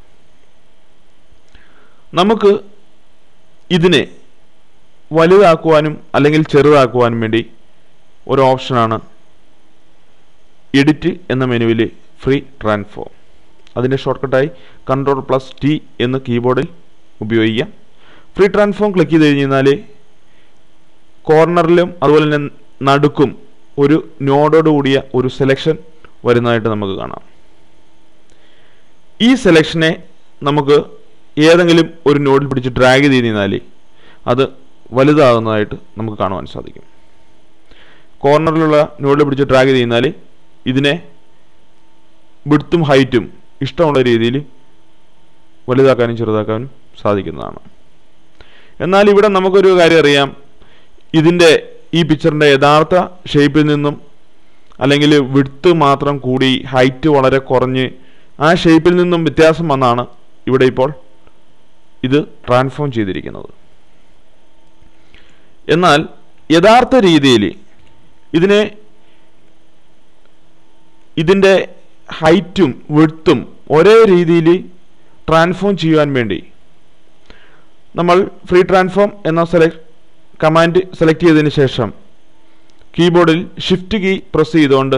നമുക്ക് ഇതിനെ വലുതാക്കുവാനും അല്ലെങ്കിൽ ചെറുതാക്കുവാനും വേണ്ടി ഒരു ഓപ്ഷനാണ് എഡിറ്റ് എന്ന മെനുവിൽ ഫ്രീ ട്രാൻസ്ഫോം അതിൻ്റെ ഷോർട്ട്കട്ടായി കൺട്രോൾ പ്ലസ് ടി എന്ന് കീബോർഡിൽ ഉപയോഗിക്കാം ഫ്രീ ട്രാൻസ്ഫോം ക്ലിക്ക് ചെയ്ത് കഴിഞ്ഞാൽ കോർണറിലും അതുപോലെ തന്നെ നടുക്കും ഒരു നോഡോട് കൂടിയ ഒരു സെലക്ഷൻ വരുന്നതായിട്ട് നമുക്ക് കാണാം ഈ സെലക്ഷനെ നമുക്ക് ഏതെങ്കിലും ഒരു നോഡിൽ പിടിച്ച് ഡ്രാഗ് ചെയ്ത് കഴിഞ്ഞാൽ അത് വലുതാകുന്നതായിട്ട് നമുക്ക് കാണുവാൻ സാധിക്കും കോർണറിലുള്ള നോഡിൽ പിടിച്ച് ഡ്രാഗ് ചെയ്ത് കഴിഞ്ഞാൽ ഇതിനെ വിടുത്തും ഹൈറ്റും ഇഷ്ടമുള്ള രീതിയിൽ വലുതാക്കാനും ചെറുതാക്കാനും സാധിക്കുന്നതാണ് എന്നാൽ ഇവിടെ നമുക്കൊരു കാര്യം അറിയാം ഇതിൻ്റെ ഈ പിക്ചറിൻ്റെ യഥാർത്ഥ ഷേപ്പിൽ നിന്നും അല്ലെങ്കിൽ വിടുത്ത് മാത്രം കൂടി ഹൈറ്റ് വളരെ കുറഞ്ഞ് ആ ഷേപ്പിൽ നിന്നും വ്യത്യാസം വന്നാണ് ഇവിടെ ഇപ്പോൾ ഇത് ട്രാൻസ്ഫോം ചെയ്തിരിക്കുന്നത് എന്നാൽ യഥാർത്ഥ രീതിയിൽ ഇതിനെ ഇതിൻ്റെ ഹൈറ്റും വിടുത്തും ഒരേ രീതിയിൽ ട്രാൻസ്ഫോം ചെയ്യുവാൻ വേണ്ടി നമ്മൾ ഫ്രീ ട്രാൻസ്ഫോം എന്ന സെലക്ട് കമാൻഡ് സെലക്ട് ചെയ്തതിന് ശേഷം കീബോർഡിൽ ഷിഫ്റ്റ് കീ പ്രസ് ചെയ്തുകൊണ്ട്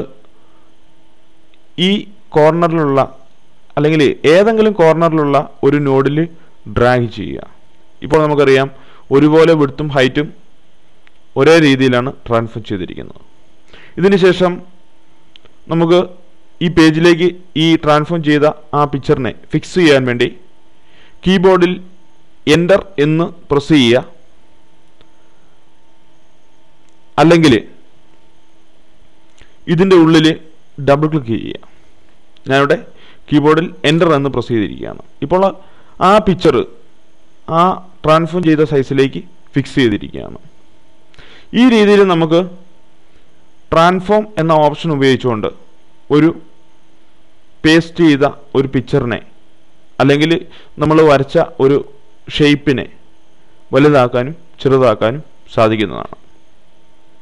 ഈ കോർണറിലുള്ള അല്ലെങ്കിൽ ഏതെങ്കിലും കോർണറിലുള്ള ഒരു നോഡിൽ ഡ്രാഗ് ചെയ്യുക ഇപ്പോൾ നമുക്കറിയാം ഒരുപോലെ വിടുത്തും ഹൈറ്റും ഒരേ രീതിയിലാണ് ട്രാൻസ്ഫർ ചെയ്തിരിക്കുന്നത് ഇതിന് ശേഷം നമുക്ക് ഈ പേജിലേക്ക് ഈ ട്രാൻസ്ഫോം ചെയ്ത ആ പിക്ചറിനെ ഫിക്സ് ചെയ്യാൻ വേണ്ടി കീബോർഡിൽ എൻ്റർ എന്ന് പ്രസ് ചെയ്യുക അല്ലെങ്കിൽ ഇതിൻ്റെ ഉള്ളിൽ ഡബിൾ ക്ലിക്ക് ചെയ്യുക ഞാനിവിടെ കീബോർഡിൽ എൻ്റർ എന്ന് പ്രസ് ചെയ്തിരിക്കുകയാണ് ഇപ്പോൾ ആ പിക്ചർ ആ ട്രാൻസ്ഫോം ചെയ്ത സൈസിലേക്ക് ഫിക്സ് ചെയ്തിരിക്കുകയാണ് ഈ രീതിയിൽ നമുക്ക് ട്രാൻസ്ഫോം എന്ന ഓപ്ഷൻ ഉപയോഗിച്ചുകൊണ്ട് ഒരു പേസ്റ്റ് ചെയ്ത ഒരു പിക്ചറിനെ അല്ലെങ്കിൽ നമ്മൾ വരച്ച ഒരു ഷേപ്പിനെ വലുതാക്കാനും ചെറുതാക്കാനും സാധിക്കുന്നതാണ്